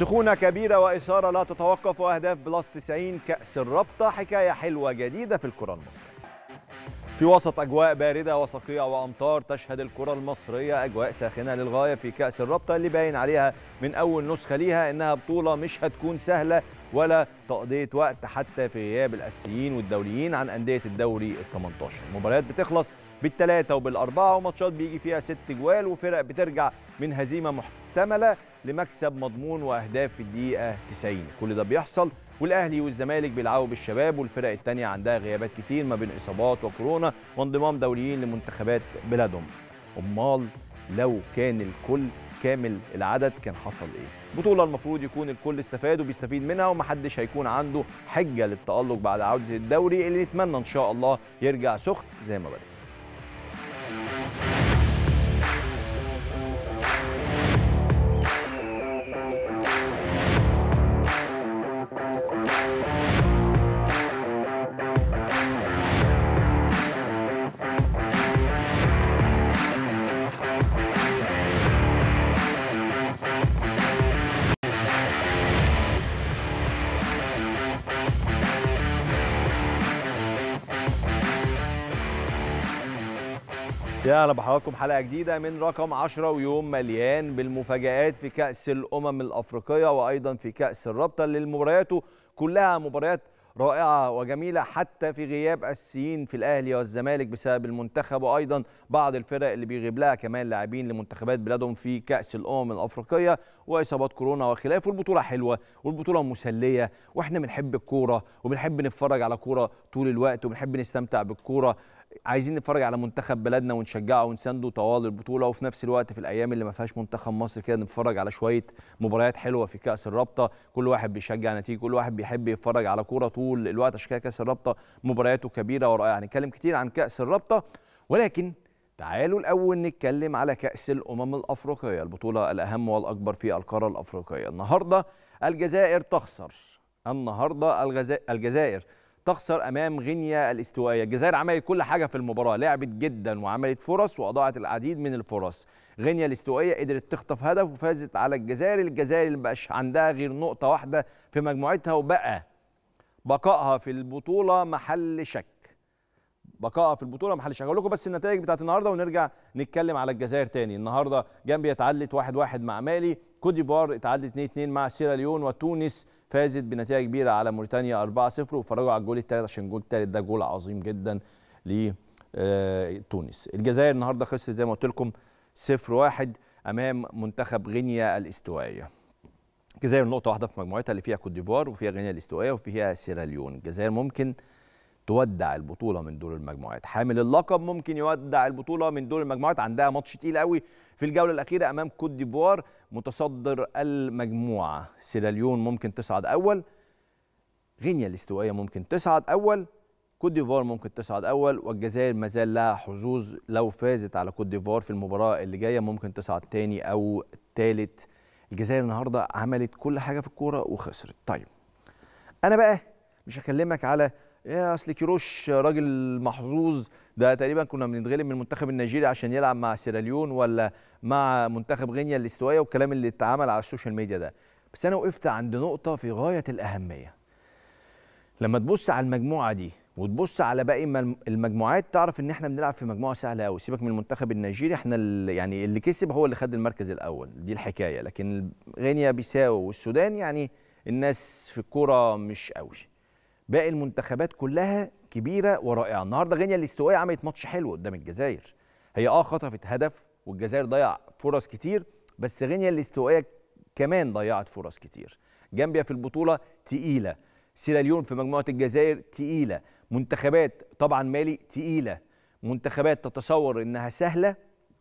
سخونة كبيرة وإثارة لا تتوقف وأهداف بلس 90 كأس الرابطة حكاية حلوة جديدة في الكرة المصرية في وسط أجواء باردة وصقيع وأمطار تشهد الكرة المصرية أجواء ساخنة للغاية في كأس الرابطة اللي باين عليها من أول نسخة ليها إنها بطولة مش هتكون سهلة ولا تقضية وقت حتى في غياب الأساسيين والدوليين عن أندية الدوري ال 18 المباريات بتخلص بالثلاثة وبالأربعة وماتشات بيجي فيها ست جوال وفرق بترجع من هزيمة محتملة لمكسب مضمون وأهداف في الدقيقة 90 كل ده بيحصل والاهلي والزمالك بيلعبوا بالشباب والفرق الثانيه عندها غيابات كتير ما بين اصابات وكورونا وانضمام دوليين لمنتخبات بلادهم امال لو كان الكل كامل العدد كان حصل ايه بطوله المفروض يكون الكل استفاد وبيستفيد منها ومحدش هيكون عنده حجه للتالق بعد عوده الدوري اللي نتمنى ان شاء الله يرجع سخن زي ما بدا يا اهلا بحضراتكم حلقه جديده من رقم 10 ويوم مليان بالمفاجآت في كأس الأمم الأفريقية وأيضا في كأس الرابطة اللي مبارياته كلها مباريات رائعة وجميلة حتى في غياب أساسيين في الأهلي والزمالك بسبب المنتخب وأيضا بعض الفرق اللي بيغيب لها كمان لاعبين لمنتخبات بلادهم في كأس الأمم الأفريقية وإصابات كورونا وخلافه والبطولة حلوة والبطولة مسلية وإحنا بنحب الكورة وبنحب نتفرج على كورة طول الوقت وبنحب نستمتع بالكورة عايزين نتفرج على منتخب بلدنا ونشجعه ونسانده طوال البطوله وفي نفس الوقت في الايام اللي ما فيهاش منتخب مصر كده نتفرج على شويه مباريات حلوه في كاس الرابطه كل واحد بيشجع نتيجه كل واحد بيحب يتفرج على كوره طول الوقت عشان كده كاس الرابطه مبارياته كبيره ورائعه هنتكلم كتير عن كاس الرابطه ولكن تعالوا الاول نتكلم على كاس الامم الافريقيه البطوله الاهم والاكبر في القاره الافريقيه النهارده الجزائر تخسر النهارده الجزائر تخسر امام غينيا الاستوائيه الجزائر عملت كل حاجه في المباراه لعبت جدا وعملت فرص واضاعت العديد من الفرص غينيا الاستوائيه قدرت تخطف هدف وفازت على الجزائر الجزائر اللي بقاش عندها غير نقطه واحده في مجموعتها وبقى بقائها في البطوله محل شك بقائها في البطوله محل شك هقول لكم بس النتائج بتاعت النهارده ونرجع نتكلم على الجزائر تاني النهارده جامبيا اتعادلت 1-1 مع مالي كوت ديفوار اتعادلت 2-2 مع سيراليون وتونس فازت بنتيجه كبيره على موريتانيا 4-0 وفرجوا على الجول الثالث عشان الجول الثالث ده جول عظيم جدا لتونس الجزائر النهارده خسرت زي ما قلت لكم 0-1 امام منتخب غينيا الاستوائيه الجزائر نقطه واحده في مجموعتها اللي فيها كوت ديفوار وفيها غينيا الاستوائيه وفيها سيراليون الجزائر ممكن تودع البطوله من دور المجموعات حامل اللقب ممكن يودع البطوله من دور المجموعات عندها ماتش تقيل قوي في الجوله الاخيره امام كوت ديفوار متصدر المجموعه سيراليون ممكن تصعد اول غينيا الاستوائيه ممكن تصعد اول كوت ديفوار ممكن تصعد اول والجزائر ما زال لها حظوظ لو فازت على كوت ديفوار في المباراه اللي جايه ممكن تصعد تاني او تالت الجزائر النهارده عملت كل حاجه في الكوره وخسرت طيب انا بقى مش هكلمك على يا اصل كيروش راجل محظوظ ده تقريبا كنا بنتغلب من المنتخب النيجيري عشان يلعب مع سيراليون ولا مع منتخب غينيا الاستوائيه والكلام اللي اتعمل على السوشيال ميديا ده بس انا وقفت عند نقطه في غايه الاهميه لما تبص على المجموعه دي وتبص على باقي المجموعات تعرف ان احنا بنلعب في مجموعه سهله قوي سيبك من المنتخب النيجيري احنا اللي يعني اللي كسب هو اللي خد المركز الاول دي الحكايه لكن غينيا بيساو والسودان يعني الناس في الكوره مش قوي باقي المنتخبات كلها كبيره ورائعه النهارده غينيا الاستوائيه عملت ماتش حلو قدام الجزائر هي اه خطفت هدف والجزائر ضيع فرص كتير بس غينيا الاستوائيه كمان ضيعت فرص كتير جامبيا في البطوله تقيله سيراليون في مجموعه الجزائر تقيله منتخبات طبعا مالي تقيله منتخبات تتصور انها سهله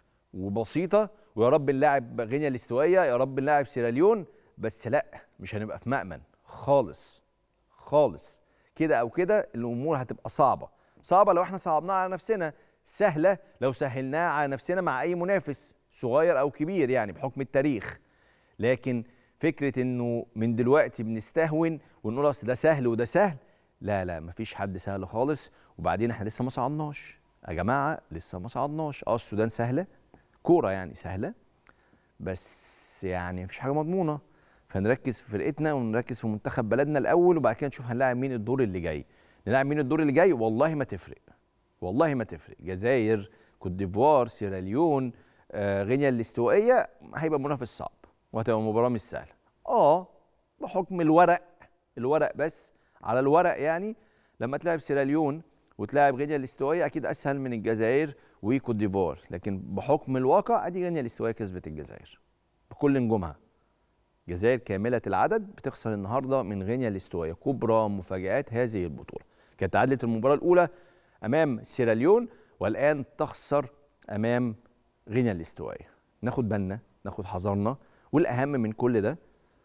وبسيطه ويا رب نلاعب غينيا الاستوائيه يا رب نلاعب سيراليون بس لا مش هنبقى في مأمن خالص خالص كده او كده الامور هتبقى صعبه صعبه لو احنا صعبناها على نفسنا سهله لو سهلناها على نفسنا مع اي منافس صغير او كبير يعني بحكم التاريخ لكن فكره انه من دلوقتي بنستهون ونقول اصل ده سهل وده سهل لا لا مفيش حد سهل خالص وبعدين احنا لسه ما صعدناش يا جماعه لسه ما صعدناش اه السودان سهله كوره يعني سهله بس يعني مفيش حاجه مضمونه فنركز في فرقتنا ونركز في منتخب بلدنا الاول وبعد كده نشوف هنلاعب مين الدور اللي جاي نلاعب مين الدور اللي جاي والله ما تفرق والله ما تفرق جزائر كوت ديفوار سيراليون آه غينيا الاستوائيه هيبقى منافس صعب وهتبقى مباراه مش سهله اه بحكم الورق الورق بس على الورق يعني لما تلعب سيراليون وتلاعب غينيا الاستوائيه اكيد اسهل من الجزائر وكوت ديفوار لكن بحكم الواقع ادي غينيا الاستوائيه كسبت الجزائر بكل نجومها الجزائر كامله العدد بتخسر النهارده من غينيا الاستوائيه كبرى مفاجات هذه البطوله كانت تعادلت المباراه الاولى امام سيراليون والان تخسر امام غينيا الاستوائيه ناخد بالنا ناخد حذرنا والاهم من كل ده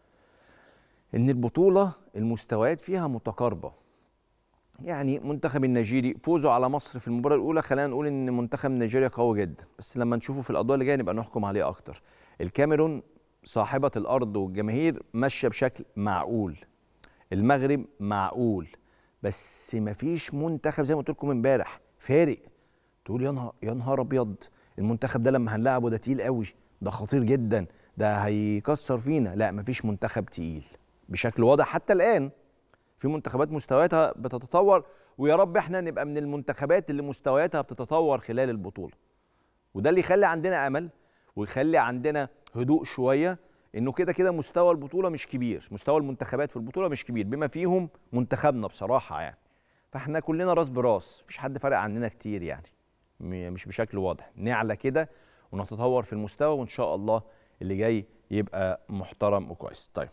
ان البطوله المستويات فيها متقاربه يعني منتخب النيجيري فوزه على مصر في المباراه الاولى خلينا نقول ان منتخب نيجيريا قوي جدا بس لما نشوفه في الادوار اللي جايه نبقى نحكم عليه اكتر الكاميرون صاحبه الارض والجماهير ماشيه بشكل معقول المغرب معقول بس مفيش منتخب زي ما قلت لكم امبارح فارق تقول يا نهار يا نهار ابيض المنتخب ده لما هنلعبه ده تقيل قوي ده خطير جدا ده هيكسر فينا لا مفيش منتخب تقيل بشكل واضح حتى الان في منتخبات مستوياتها بتتطور ويا رب احنا نبقى من المنتخبات اللي مستوياتها بتتطور خلال البطوله وده اللي يخلي عندنا امل ويخلي عندنا هدوء شويه انه كده كده مستوى البطوله مش كبير مستوى المنتخبات في البطوله مش كبير بما فيهم منتخبنا بصراحه يعني فاحنا كلنا راس براس مفيش حد فارق عننا كتير يعني مش بشكل واضح نعلى كده ونتطور في المستوى وان شاء الله اللي جاي يبقى محترم وكويس طيب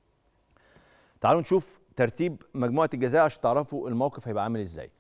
تعالوا نشوف ترتيب مجموعه الجزائر عشان تعرفوا الموقف هيبقى عامل ازاي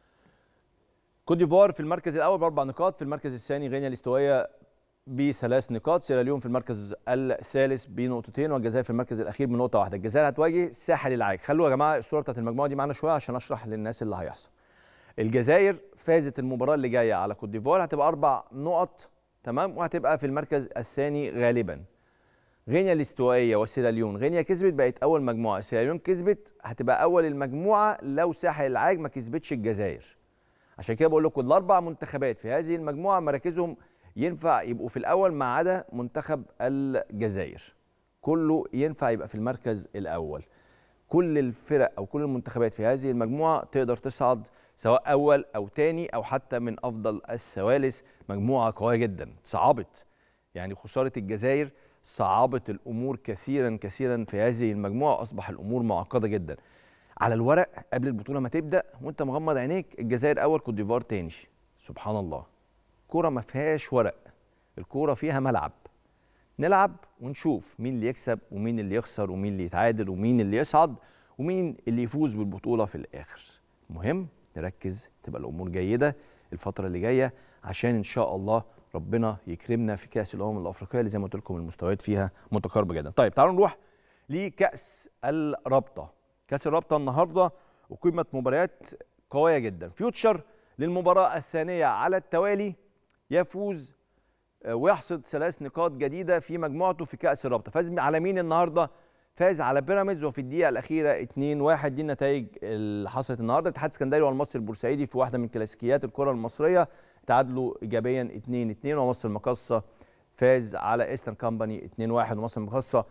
كوت ديفوار في المركز الاول باربع نقاط في المركز الثاني غينيا الاستوائيه بثلاث نقاط سيراليون في المركز الثالث بنقطتين والجزائر في المركز الاخير بنقطه واحده الجزائر هتواجه الساحل العاج خلوا يا جماعه الصوره بتاعت المجموعه دي معانا شويه عشان اشرح للناس اللي هيحصل الجزائر فازت المباراه اللي جايه على كوت ديفوار هتبقى اربع نقط تمام وهتبقى في المركز الثاني غالبا غينيا الاستوائيه وسيراليون غينيا كسبت بقت اول مجموعه سيراليون كسبت هتبقى اول المجموعه لو ساحل العاج ما كسبتش الجزائر عشان كده بقول لكم الاربع منتخبات في هذه المجموعه مراكزهم ينفع يبقوا في الاول ما عدا منتخب الجزائر كله ينفع يبقى في المركز الاول كل الفرق او كل المنتخبات في هذه المجموعه تقدر تصعد سواء اول او تاني او حتى من افضل الثوالث مجموعه قويه جدا صعبت يعني خساره الجزائر صعبت الامور كثيرا كثيرا في هذه المجموعه اصبح الامور معقده جدا على الورق قبل البطوله ما تبدا وانت مغمض عينيك الجزائر اول كوت ديفوار تاني سبحان الله كوره ما فيهاش ورق الكوره فيها ملعب نلعب ونشوف مين اللي يكسب ومين اللي يخسر ومين اللي يتعادل ومين اللي يصعد ومين اللي يفوز بالبطوله في الاخر المهم نركز تبقى الامور جيده الفتره اللي جايه عشان ان شاء الله ربنا يكرمنا في كاس الامم الافريقيه اللي زي ما قلت لكم المستويات فيها متقاربه جدا طيب تعالوا نروح لكاس الرابطه كاس الرابطه النهارده وقيمه مباريات قويه جدا فيوتشر للمباراه الثانيه على التوالي يفوز آه، ويحصد ثلاث نقاط جديده في مجموعته في كاس الرابطه فاز على مين النهارده فاز على بيراميدز وفي الدقيقه الاخيره 2-1 دي النتائج اللي حصلت النهارده الاتحاد السكندري والمصري البورسعيدي في واحده من كلاسيكيات الكره المصريه تعادلوا ايجابيا 2-2 ومصر المقاصه فاز على ايسترن كامباني 2-1 ومصر المقاصه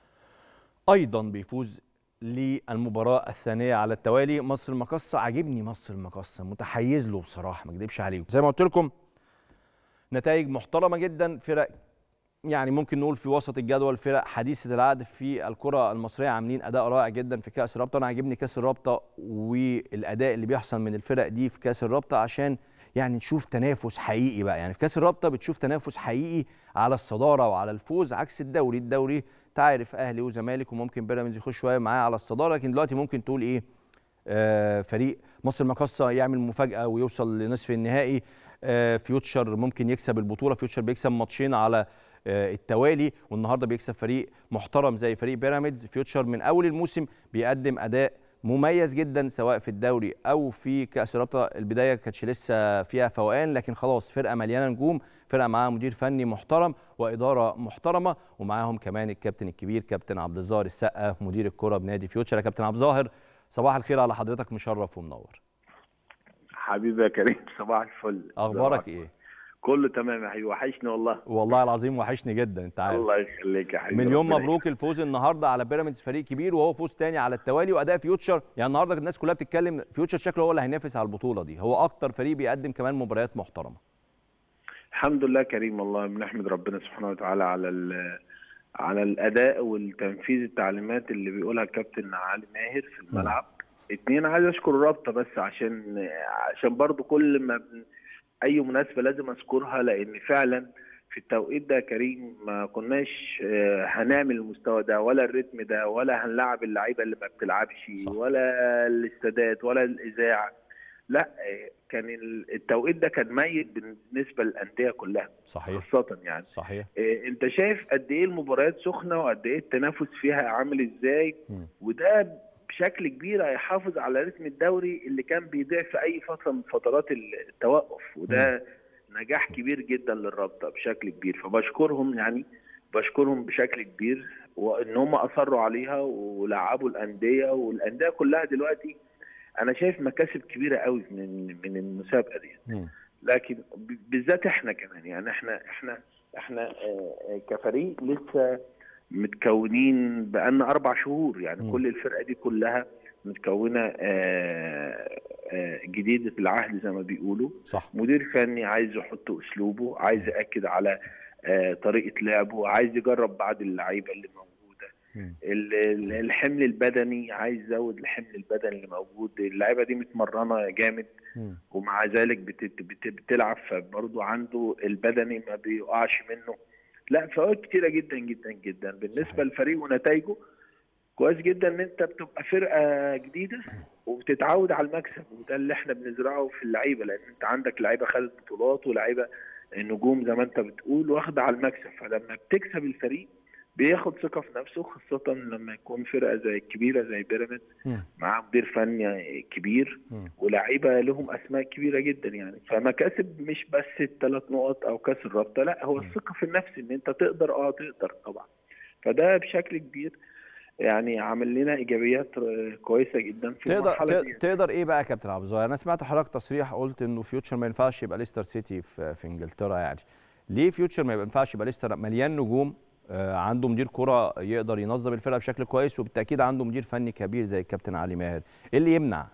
ايضا بيفوز للمباراه الثانيه على التوالي مصر المقاصه عاجبني مصر المقاصه متحيز له بصراحه ما اكذبش عليكم زي ما قلت لكم نتائج محترمه جدا فرق يعني ممكن نقول في وسط الجدول فرق حديثه العهد في الكره المصريه عاملين اداء رائع جدا في كاس الرابطه انا عاجبني كاس الرابطه والاداء اللي بيحصل من الفرق دي في كاس الرابطه عشان يعني نشوف تنافس حقيقي بقى يعني في كاس الرابطه بتشوف تنافس حقيقي على الصداره وعلى الفوز عكس الدوري الدوري تعرف اهلي وزمالك وممكن بيراميدز يخش شويه معاه على الصداره لكن دلوقتي ممكن تقول ايه آه فريق مصر المقاصه يعمل مفاجاه ويوصل لنصف النهائي آه فيوتشر ممكن يكسب البطوله فيوتشر بيكسب ماتشين على آه التوالي والنهارده بيكسب فريق محترم زي فريق بيراميدز فيوتشر من اول الموسم بيقدم اداء مميز جدا سواء في الدوري او في كاس الرابطه البدايه كانتش لسه فيها فوقان لكن خلاص فرقه مليانه نجوم فرقه معاها مدير فني محترم واداره محترمه ومعاهم كمان الكابتن الكبير كابتن عبد الظاهر السقا مدير الكره بنادي فيوتشر يا كابتن عبد الظاهر صباح الخير على حضرتك مشرف ومنور حبيبي يا كريم صباح الفل اخبارك ايه كله تمام يا حبيبي وحشني والله والله العظيم وحشني جدا انت عارف الله يخليك يا حبيبي مليون ربنا مبروك الفوز النهارده على بيراميدز فريق كبير وهو فوز تاني على التوالي واداء فيوتشر يعني النهارده الناس كلها بتتكلم فيوتشر شكله هو اللي هينافس على البطوله دي هو اكتر فريق بيقدم كمان مباريات محترمه الحمد لله كريم والله بنحمد ربنا سبحانه وتعالى على ال- على الاداء والتنفيذ التعليمات اللي بيقولها الكابتن علي ماهر في الملعب اتنين عايز اشكر الرابطه بس عشان عشان برضو كل ما بن- اي مناسبه لازم اذكرها لان فعلا في التوقيت ده يا كريم ما كناش آه، هنعمل المستوى ده ولا الريتم ده ولا هنلعب اللعيبه اللي ما بتلعبش صح. ولا الاستادات ولا الاذاعه لا آه، كان ال- التوقيت ده كان ميت بالنسبه للانديه كلها صحيح خاصه يعني صحيح إيه، انت شايف قد ايه المباريات سخنه وقد ايه التنافس فيها عامل ازاي مم. وده بشكل كبير هيحافظ على رتم الدوري اللي كان بيضيع في اي فتره من فترات التوقف وده نجاح كبير جدا للرابطه بشكل كبير فبشكرهم يعني بشكرهم بشكل كبير وان هم اصروا عليها ولعبوا الانديه والانديه كلها دلوقتي انا شايف مكاسب كبيره قوي من من المسابقه دي مم. لكن ب- بالذات احنا كمان يعني احنا احنا احنا آه، آه، كفريق لسه متكونين بقالنا اربع شهور يعني مم. كل الفرقه دي كلها متكونه آه، آه، جديده العهد زي ما بيقولوا صح مدير فني عايز يحط اسلوبه عايز ياكد على آه، طريقه لعبه عايز يجرب بعض اللعيبه اللي موجوده مم. ال- ال- الحمل البدني عايز يزود الحمل البدني اللي موجود اللعيبه دي متمرنه جامد مم. ومع ذلك بت- بت- بتلعب فبرضه عنده البدني ما بيقعش منه لا فوائد كتيره جدا جدا جدا بالنسبه صحيح. للفريق ونتائجه كويس جدا ان انت بتبقى فرقه جديده وبتتعود على المكسب وده اللي احنا بنزرعه في اللعيبه لان انت عندك لعيبه خدت بطولات ولاعيبه نجوم زي ما انت بتقول واخده على المكسب فلما بتكسب الفريق بياخد ثقه في نفسه خاصه لما يكون فرقه زي الكبيره زي بيراميدز مم. معاه مدير فني كبير مم. ولاعيبه لهم اسماء كبيره جدا يعني فمكاسب مش بس الثلاث نقط او كاس الرابطه لا هو م. الثقه في النفس ان انت تقدر اه تقدر طبعا فده بشكل كبير يعني عامل لنا ايجابيات آه، كويسه جدا في تقدر المرحله ت- دي تقدر ايه بقى يا كابتن عبد الظاهر انا سمعت حضرتك تصريح قلت انه فيوتشر ما ينفعش يبقى ليستر سيتي في, في انجلترا يعني ليه فيوتشر ما ينفعش يبقى ليستر مليان نجوم آه، عنده مدير كرة يقدر ينظم الفرقه بشكل كويس وبالتاكيد عنده مدير فني كبير زي الكابتن علي ماهر ايه اللي يمنع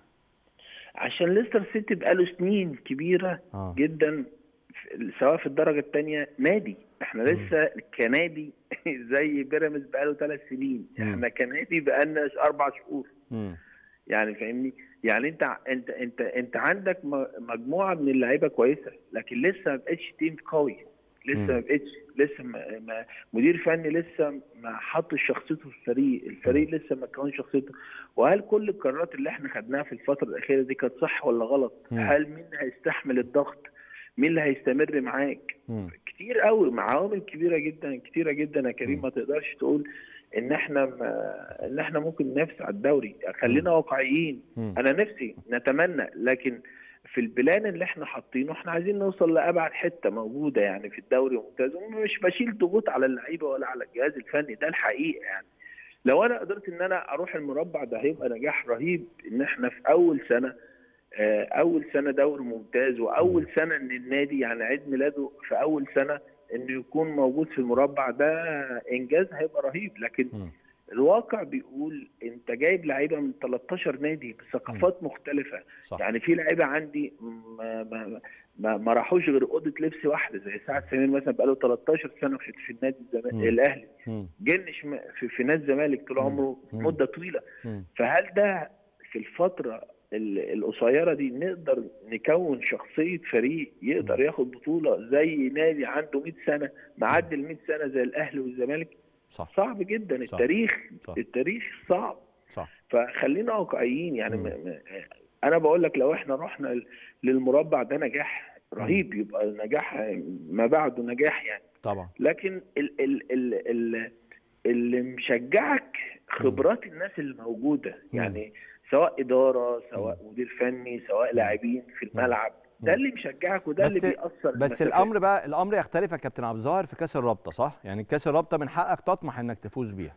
عشان ليستر سيتي بقاله سنين كبيره اه جدا في- سواء في الدرجه الثانيه نادي احنا لسه كنادي زي بيراميدز بقاله ثلاث سنين مم. احنا كنادي بقالنا اربع شهور مم. يعني فاهمني يعني انت انت انت انت عندك م- مجموعه من اللعيبه كويسه لكن لسه ما بقتش تيم قوي لسه مم. ما بقتش لسه ما ما مدير فني لسه ما حطش شخصيته في الفريق الفريق لسه ما كونش شخصيته وهل كل القرارات اللي احنا خدناها في الفتره الاخيره دي كانت صح ولا غلط مم. هل مين هيستحمل الضغط مين اللي هيستمر معاك مم. كتير قوي مع عوامل كبيره جدا كتيره جدا يا كريم مم. ما تقدرش تقول ان احنا ما ان احنا ممكن ننافس على الدوري خلينا واقعيين مم. انا نفسي نتمنى لكن في البلان اللي احنا حاطينه احنا عايزين نوصل لابعد حته موجوده يعني في الدوري ممتاز ومش بشيل ضغوط على اللعيبه ولا على الجهاز الفني ده الحقيقه يعني لو انا قدرت ان انا اروح المربع ده هيبقى نجاح رهيب ان احنا في اول سنه آه، اول سنه دوري ممتاز واول سنه ان النادي يعني عيد ميلاده في اول سنه انه يكون موجود في المربع ده انجاز هيبقى رهيب لكن مم. الواقع بيقول انت جايب لعيبه من 13 نادي بثقافات مختلفه صح يعني في لعيبه عندي ما ما ما, ما راحوش غير اوضه لبس واحده زي سعد سمير مثلا بقاله 13 سنه في, في النادي الزمالك مم. الاهلي مم. جنش م- في, في نادي الزمالك طول مم. عمره مم. مده طويله مم. فهل ده في الفتره ال- القصيره دي نقدر نكون شخصيه فريق يقدر ياخد بطوله زي نادي عنده 100 سنه معدي ال 100 سنه زي الاهلي والزمالك صح صعب جدا صح. التاريخ صح. التاريخ صعب صح فخلينا واقعيين يعني مم. م- م- انا بقول لك لو احنا رحنا ل- للمربع ده نجاح رهيب يبقى نجاح ما بعده نجاح يعني طبعا لكن ال ال ال ال اللي مشجعك خبرات الناس اللي موجوده يعني سواء اداره سواء مدير فني سواء لاعبين في الملعب ده اللي مشجعك وده بس- اللي بيأثر بس المسافات. الامر بقى الامر يختلف يا كابتن عبد الظاهر في كاس الرابطه صح يعني كاس الرابطه من حقك تطمح انك تفوز بيها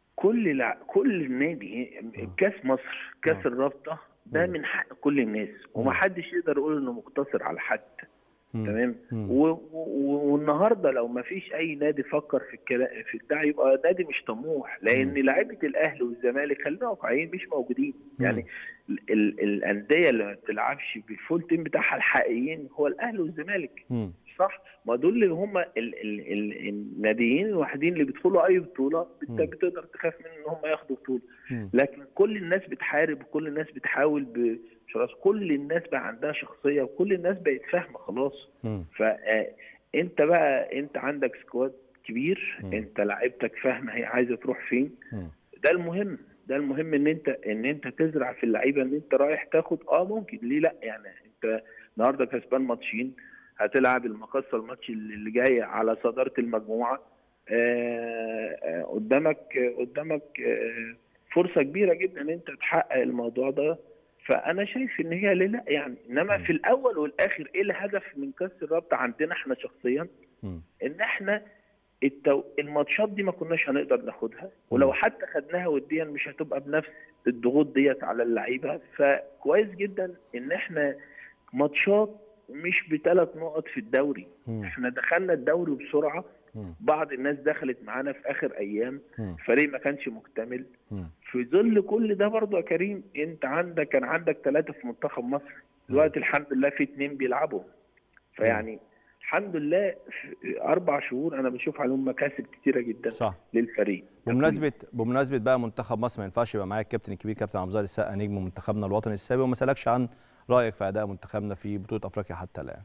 كل لع... كل النادي كاس مصر كاس آه. الرابطه ده مم. من حق كل الناس ومحدش يقدر يقول انه مقتصر على حد مم. تمام مم. و... النهارده لو ما فيش اي نادي فكر في الكلام في ده يبقى نادي مش طموح لان لعيبه الاهلي والزمالك خلينا واقعيين مش موجودين يعني ال ال الانديه اللي ما بتلعبش بالفول تيم بتاعها الحقيقيين هو الاهلي والزمالك مم. صح ما دول اللي هم ال ال ال الناديين الوحيدين اللي بيدخلوا اي بطوله بت- مم. بتقدر تخاف من ان هم ياخدوا بطوله مم. لكن كل الناس بتحارب وكل الناس بتحاول ب... مش خلاص كل الناس بقى عندها شخصيه وكل الناس بقت فاهمه خلاص مم. فانت بقى انت عندك سكواد كبير مم. انت لعيبتك فاهمه هي عايزه تروح فين مم. ده المهم ده المهم ان انت ان انت تزرع في اللعيبه ان انت رايح تاخد اه ممكن ليه لا يعني انت النهارده كسبان ماتشين هتلعب المقصه الماتش اللي اللي جاي على صداره المجموعه آه، آه، قدامك قدامك آه، فرصه كبيره جدا ان انت تحقق الموضوع ده فانا شايف ان هي ليه لا يعني انما م. في الاول والاخر ايه الهدف من كاس الرابطه عندنا احنا شخصيا مم. ان احنا التو... الماتشات دي ما كناش هنقدر ناخدها ولو حتى خدناها وديا مش هتبقى بنفس الضغوط ديت على اللعيبه فكويس جدا ان احنا ماتشات مش بثلاث نقط في الدوري مم. احنا دخلنا الدوري بسرعه مم. بعض الناس دخلت معانا في اخر ايام مم. فريق ما كانش مكتمل مم. في ظل كل ده برضه يا كريم انت عندك كان عندك ثلاثه في منتخب مصر دلوقتي الحمد لله في اثنين بيلعبوا فيعني الحمد لله في اربع شهور انا بشوف عليهم مكاسب كتيره جدا صح للفريق بمناسبه بمناسبه بقى منتخب مصر ما ينفعش يبقى معايا الكابتن الكبير كابتن عبد السقا نجم منتخبنا الوطني السابق وما سالكش عن رايك في اداء منتخبنا في بطوله افريقيا حتى الان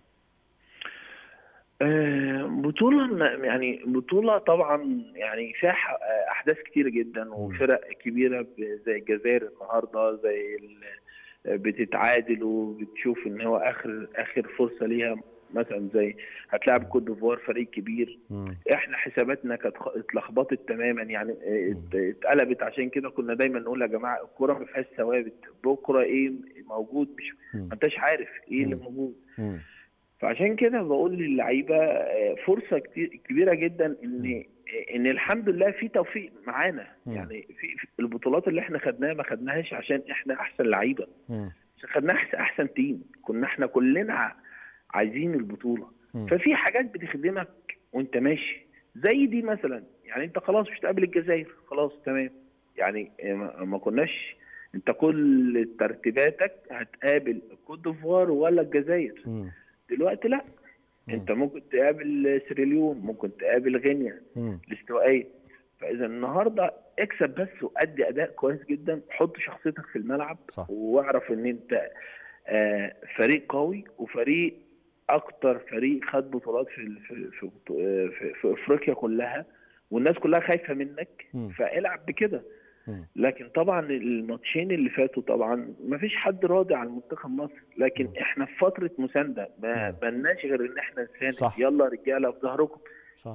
آه، بطولة م- يعني بطولة طبعا يعني فيها ح- آه، أحداث كتيرة جدا وفرق كبيرة ب- زي الجزائر النهاردة زي ال- بتتعادل وبتشوف إن هو آخر آخر فرصة ليها مثلا زي هتلاعب كوت ديفوار فريق كبير مم. احنا حساباتنا كانت خ- اتلخبطت تماما يعني اه، ات- اتقلبت عشان كده كنا دايما نقول يا جماعه الكوره ما فيهاش ثوابت بكره ايه موجود مش مم. ما انتش عارف ايه اللي مم. موجود مم. فعشان كده بقول للعيبه اه، فرصه كتير كبيره جدا ان ان الحمد لله في توفيق معانا مم. يعني في في البطولات اللي احنا خدناها ما خدناهاش عشان احنا احسن لعيبه مم. عشان خدناها احسن احسن تيم كنا احنا كلنا ع- عايزين البطوله مم. ففي حاجات بتخدمك وانت ماشي زي دي مثلا يعني انت خلاص مش تقابل الجزائر خلاص تمام يعني ما ما كناش انت كل ترتيباتك هتقابل كوت ديفوار ولا الجزائر مم. دلوقتي لا مم. انت ممكن تقابل سيراليون ممكن تقابل غينيا مم. الاستوائيه فاذا النهارده اكسب بس وادي اداء كويس جدا حط شخصيتك في الملعب صح. واعرف ان انت آه، فريق قوي وفريق اكتر فريق خد بطولات في في في, في, في افريقيا كلها والناس كلها خايفه منك مم. فالعب بكده مم. لكن طبعا الماتشين اللي فاتوا طبعا ما فيش حد راضي عن منتخب مصر لكن مم. احنا في فتره مسانده ما مم. ملناش غير ان احنا نساند صح. يلا رجاله في ظهركم صح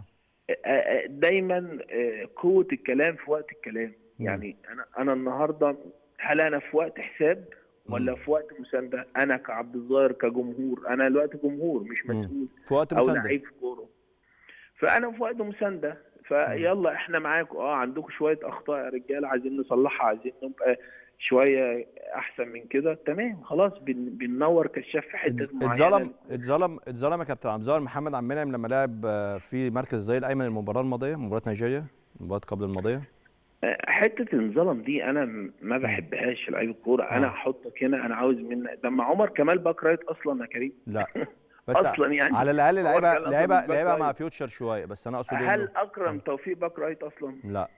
دايما آه، قوه الكلام في وقت الكلام مم. يعني انا انا النهارده هل انا في وقت حساب ولا مم. في وقت مسانده انا كعبد الظاهر كجمهور انا دلوقتي جمهور مش مم. مسؤول في وقت او مسانده لعيب كوره فانا في وقت مسانده فيلا احنا معاكم اه عندكم شويه اخطاء يا رجاله عايزين نصلحها عايزين نبقى شويه احسن من كده تمام خلاص بن بننور كشاف في حته معينه اتظلم اتظلم اتظلم يا كابتن عبد الظاهر محمد عبد المنعم لما لعب آه، في مركز الظهير الايمن المباراه الماضيه مباراه نيجيريا المباراه قبل الماضيه حته النظام دي انا م- ما بحبهاش في لعيب الكوره انا آه. هحطك هنا انا عاوز منك ده مع عمر كمال باك رايت اصلا يا كريم لا بس اصلا يعني على الاقل هو لعيبه كان أصلاً لعيبه باك لعيبه مع رايت. فيوتشر شويه بس انا اقصد هل إنه- اكرم توفيق باك رايت اصلا لا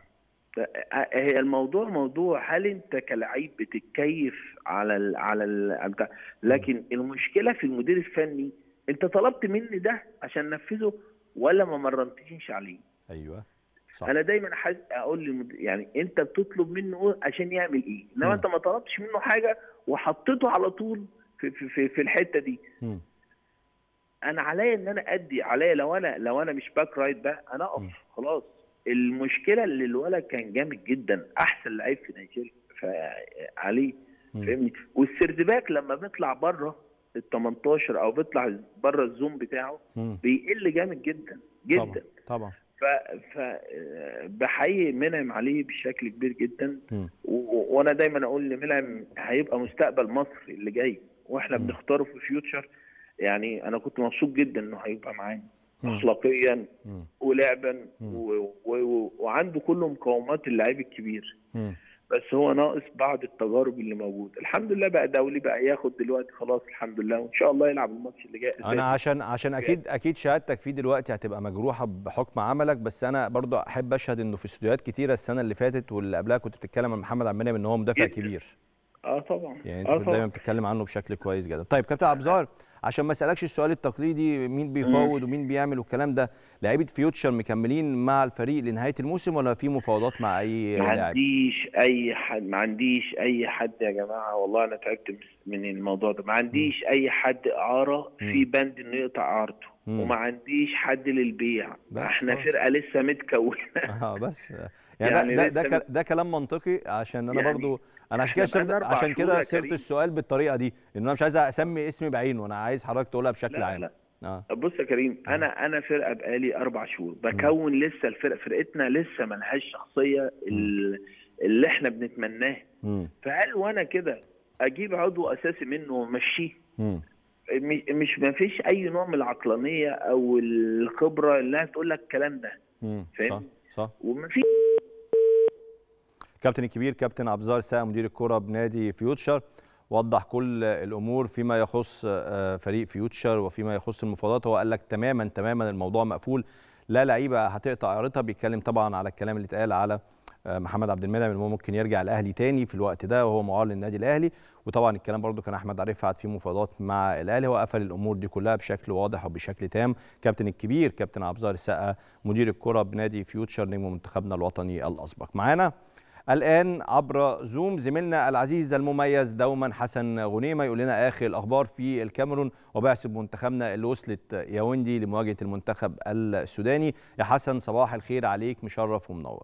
هي الموضوع موضوع هل انت كلاعب بتتكيف على ال على ال بتاع- لكن المشكله في المدير الفني انت طلبت مني ده عشان نفذه ولا ما مرنتنيش عليه ايوه صح انا دايما حاس اقول للمد... يعني انت بتطلب منه عشان يعمل ايه انما مم. انت ما طلبتش منه حاجه وحطيته على طول في في في, في الحته دي مم. انا عليا ان انا ادي عليا لو انا لو انا مش باك رايت ده انا مم. اقف خلاص المشكله اللي الولد كان جامد جدا احسن لعيب في نيجيريا فعليه مم. فاهمني والسردباك لما بيطلع بره ال 18 او بيطلع بره الزوم بتاعه مم. بيقل جامد جدا طبعا جدا طبعا ف ف بحيي منعم عليه بشكل كبير جدا مم. و- و- وانا دايما اقول لمنعم هيبقى مستقبل مصر اللي جاي واحنا مم. بنختاره في فيوتشر يعني انا كنت مبسوط جدا انه هيبقى معانا مم. اخلاقيا مم. ولعبا مم. و... و... وعنده كل مقومات اللعيب الكبير مم. بس هو ناقص بعض التجارب اللي موجوده الحمد لله بقى دولي بقى ياخد دلوقتي خلاص الحمد لله وان شاء الله يلعب الماتش اللي جاي انا عشان عشان اكيد اكيد شهادتك فيه دلوقتي هتبقى مجروحه بحكم عملك بس انا برضو احب اشهد انه في استوديوهات كتيره السنه اللي فاتت واللي قبلها كنت بتتكلم عن محمد عبد المنعم ان هو مدافع جداً. كبير اه طبعا يعني انت اه كنت دايما طبعا بتتكلم عنه بشكل كويس جدا طيب كابتن عبد الظاهر عشان ما اسالكش السؤال التقليدي مين بيفاوض ومين بيعمل والكلام ده لعيبه فيوتشر مكملين مع الفريق لنهايه الموسم ولا في مفاوضات مع اي ما لاعب عنديش اي حد ما عنديش اي حد يا جماعه والله انا تعبت من الموضوع ده ما عنديش اي حد اعاره في بند انه يقطع اعارته مم. وما عنديش حد للبيع بس احنا خلاص. فرقه لسه متكونه اه بس يعني, يعني ده, ده, لسه ده, ده كلام منطقي عشان انا يعني برضو انا عشان كده إحنا صرت بقالنا أربع عشان شهور كده يا صرت كريم. السؤال بالطريقه دي ان انا مش عايز اسمي اسمي بعينه انا عايز حضرتك تقولها بشكل لا عام لا اه بص يا كريم انا انا فرقه بقالي اربع شهور بكون لسه الفرقه فرقتنا لسه ملهاش شخصيه ال- اللي احنا بنتمناه امم فهل وانا كده اجيب عضو اساسي منه وامشيه امم م- مش ما فيش اي نوع من العقلانيه او الخبره اللي هتقول لك الكلام ده امم فاهم؟ صح صح وما في كابتن الكبير كابتن عبد الظاهر الساعه مدير الكره بنادي فيوتشر وضح كل الامور فيما يخص آه، فريق فيوتشر وفيما يخص المفاوضات هو قال لك تماما تماما الموضوع مقفول لا لعيبه هتقطع عرضها بيتكلم طبعا على الكلام اللي اتقال على آه، محمد عبد المنعم ان هو ممكن يرجع الاهلي تاني في الوقت ده وهو معار للنادي الاهلي وطبعا الكلام برضو كان احمد عارف قعد في مفاوضات مع الاهلي هو قفل الامور دي كلها بشكل واضح وبشكل تام كابتن الكبير كابتن عبد الظاهر السقا مدير الكره بنادي فيوتشر نجم منتخبنا الوطني الاسبق معانا الآن عبر زوم زميلنا العزيز المميز دوما حسن غنيمة يقول لنا آخر الأخبار في الكاميرون وبعثة منتخبنا اللي وصلت ياوندي لمواجهة المنتخب السوداني يا حسن صباح الخير عليك مشرف ومنور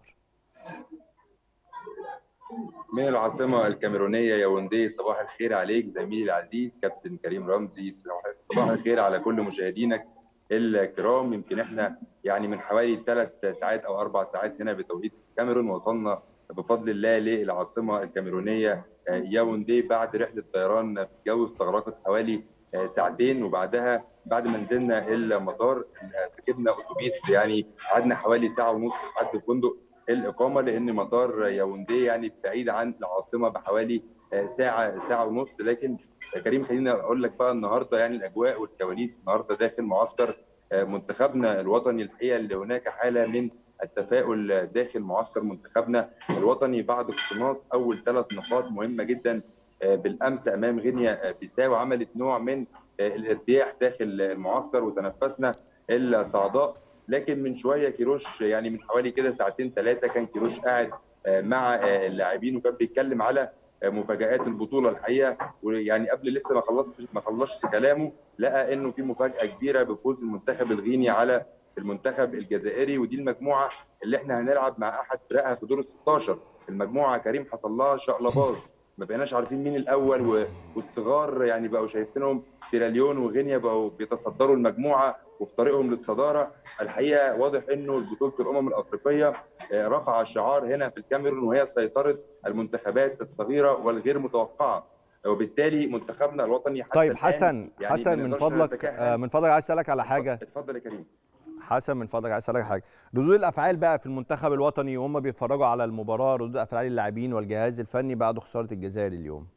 من العاصمة الكاميرونية ياوندي صباح الخير عليك زميلي العزيز كابتن كريم رمزي صباح الخير على كل مشاهدينك الكرام يمكن احنا يعني من حوالي ثلاث ساعات او اربع ساعات هنا بتوقيت الكاميرون وصلنا بفضل الله للعاصمة الكاميرونية آه، ياوندي بعد رحلة طيران في الجو استغرقت حوالي آه، ساعتين وبعدها بعد ما نزلنا المطار آه، ركبنا اتوبيس يعني قعدنا حوالي ساعة ونص لحد الفندق الاقامه لان مطار ياوندي يعني بعيد عن العاصمه بحوالي آه، ساعه ساعه ونص لكن آه، كريم خليني اقول لك بقى النهارده يعني الاجواء والكواليس النهارده داخل معسكر آه، منتخبنا الوطني الحقيقه اللي هناك حاله من التفاؤل داخل معسكر منتخبنا الوطني بعد اقتناص اول ثلاث نقاط مهمه جدا آه، بالامس امام غينيا آه، بيساو عملت نوع من آه، الارتياح داخل المعسكر وتنفسنا الصعداء لكن من شويه كيروش يعني من حوالي كده ساعتين ثلاثه كان كيروش قاعد آه، مع آه، اللاعبين وكان بيتكلم على آه، مفاجات البطوله الحقيقه ويعني قبل لسه ما خلصش ما خلصش كلامه لقى انه في مفاجاه كبيره بفوز المنتخب الغيني على المنتخب الجزائري ودي المجموعه اللي احنا هنلعب مع احد فرقها في دور ال 16 المجموعه كريم حصل لها شقلباز ما بقيناش عارفين مين الاول و- والصغار يعني بقوا شايفينهم سيراليون وغينيا بقوا بيتصدروا المجموعه وفي طريقهم للصداره الحقيقه واضح انه بطوله الامم الافريقيه آه، رفع الشعار هنا في الكاميرون وهي سيطره المنتخبات الصغيره والغير متوقعه وبالتالي منتخبنا الوطني حتى طيب الآن حسن يعني حسن ما من نقدرش فضلك نتكهن. آه، من فضلك عايز اسالك على حاجه اتفضل يا كريم حسن من فضلك عايز اسالك حاجه ردود الافعال بقى في المنتخب الوطني وهم بيتفرجوا على المباراه ردود افعال اللاعبين والجهاز الفني بعد خساره الجزائر اليوم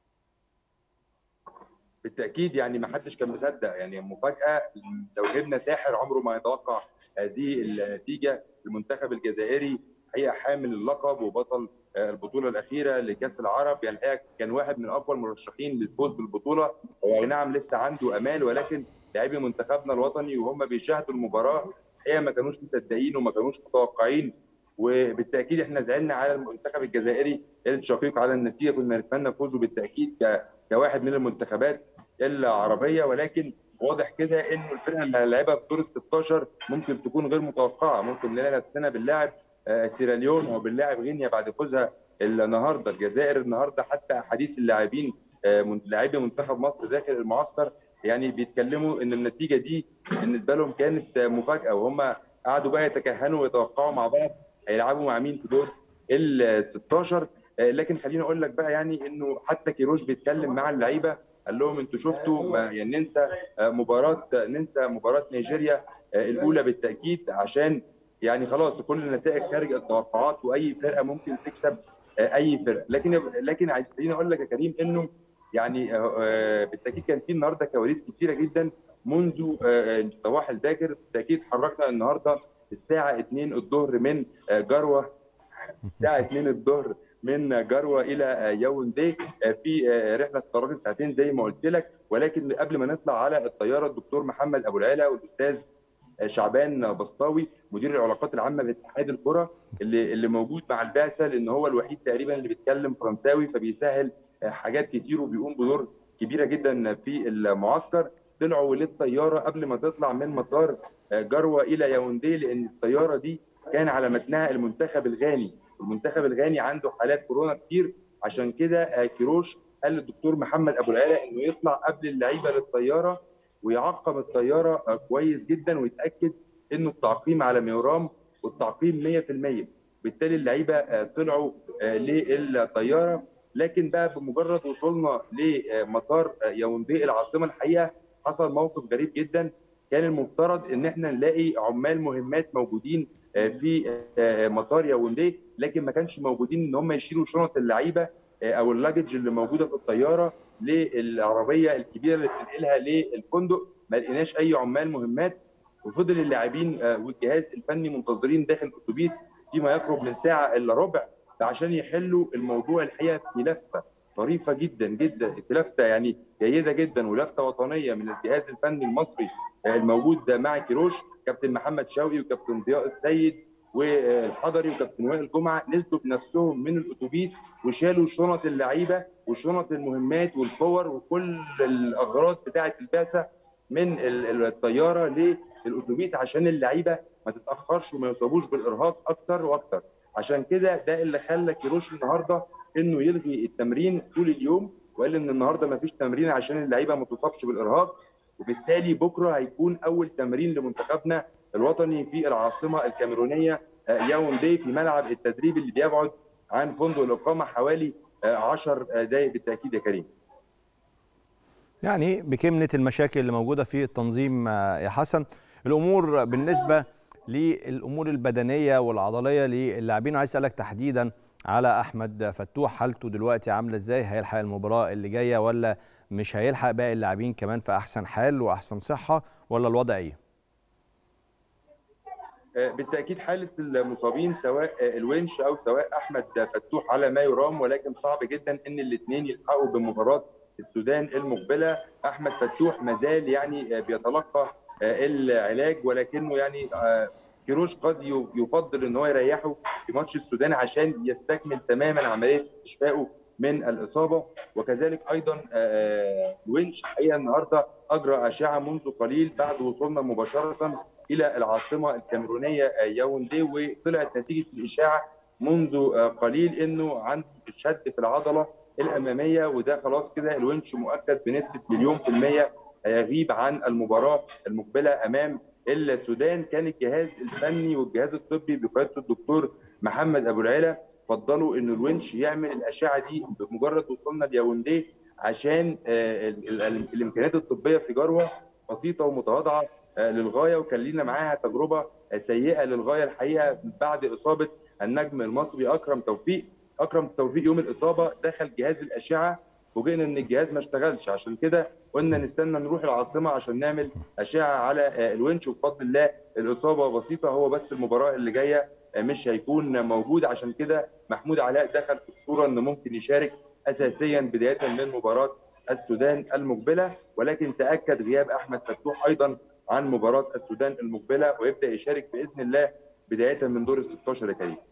بالتاكيد يعني ما حدش كان مصدق يعني مفاجاه لو جبنا ساحر عمره ما يتوقع هذه النتيجه المنتخب الجزائري حقيقه حامل اللقب وبطل آه، البطوله الاخيره لكاس العرب يعني الحقيقه كان واحد من اقوى المرشحين للفوز بالبطوله هو اي نعم لسه عنده امال ولكن لاعبي منتخبنا الوطني وهم بيشاهدوا المباراه الحقيقه ما كانوش مصدقين وما كانوش متوقعين وبالتاكيد احنا زعلنا على المنتخب الجزائري الشقيق على النتيجه كنا نتمنى فوزه بالتاكيد ك- كواحد من المنتخبات العربيه ولكن واضح كده انه الفرقه اللي هنلعبها في دور ال 16 ممكن تكون غير متوقعه ممكن نلاقي نفسنا بنلاعب آه، سيراليون وبنلاعب غينيا بعد فوزها النهارده الجزائر النهارده حتى احاديث اللاعبين آه، من- لاعبي منتخب مصر داخل المعسكر يعني بيتكلموا ان النتيجه دي بالنسبه لهم كانت آه، مفاجاه وهم قعدوا بقى يتكهنوا ويتوقعوا مع بعض هيلعبوا مع مين في دور ال 16 آه، لكن خليني اقول لك بقى يعني انه حتى كيروش بيتكلم مع اللعيبه قال لهم انتوا شفتوا ما يعني ننسى مباراه ننسى مباراه نيجيريا الاولى بالتاكيد عشان يعني خلاص كل النتائج خارج التوقعات واي فرقه ممكن تكسب اي فرقه لكن لكن عايزين اقول لك يا كريم انه يعني بالتاكيد كان في النهارده كواليس كتيره جدا منذ الصباح الباكر بالتاكيد حركنا النهارده الساعه 2 الظهر من جروه الساعه 2 الظهر من جروه الى ياوندي في رحله استغرقت ساعتين زي ما قلت لك ولكن قبل ما نطلع على الطياره الدكتور محمد ابو العلا والاستاذ شعبان بسطاوي مدير العلاقات العامه باتحاد الكره اللي اللي موجود مع البعثه لان هو الوحيد تقريبا اللي بيتكلم فرنساوي فبيسهل حاجات كتير وبيقوم بدور كبيره جدا في المعسكر طلعوا للطياره قبل ما تطلع من مطار جروه الى ياوندي لان الطياره دي كان على متنها المنتخب الغاني المنتخب الغاني عنده حالات كورونا كتير عشان كده كيروش قال للدكتور محمد ابو العلا انه يطلع قبل اللعيبه للطياره ويعقم الطياره كويس جدا ويتاكد انه التعقيم على ميورام والتعقيم 100% بالتالي اللعيبه طلعوا للطياره لكن بقى بمجرد وصولنا لمطار ياوندي العاصمه الحقيقه حصل موقف غريب جدا كان المفترض ان احنا نلاقي عمال مهمات موجودين في مطار ياوندي لكن ما كانش موجودين ان هم يشيلوا شنط اللعيبه او اللاجج اللي موجوده في الطياره للعربيه الكبيره اللي بتنقلها للفندق ما لقيناش اي عمال مهمات وفضل اللاعبين والجهاز الفني منتظرين داخل الاتوبيس فيما يقرب من ساعه الا ربع عشان يحلوا الموضوع الحقيقه في لفه طريفه جدا جدا لفته يعني جيده جدا ولفته وطنيه من الجهاز الفني المصري الموجود مع كيروش كابتن محمد شوقي وكابتن ضياء السيد والحضري وكابتن وائل جمعه نزلوا بنفسهم من الاتوبيس وشالوا شنط اللعيبه وشنط المهمات والكور وكل الاغراض بتاعه البعثه من الطياره للاتوبيس عشان اللعيبه ما تتاخرش وما يصابوش بالارهاق اكتر واكتر عشان كده ده اللي خلى كيروش النهارده انه يلغي التمرين طول اليوم وقال ان النهارده ما فيش تمرين عشان اللعيبه ما تصابش بالارهاق وبالتالي بكره هيكون اول تمرين لمنتخبنا الوطني في العاصمه الكاميرونيه ياوندي في ملعب التدريب اللي بيبعد عن فندق الاقامه حوالي 10 دقائق بالتاكيد يا كريم. يعني بكمنه المشاكل اللي موجوده في التنظيم يا حسن الامور بالنسبه للامور البدنيه والعضليه للاعبين عايز اسالك تحديدا على احمد فتوح حالته دلوقتي عامله ازاي هيلحق المباراه اللي جايه ولا مش هيلحق باقي اللاعبين كمان في احسن حال واحسن صحه ولا الوضع ايه بالتاكيد حاله المصابين سواء الونش او سواء احمد فتوح على ما يرام ولكن صعب جدا ان الاثنين يلحقوا بمباراه السودان المقبله احمد فتوح مازال يعني بيتلقى العلاج ولكنه يعني كيروش قد يفضل ان هو يريحه في ماتش السودان عشان يستكمل تماما عمليه استشفائه من الاصابه وكذلك ايضا الونش حقيقه النهارده اجرى اشعه منذ قليل بعد وصولنا مباشره الى العاصمه الكاميرونيه ياوندي وطلعت نتيجه الاشاعه منذ قليل انه عنده شد في العضله الاماميه وده خلاص كده الونش مؤكد بنسبه مليون في الميه هيغيب عن المباراه المقبله امام السودان كان الجهاز الفني والجهاز الطبي بقياده الدكتور محمد ابو العلا فضلوا ان الونش يعمل الاشعه دي بمجرد وصولنا لياوندي عشان الامكانيات الطبيه في جروه بسيطه ومتواضعه للغايه وكان لينا معاها تجربه سيئه للغايه الحقيقه بعد اصابه النجم المصري اكرم توفيق اكرم توفيق يوم الاصابه دخل جهاز الاشعه فوجئنا ان الجهاز ما اشتغلش عشان كده قلنا نستنى نروح العاصمه عشان نعمل اشعه على الونش وبفضل الله الاصابه بسيطه هو بس المباراه اللي جايه مش هيكون موجود عشان كده محمود علاء دخل في الصوره انه ممكن يشارك اساسيا بدايه من مباراه السودان المقبله ولكن تاكد غياب احمد فتوح ايضا عن مباراه السودان المقبله ويبدا يشارك باذن الله بدايه من دور ال 16 يا كريم.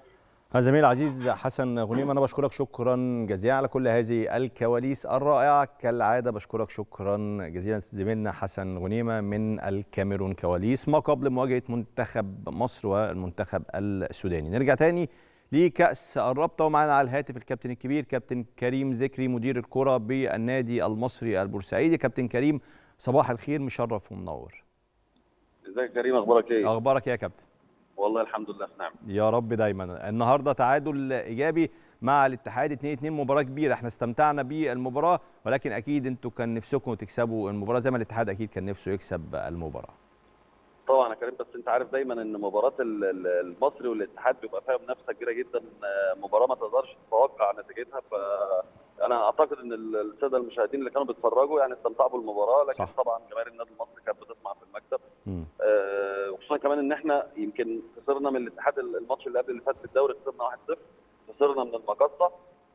زميل العزيز حسن غنيم انا بشكرك شكرا جزيلا على كل هذه الكواليس الرائعه كالعاده بشكرك شكرا جزيلا زميلنا حسن غنيمه من الكاميرون كواليس ما قبل مواجهه منتخب مصر والمنتخب السوداني نرجع تاني لكاس الرابطه ومعانا على الهاتف الكابتن الكبير كابتن كريم ذكري مدير الكره بالنادي المصري البورسعيدي كابتن كريم صباح الخير مشرف ومنور ازيك يا كريم اخبارك ايه اخبارك يا كابتن والله الحمد لله في نعم يا رب دايما النهارده تعادل ايجابي مع الاتحاد 2 2 مباراه كبيره احنا استمتعنا بالمباراه ولكن اكيد انتوا كان نفسكم تكسبوا المباراه زي ما الاتحاد اكيد كان نفسه يكسب المباراه طبعا يا كريم بس انت عارف دايما ان مباراه المصري والاتحاد بيبقى فيها منافسه كبيره جدا مباراه ما تقدرش تتوقع نتيجتها ف انا اعتقد ان الساده المشاهدين اللي كانوا بيتفرجوا يعني استمتعوا بالمباراه لكن صح. طبعا جماهير النادي المصري كانت بتطمع في المكسب آه وخصوصا كمان ان احنا يمكن خسرنا من الاتحاد الماتش اللي قبل اللي فات في الدوري خسرنا 1-0 خسرنا من المقصه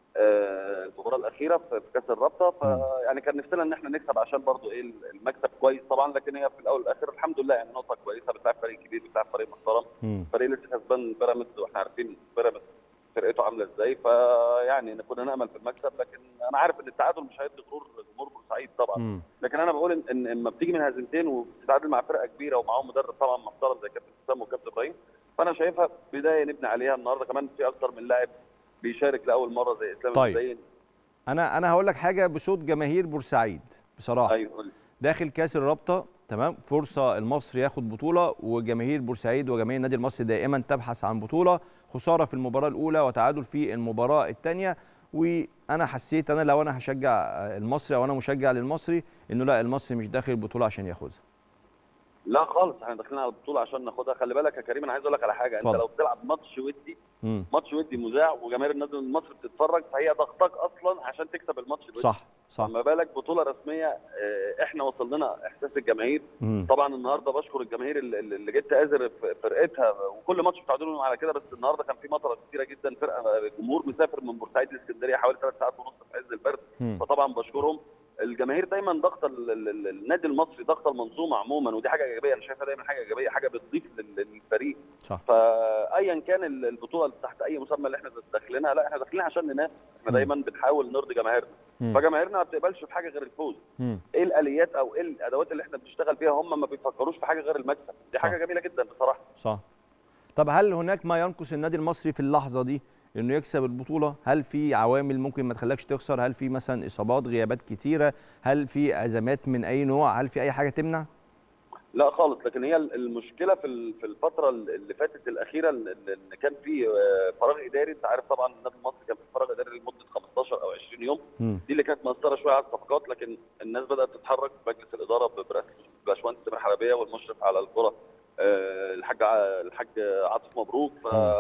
آه المباراه الاخيره في في كاس الرابطه فيعني كان نفسنا ان احنا نكسب عشان برضو ايه المكسب كويس طبعا لكن هي في الاول والاخر الحمد لله يعني نقطه كويسه بتلعب فريق كبير بتلعب فريق محترم مم. فريق لسه كسبان بيراميدز واحنا عارفين بيراميدز فرقته عامله ازاي فيعني كنا نامل في المكسب لكن انا عارف ان التعادل مش هيدي غرور جمهور بورسعيد طبعا مم. لكن انا بقول ان ان لما بتيجي من هزيمتين وبتتعادل مع فرقه كبيره ومعاهم مدرب طبعا محترم زي كابتن حسام وكابتن ابراهيم فانا شايفها بدايه نبني عليها النهارده كمان في اكتر من لاعب بيشارك لاول مره زي اسلام طيب. المزين انا انا هقول لك حاجه بصوت جماهير بورسعيد بصراحه ايوه قول لي. داخل كاس الرابطه تمام فرصه المصري ياخد بطوله وجماهير بورسعيد وجماهير النادي المصري دائما تبحث عن بطوله خساره في المباراه الاولى وتعادل في المباراه الثانيه وانا حسيت انا لو انا هشجع المصري او انا مشجع للمصري انه لا المصري مش داخل البطوله عشان ياخدها لا خالص احنا داخلين على البطوله عشان ناخدها خلي بالك يا كريم انا عايز اقول لك على حاجه اتفضل. انت لو بتلعب ماتش ودي امم ماتش ودي مذاع وجماهير النادي المصري بتتفرج فهي ضغطك اصلا عشان تكسب الماتش الودي صح صح ما بالك بطوله رسميه اه، احنا وصل لنا احساس الجماهير مم. طبعا النهارده بشكر الجماهير اللي اللي جت تآزر في فرقتها وكل ماتش بتعادلوا على كده بس النهارده كان في مطره كتيره جدا فرقه الجمهور مسافر من بورسعيد لاسكندريه حوالي ثلاث ساعات ونص في عز البرد مم. فطبعا بشكرهم الجماهير دايما ضغط ال- ال- ال- النادي المصري ضغط المنظومه عموما ودي حاجه ايجابيه انا شايفها دايما حاجه ايجابيه حاجه بتضيف لل- للفريق صح فايا كان ال- البطوله اللي تحت اي مسمى اللي احنا داخلينها لا احنا داخلين عشان ننافس احنا مم. دايما بنحاول نرضي جماهيرنا مم. فجماهيرنا ما بتقبلش في حاجه غير الفوز مم. ايه الاليات او ايه الادوات اللي احنا بنشتغل بيها هم ما بيفكروش في حاجه غير المكسب دي صح. حاجه جميله جدا بصراحه صح طب هل هناك ما ينقص النادي المصري في اللحظه دي انه يكسب البطوله هل في عوامل ممكن ما تخليكش تخسر هل في مثلا اصابات غيابات كتيره هل في ازمات من اي نوع هل في اي حاجه تمنع لا خالص لكن هي المشكله في ال- في الفتره اللي فاتت الاخيره ان إن كان في آه، فراغ اداري انت عارف طبعا النادي المصري كان في فراغ اداري لمده 15 او 20 يوم مم. دي اللي كانت مأثره شويه على الصفقات لكن الناس بدات تتحرك مجلس الاداره برئاسه باشمهندس سمير حربيه والمشرف على الكره آه، الحاج ع- الحاج عاطف مبروك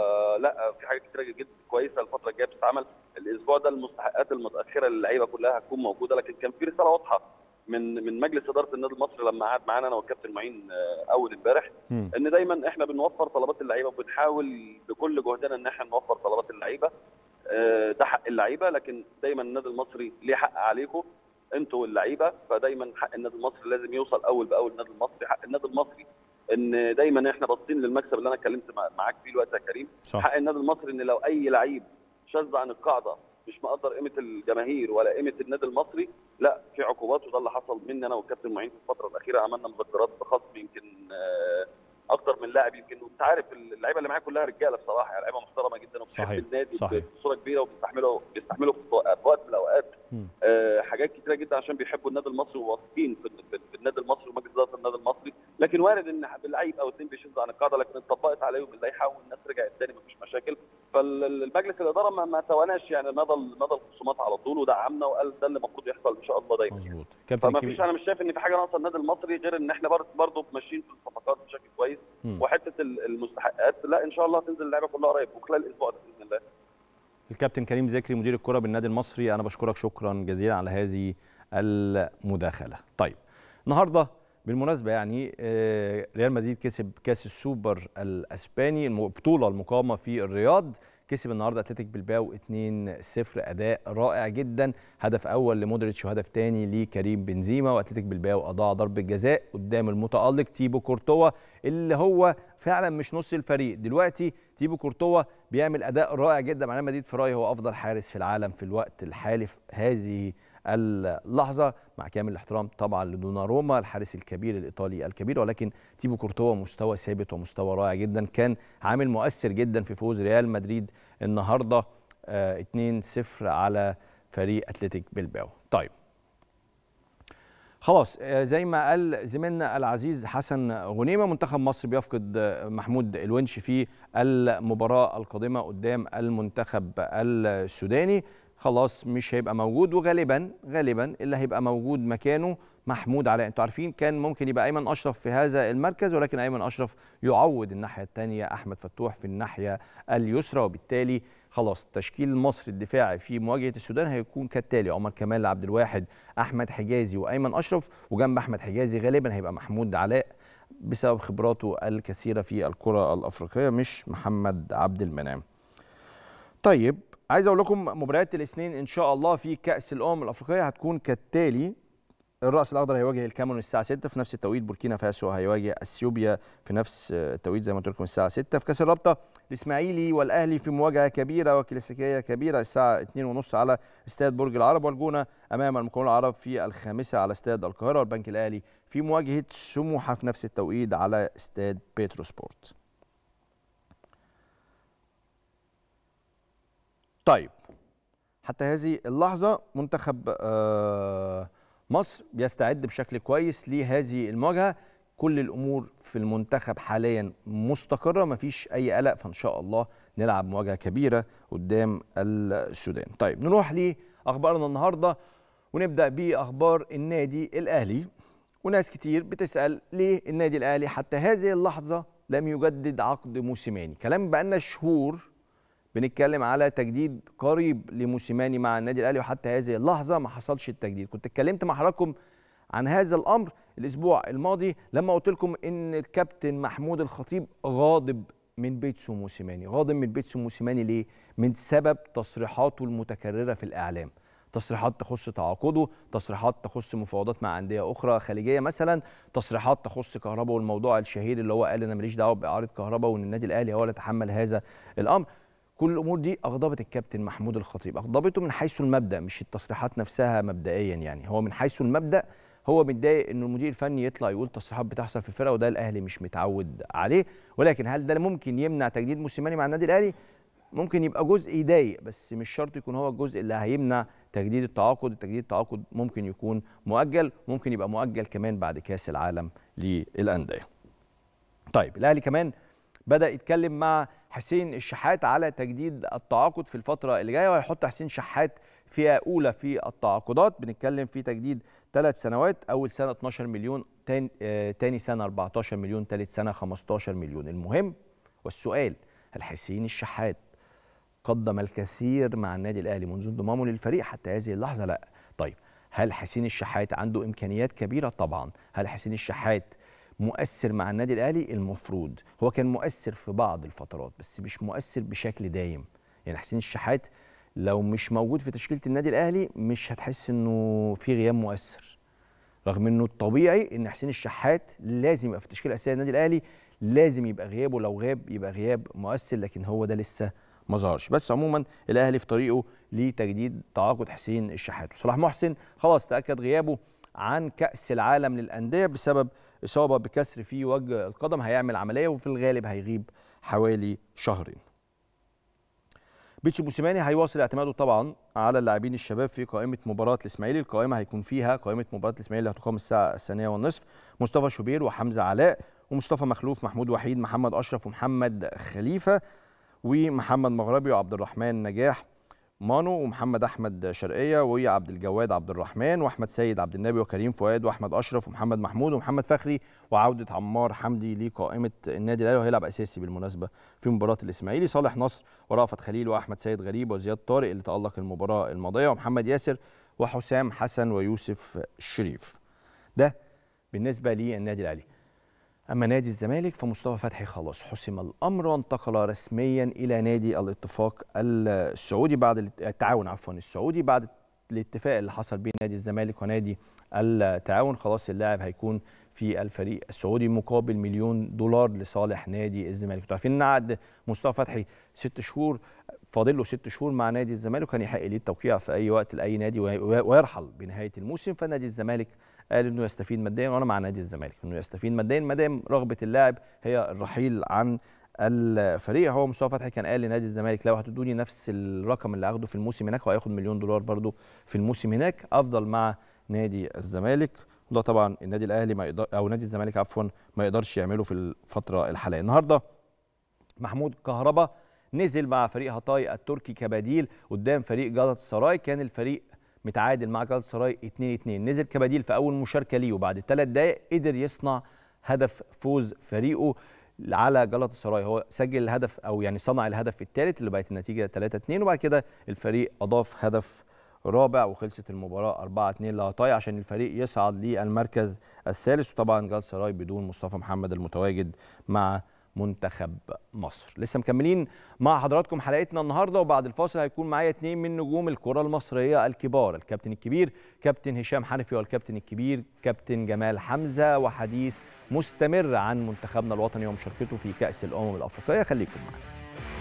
فلا في حاجات كتيره جدا كويسه الفتره الجايه بتتعمل الاسبوع ده المستحقات المتاخره للعيبه كلها هتكون موجوده لكن كان في رساله واضحه من من مجلس اداره النادي المصري لما قعد معانا انا والكابتن معين آه، اول امبارح مم. ان دايما احنا بنوفر طلبات اللعيبه وبنحاول بكل جهدنا ان احنا نوفر طلبات اللعيبه آه، ده حق اللعيبه لكن دايما النادي المصري ليه حق عليكم انتوا واللعيبه فدايما حق النادي المصري لازم يوصل اول باول النادي المصري حق النادي المصري ان دايما احنا باصين للمكسب اللي انا اتكلمت مع- معاك فيه الوقت يا كريم صح حق النادي المصري ان لو اي لعيب شذ عن القاعده مش مقدر قيمه الجماهير ولا قيمه النادي المصري لا في عقوبات وده اللي حصل مني انا والكابتن معين في الفتره الاخيره عملنا مذكرات بخصم يمكن آه، اكتر من لاعب يمكن وانت عارف اللعيبه اللي معايا كلها رجاله بصراحه يعني لعيبه محترمه جدا وبتحب صحيح، النادي صحيح. بصوره كبيره وبيستحملوا بيستحملوا في وق- في وقت من الاوقات مم. آه، حاجات كتيره جدا عشان بيحبوا النادي المصري وواثقين في في- في النادي المصري ومجلس اداره النادي المصري لكن وارد ان لعيب او اثنين بيشدوا عن القاعده لكن اتطبقت عليهم اللائحه والناس رجعت تاني مفيش مشاكل فالمجلس الاداره ما, ما تواناش يعني مدى مدى الخصومات على طول ودعمنا وقال ده اللي المفروض يحصل ان شاء الله دايما مظبوط كابتن فما فيش الكبير انا مش شايف ان في حاجه ناقصه النادي المصري غير ان احنا برضه برضه ماشيين في الصفقات بشكل كويس مم. وحته ال- المستحقات لا ان شاء الله هتنزل اللعيبه كلها قريب وخلال الاسبوع ده باذن الله الكابتن كريم ذكري مدير الكره بالنادي المصري انا بشكرك شكرا جزيلا على هذه المداخله طيب النهارده بالمناسبه يعني آه، ريال مدريد كسب كاس السوبر الاسباني البطوله المقامه في الرياض كسب النهارده اتلتيك بلباو 2-0 اداء رائع جدا هدف اول لمودريتش وهدف ثاني لكريم بنزيما واتلتيك بلباو اضاع ضربه جزاء قدام المتالق تيبو كورتوا اللي هو فعلا مش نص الفريق دلوقتي تيبو كورتوا بيعمل اداء رائع جدا مع ريال مدريد في رايي هو افضل حارس في العالم في الوقت الحالي في هذه اللحظه مع كامل الاحترام طبعا لدوناروما الحارس الكبير الايطالي الكبير ولكن تيبو كورتوا مستوى ثابت ومستوى رائع جدا كان عامل مؤثر جدا في فوز ريال مدريد النهارده آه 2-0 على فريق اتلتيك بلباو طيب خلاص آه، زي ما قال زميلنا العزيز حسن غنيمه منتخب مصر بيفقد آه، محمود الونش في المباراه القادمه قدام المنتخب السوداني خلاص مش هيبقى موجود وغالبا غالبا اللي هيبقى موجود مكانه محمود علاء انتوا عارفين كان ممكن يبقى ايمن اشرف في هذا المركز ولكن ايمن اشرف يعوض الناحيه الثانيه احمد فتوح في الناحيه اليسرى وبالتالي خلاص تشكيل مصر الدفاعي في مواجهه السودان هيكون كالتالي عمر كمال عبد الواحد احمد حجازي وايمن اشرف وجنب احمد حجازي غالبا هيبقى محمود علاء بسبب خبراته الكثيره في الكره الافريقيه مش محمد عبد المنعم طيب عايز اقول لكم مباريات الاثنين ان شاء الله في كاس الامم الافريقيه هتكون كالتالي الراس الاخضر هيواجه الكاميرون الساعه 6 في نفس التوقيت بوركينا فاسو هيواجه اثيوبيا في نفس التوقيت زي ما قلت لكم الساعه 6 في كاس الرابطه الاسماعيلي والاهلي في مواجهه كبيره وكلاسيكيه كبيره الساعه 2:30 على استاد برج العرب والجونه امام المقاولون العرب في الخامسه على استاد القاهره والبنك الاهلي في مواجهه سموحه في نفس التوقيت على استاد بيترو سبورت طيب حتى هذه اللحظه منتخب آه مصر بيستعد بشكل كويس لهذه المواجهه كل الامور في المنتخب حاليا مستقره مفيش اي قلق فان شاء الله نلعب مواجهه كبيره قدام السودان طيب نروح لاخبارنا النهارده ونبدا باخبار النادي الاهلي وناس كتير بتسال ليه النادي الاهلي حتى هذه اللحظه لم يجدد عقد موسيماني كلام بقالنا شهور بنتكلم على تجديد قريب لموسيماني مع النادي الاهلي وحتى هذه اللحظه ما حصلش التجديد كنت اتكلمت مع حضراتكم عن هذا الامر الاسبوع الماضي لما قلت لكم ان الكابتن محمود الخطيب غاضب من بيتسو موسيماني غاضب من بيتسو موسيماني ليه من سبب تصريحاته المتكرره في الاعلام تصريحات تخص تعاقده تصريحات تخص مفاوضات مع انديه اخرى خليجيه مثلا تصريحات تخص كهرباء والموضوع الشهير اللي هو قال انا ماليش دعوه باعاره كهرباء وان النادي الاهلي هو اللي يتحمل هذا الامر كل الامور دي اغضبت الكابتن محمود الخطيب اغضبته من حيث المبدا مش التصريحات نفسها مبدئيا يعني هو من حيث المبدا هو متضايق ان المدير الفني يطلع يقول تصريحات بتحصل في الفرقه وده الاهلي مش متعود عليه ولكن هل ده ممكن يمنع تجديد موسيماني مع النادي الاهلي ممكن يبقى جزء يضايق بس مش شرط يكون هو الجزء اللي هيمنع تجديد التعاقد التجديد التعاقد ممكن يكون مؤجل ممكن يبقى مؤجل كمان بعد كاس العالم للانديه طيب الاهلي كمان بدا يتكلم مع حسين الشحات على تجديد التعاقد في الفتره اللي جايه وهيحط حسين شحات فئه اولى في التعاقدات بنتكلم في تجديد ثلاث سنوات اول سنه 12 مليون تاني, آه تاني سنه 14 مليون ثالث سنه 15 مليون المهم والسؤال هل حسين الشحات قدم الكثير مع النادي الاهلي منذ انضمامه للفريق حتى هذه اللحظه لا طيب هل حسين الشحات عنده امكانيات كبيره طبعا هل حسين الشحات مؤثر مع النادي الاهلي المفروض هو كان مؤثر في بعض الفترات بس مش مؤثر بشكل دايم يعني حسين الشحات لو مش موجود في تشكيله النادي الاهلي مش هتحس انه في غياب مؤثر رغم انه الطبيعي ان حسين الشحات لازم يبقى في التشكيله الاساسيه للنادي الاهلي لازم يبقى غيابه لو غاب يبقى غياب مؤثر لكن هو ده لسه ما ظهرش بس عموما الاهلي في طريقه لتجديد تعاقد حسين الشحات وصلاح محسن خلاص تاكد غيابه عن كاس العالم للانديه بسبب اصابه بكسر في وجه القدم هيعمل عمليه وفي الغالب هيغيب حوالي شهرين بيتسو موسيماني هيواصل اعتماده طبعا على اللاعبين الشباب في قائمه مباراه الاسماعيلي القائمه هيكون فيها قائمه مباراه الاسماعيلي اللي هتقام الساعه الثانيه والنصف مصطفى شوبير وحمزه علاء ومصطفى مخلوف محمود وحيد محمد اشرف ومحمد خليفه ومحمد مغربي وعبد الرحمن نجاح مانو ومحمد احمد شرقيه وعبد الجواد عبد الرحمن واحمد سيد عبد النبي وكريم فؤاد واحمد اشرف ومحمد محمود ومحمد فخري وعوده عمار حمدي لقائمه النادي الاهلي وهيلعب اساسي بالمناسبه في مباراه الاسماعيلي صالح نصر ورافت خليل واحمد سيد غريب وزياد طارق اللي تالق المباراه الماضيه ومحمد ياسر وحسام حسن ويوسف الشريف ده بالنسبه للنادي الاهلي اما نادي الزمالك فمصطفى فتحي خلاص حسم الامر وانتقل رسميا الى نادي الاتفاق السعودي بعد التعاون عفوا السعودي بعد الاتفاق اللي حصل بين نادي الزمالك ونادي التعاون خلاص اللاعب هيكون في الفريق السعودي مقابل مليون دولار لصالح نادي الزمالك انتوا عارفين ان عقد مصطفى فتحي ست شهور فاضل له ست شهور مع نادي الزمالك كان يحق ليه التوقيع في اي وقت لاي نادي ويرحل بنهايه الموسم فنادي الزمالك قال انه يستفيد ماديا وانا مع نادي الزمالك انه يستفيد ماديا ما دام رغبه اللاعب هي الرحيل عن الفريق هو مصطفى فتحي كان قال لنادي الزمالك لو هتدوني نفس الرقم اللي هاخده في الموسم هناك هو هياخد مليون دولار برده في الموسم هناك افضل مع نادي الزمالك ده طبعا النادي الاهلي ما يقدر او نادي الزمالك عفوا ما يقدرش يعمله في الفتره الحاليه النهارده محمود كهربا نزل مع فريق هطاي التركي كبديل قدام فريق جلطة سراي كان الفريق متعادل مع جلطة سراي 2-2 نزل كبديل في اول مشاركه ليه وبعد ثلاث دقائق قدر يصنع هدف فوز فريقه على جلطة سراي هو سجل الهدف او يعني صنع الهدف الثالث اللي بقت النتيجه 3-2 وبعد كده الفريق اضاف هدف رابع وخلصت المباراه 4 2 لهطاي عشان الفريق يصعد للمركز الثالث وطبعا جال سراي بدون مصطفى محمد المتواجد مع منتخب مصر لسه مكملين مع حضراتكم حلقتنا النهارده وبعد الفاصل هيكون معايا اثنين من نجوم الكره المصريه الكبار الكابتن الكبير كابتن هشام حنفي والكابتن الكبير كابتن جمال حمزه وحديث مستمر عن منتخبنا الوطني ومشاركته في كاس الامم الافريقيه خليكم معانا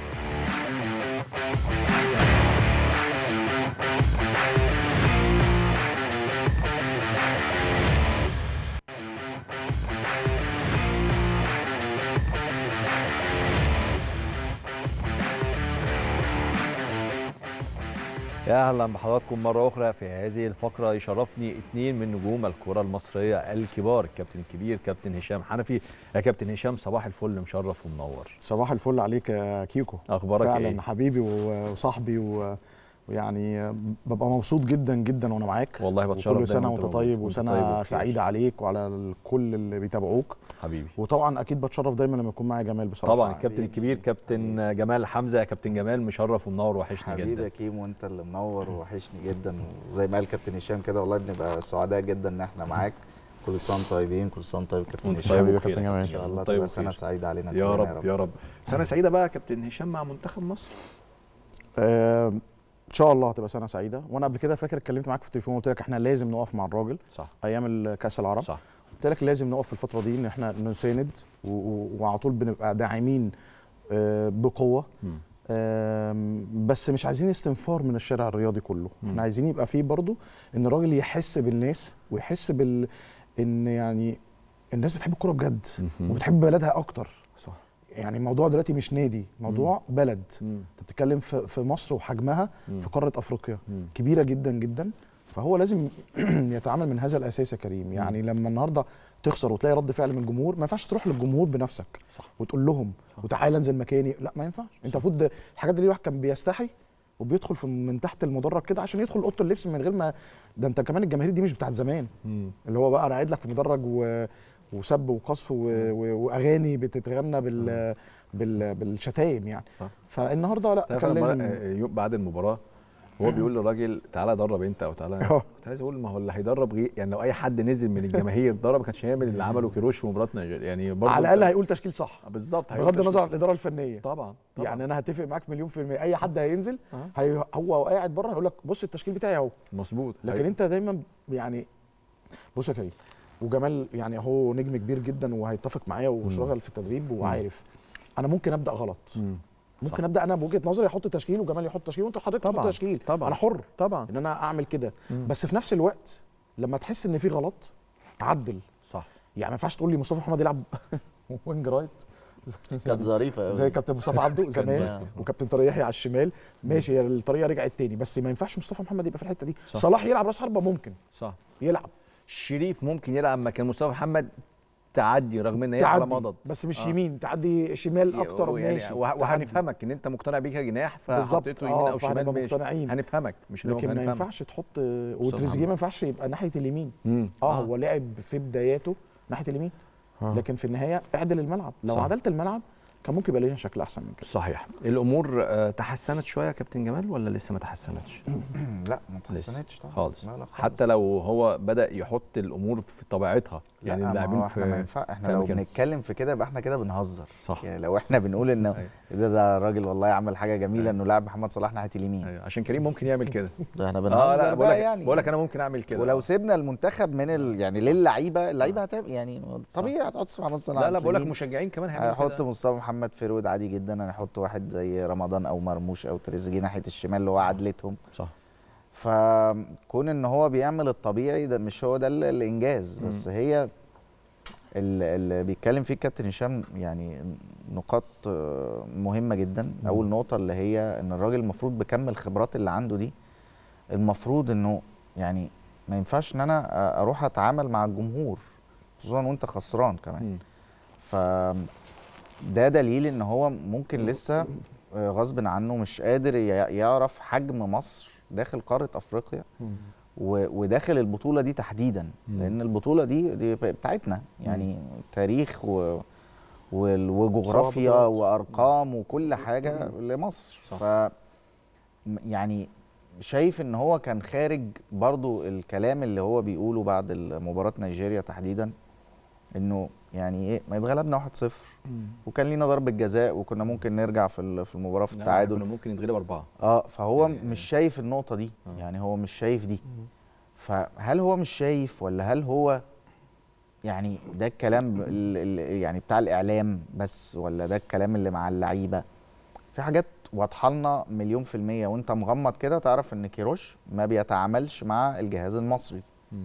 يا اهلا بحضراتكم مره اخرى في هذه الفقره يشرفني اثنين من نجوم الكره المصريه الكبار الكابتن الكبير كابتن هشام حنفي يا كابتن هشام صباح الفل مشرف ومنور صباح الفل عليك يا كيكو اخبارك فعلا ايه حبيبي و- وصاحبي و- ويعني ببقى مبسوط جدا جدا وانا معاك والله بتشرف وكل سنه دايماً وانت وأنت طيب موجود. وأنت وسنه طيب وبخير. سعيده عليك وعلى الكل اللي بيتابعوك حبيبي وطبعا اكيد بتشرف دايما لما يكون معايا جمال بصراحه طبعا الكابتن الكبير كابتن جمال حمزه يا كابتن جمال مشرف ومنور وحشني حبيبي يا جدا كيمو انت اللي منور ووحشني جدا وزي ما قال كابتن هشام كده والله بنبقى سعداء جدا ان احنا معاك كل سنه وانتم طيبين كل سنه وانت طيب كابتن وأنت هشام طيب حبيبي يا وبخير كابتن جمال. ان شاء الله طيب تبقى سنه وبخير. سعيده علينا يا كلنا رب يا رب سنه سعيده بقى يا كابتن هشام مع منتخب مصر آه ان شاء الله هتبقى سنه سعيده وانا قبل كده فاكر اتكلمت معاك في التليفون وقلت لك احنا لازم نقف مع الراجل صح ايام كاس العرب صح قلت لك لازم نقف في الفتره دي ان احنا نساند و- و- وعلى طول بنبقى داعمين آه، بقوه مم. آم، بس مش عايزين استنفار من الشارع الرياضي كله مم. احنا عايزين يبقى فيه برضو ان الراجل يحس بالناس ويحس بال ان يعني الناس بتحب الكوره بجد مم. وبتحب بلدها اكتر صح يعني الموضوع دلوقتي مش نادي موضوع بلد مم. انت بتتكلم في في مصر وحجمها مم. في قاره افريقيا مم. كبيره جدا جدا فهو لازم يتعامل من هذا الاساس يا كريم يعني لما النهارده تخسر وتلاقي رد فعل من الجمهور ما ينفعش تروح للجمهور بنفسك صح. وتقول لهم وتعالى انزل مكاني لا ما ينفعش انت المفروض الحاجات دي الواحد كان بيستحي وبيدخل في من تحت المدرج كده عشان يدخل اوضه اللبس من غير ما ده انت كمان الجماهير دي مش بتاعت زمان مم. اللي هو بقى انا قاعد لك في مدرج و... وسب وقذف و... و... واغاني بتتغنى بال... بال... بالشتايم يعني صح فالنهارده لا تعرف كان أنا مرة- لازم آه، يوم بعد المباراه هو بيقول للراجل تعالى درب انت او تعالى اه. كنت عايز اقول ما هو اللي هيدرب غير يعني لو اي حد نزل من الجماهير درب ما كانش هيعمل اللي عمله كيروش في مباراه نيجيريا يعني برضه على الاقل هيقول تشكيل صح بالظبط هيقول بغض تشكيل النظر عن صح. الاداره الفنيه طبعا طبعا يعني انا هتفق معاك مليون في الميه اي حد هينزل أه. هي هو قاعد بره هيقول لك بص التشكيل بتاعي اهو مظبوط لكن انت دايما يعني بص يا كريم وجمال يعني هو نجم كبير جدا وهيتفق معايا واشتغل في التدريب وعارف انا ممكن ابدا غلط مم. ممكن ابدا انا بوجهه نظري احط تشكيل وجمال يحط تشكيل وانت حضرتك طبعاً، تحط تشكيل طبعاً. انا حر طبعا ان انا اعمل كده مم. بس في نفس الوقت لما تحس ان في غلط عدل صح يعني ما ينفعش تقول لي مصطفى محمد يلعب وينج رايت كانت ظريفه قوي زي كابتن مصطفى عبده زمان ظريف. وكابتن طارق يحيى على الشمال ماشي هي الطريقه رجعت تاني بس ما ينفعش مصطفى محمد يبقى في الحته دي صح. صلاح يلعب راس حربه ممكن صح يلعب شريف ممكن يلعب مكان مصطفى محمد تعدي رغم ان هي على تعدي مضض بس مش آه. يمين تعدي شمال اكتر يعني ماشي وه- تعدي. وهنفهمك ان انت مقتنع بيه كجناح بالظبط فحطيته يمين اه او شمال فهنبقى ماشي مقتنعين هنفهمك مش اللي هو لكن ما هنفهمك. ينفعش تحط وتريزيجيه ما ينفعش يبقى ناحيه اليمين مم. اه هو لعب في بداياته ناحيه اليمين آه. لكن في النهايه اعدل الملعب لو صح. عدلت الملعب كان ممكن يبقى لنا شكل احسن من كده صحيح الامور آه، تحسنت شويه يا كابتن جمال ولا لسه ما تحسنتش لا ما اتحسنتش طبعا خالص لا لا خالص. حتى لو هو بدا يحط الامور في طبيعتها لا يعني ما اللاعبين هو احنا ما في ينفع احنا في لو أماكنهم. بنتكلم في كده يبقى احنا كده بنهزر صح يعني لو احنا بنقول ان أيوة. ده ده راجل والله عمل حاجه جميله أيوة. انه لاعب محمد صلاح ناحيه اليمين أيوة. عشان كريم ممكن يعمل كده ده احنا اه بنهزر لا بقول بقى لك يعني بقول لك انا ممكن اعمل كده ولو آه. سيبنا المنتخب من ال... يعني للعيبه اللعيبه هتعمل يعني طبيعي هتحط محمد صلاح لا لا على بقول لك اليمين. مشجعين كمان هيعملوا هيحط كده مصطفى محمد فيرود عادي جدا هنحط واحد زي رمضان او مرموش او تريزيجيه ناحيه الشمال اللي هو عدلتهم صح فكون ان هو بيعمل الطبيعي ده مش هو ده ال- الانجاز مم. بس هي ال- اللي بيتكلم فيه الكابتن هشام يعني نقاط آه، مهمه جدا اول نقطه اللي هي ان الراجل المفروض بكم الخبرات اللي عنده دي المفروض انه يعني ما ينفعش ان انا أ- اروح اتعامل مع الجمهور خصوصا وانت خسران كمان مم. ف ده دليل ان هو ممكن لسه آه، غصب عنه مش قادر ي- يعرف حجم مصر داخل قاره افريقيا و- وداخل البطوله دي تحديدا مم. لان البطوله دي دي بتاعتنا يعني تاريخ و وال- وجغرافيا صعب. وارقام وكل حاجه لمصر صح. ف م- يعني شايف ان هو كان خارج برضو الكلام اللي هو بيقوله بعد مباراه نيجيريا تحديدا انه يعني ايه ما يتغلبنا 1-0 وكان لينا ضربه جزاء وكنا ممكن نرجع في ال- في المباراه في لا، التعادل كنا ممكن نتغلب اربعه اه فهو يعني- مش شايف النقطه دي آه. يعني هو مش شايف دي فهل هو مش شايف ولا هل هو يعني ده الكلام ال- ال- يعني بتاع الاعلام بس ولا ده الكلام اللي مع اللعيبه في حاجات واضحه لنا مليون في الميه وانت مغمض كده تعرف ان كيروش ما بيتعاملش مع الجهاز المصري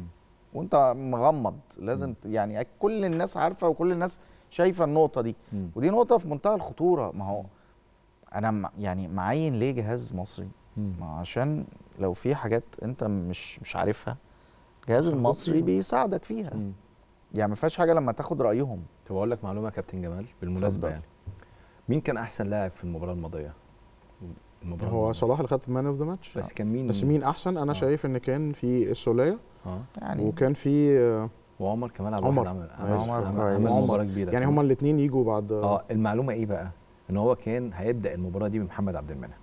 وانت مغمض لازم يعني كل الناس عارفه وكل الناس شايفه النقطه دي مم. ودي نقطه في منتهى الخطوره ما هو انا م- يعني معين ليه جهاز مصري مم. ما عشان لو في حاجات انت مش مش عارفها الجهاز تاخد المصري فيها. بيساعدك فيها مم. يعني ما فيهاش حاجه لما تاخد رايهم طب اقول لك معلومه يا كابتن جمال بالمناسبه اتفضل. يعني مين كان احسن لاعب في المباراه الماضيه المباراه هو الماضية. صلاح اللي خد مان اوف ذا ماتش بس كان مين بس مين احسن انا آه. شايف ان كان في السوليه اه يعني وكان في آه، وعمر كمال عبد عمر. الواحد عمل عمر عمل, عمل, كويس. عمل عمر. مباراه كبيره يعني هما الاثنين يجوا بعد آه، اه المعلومه ايه بقى ان هو كان هيبدا المباراه دي بمحمد عبد المنعم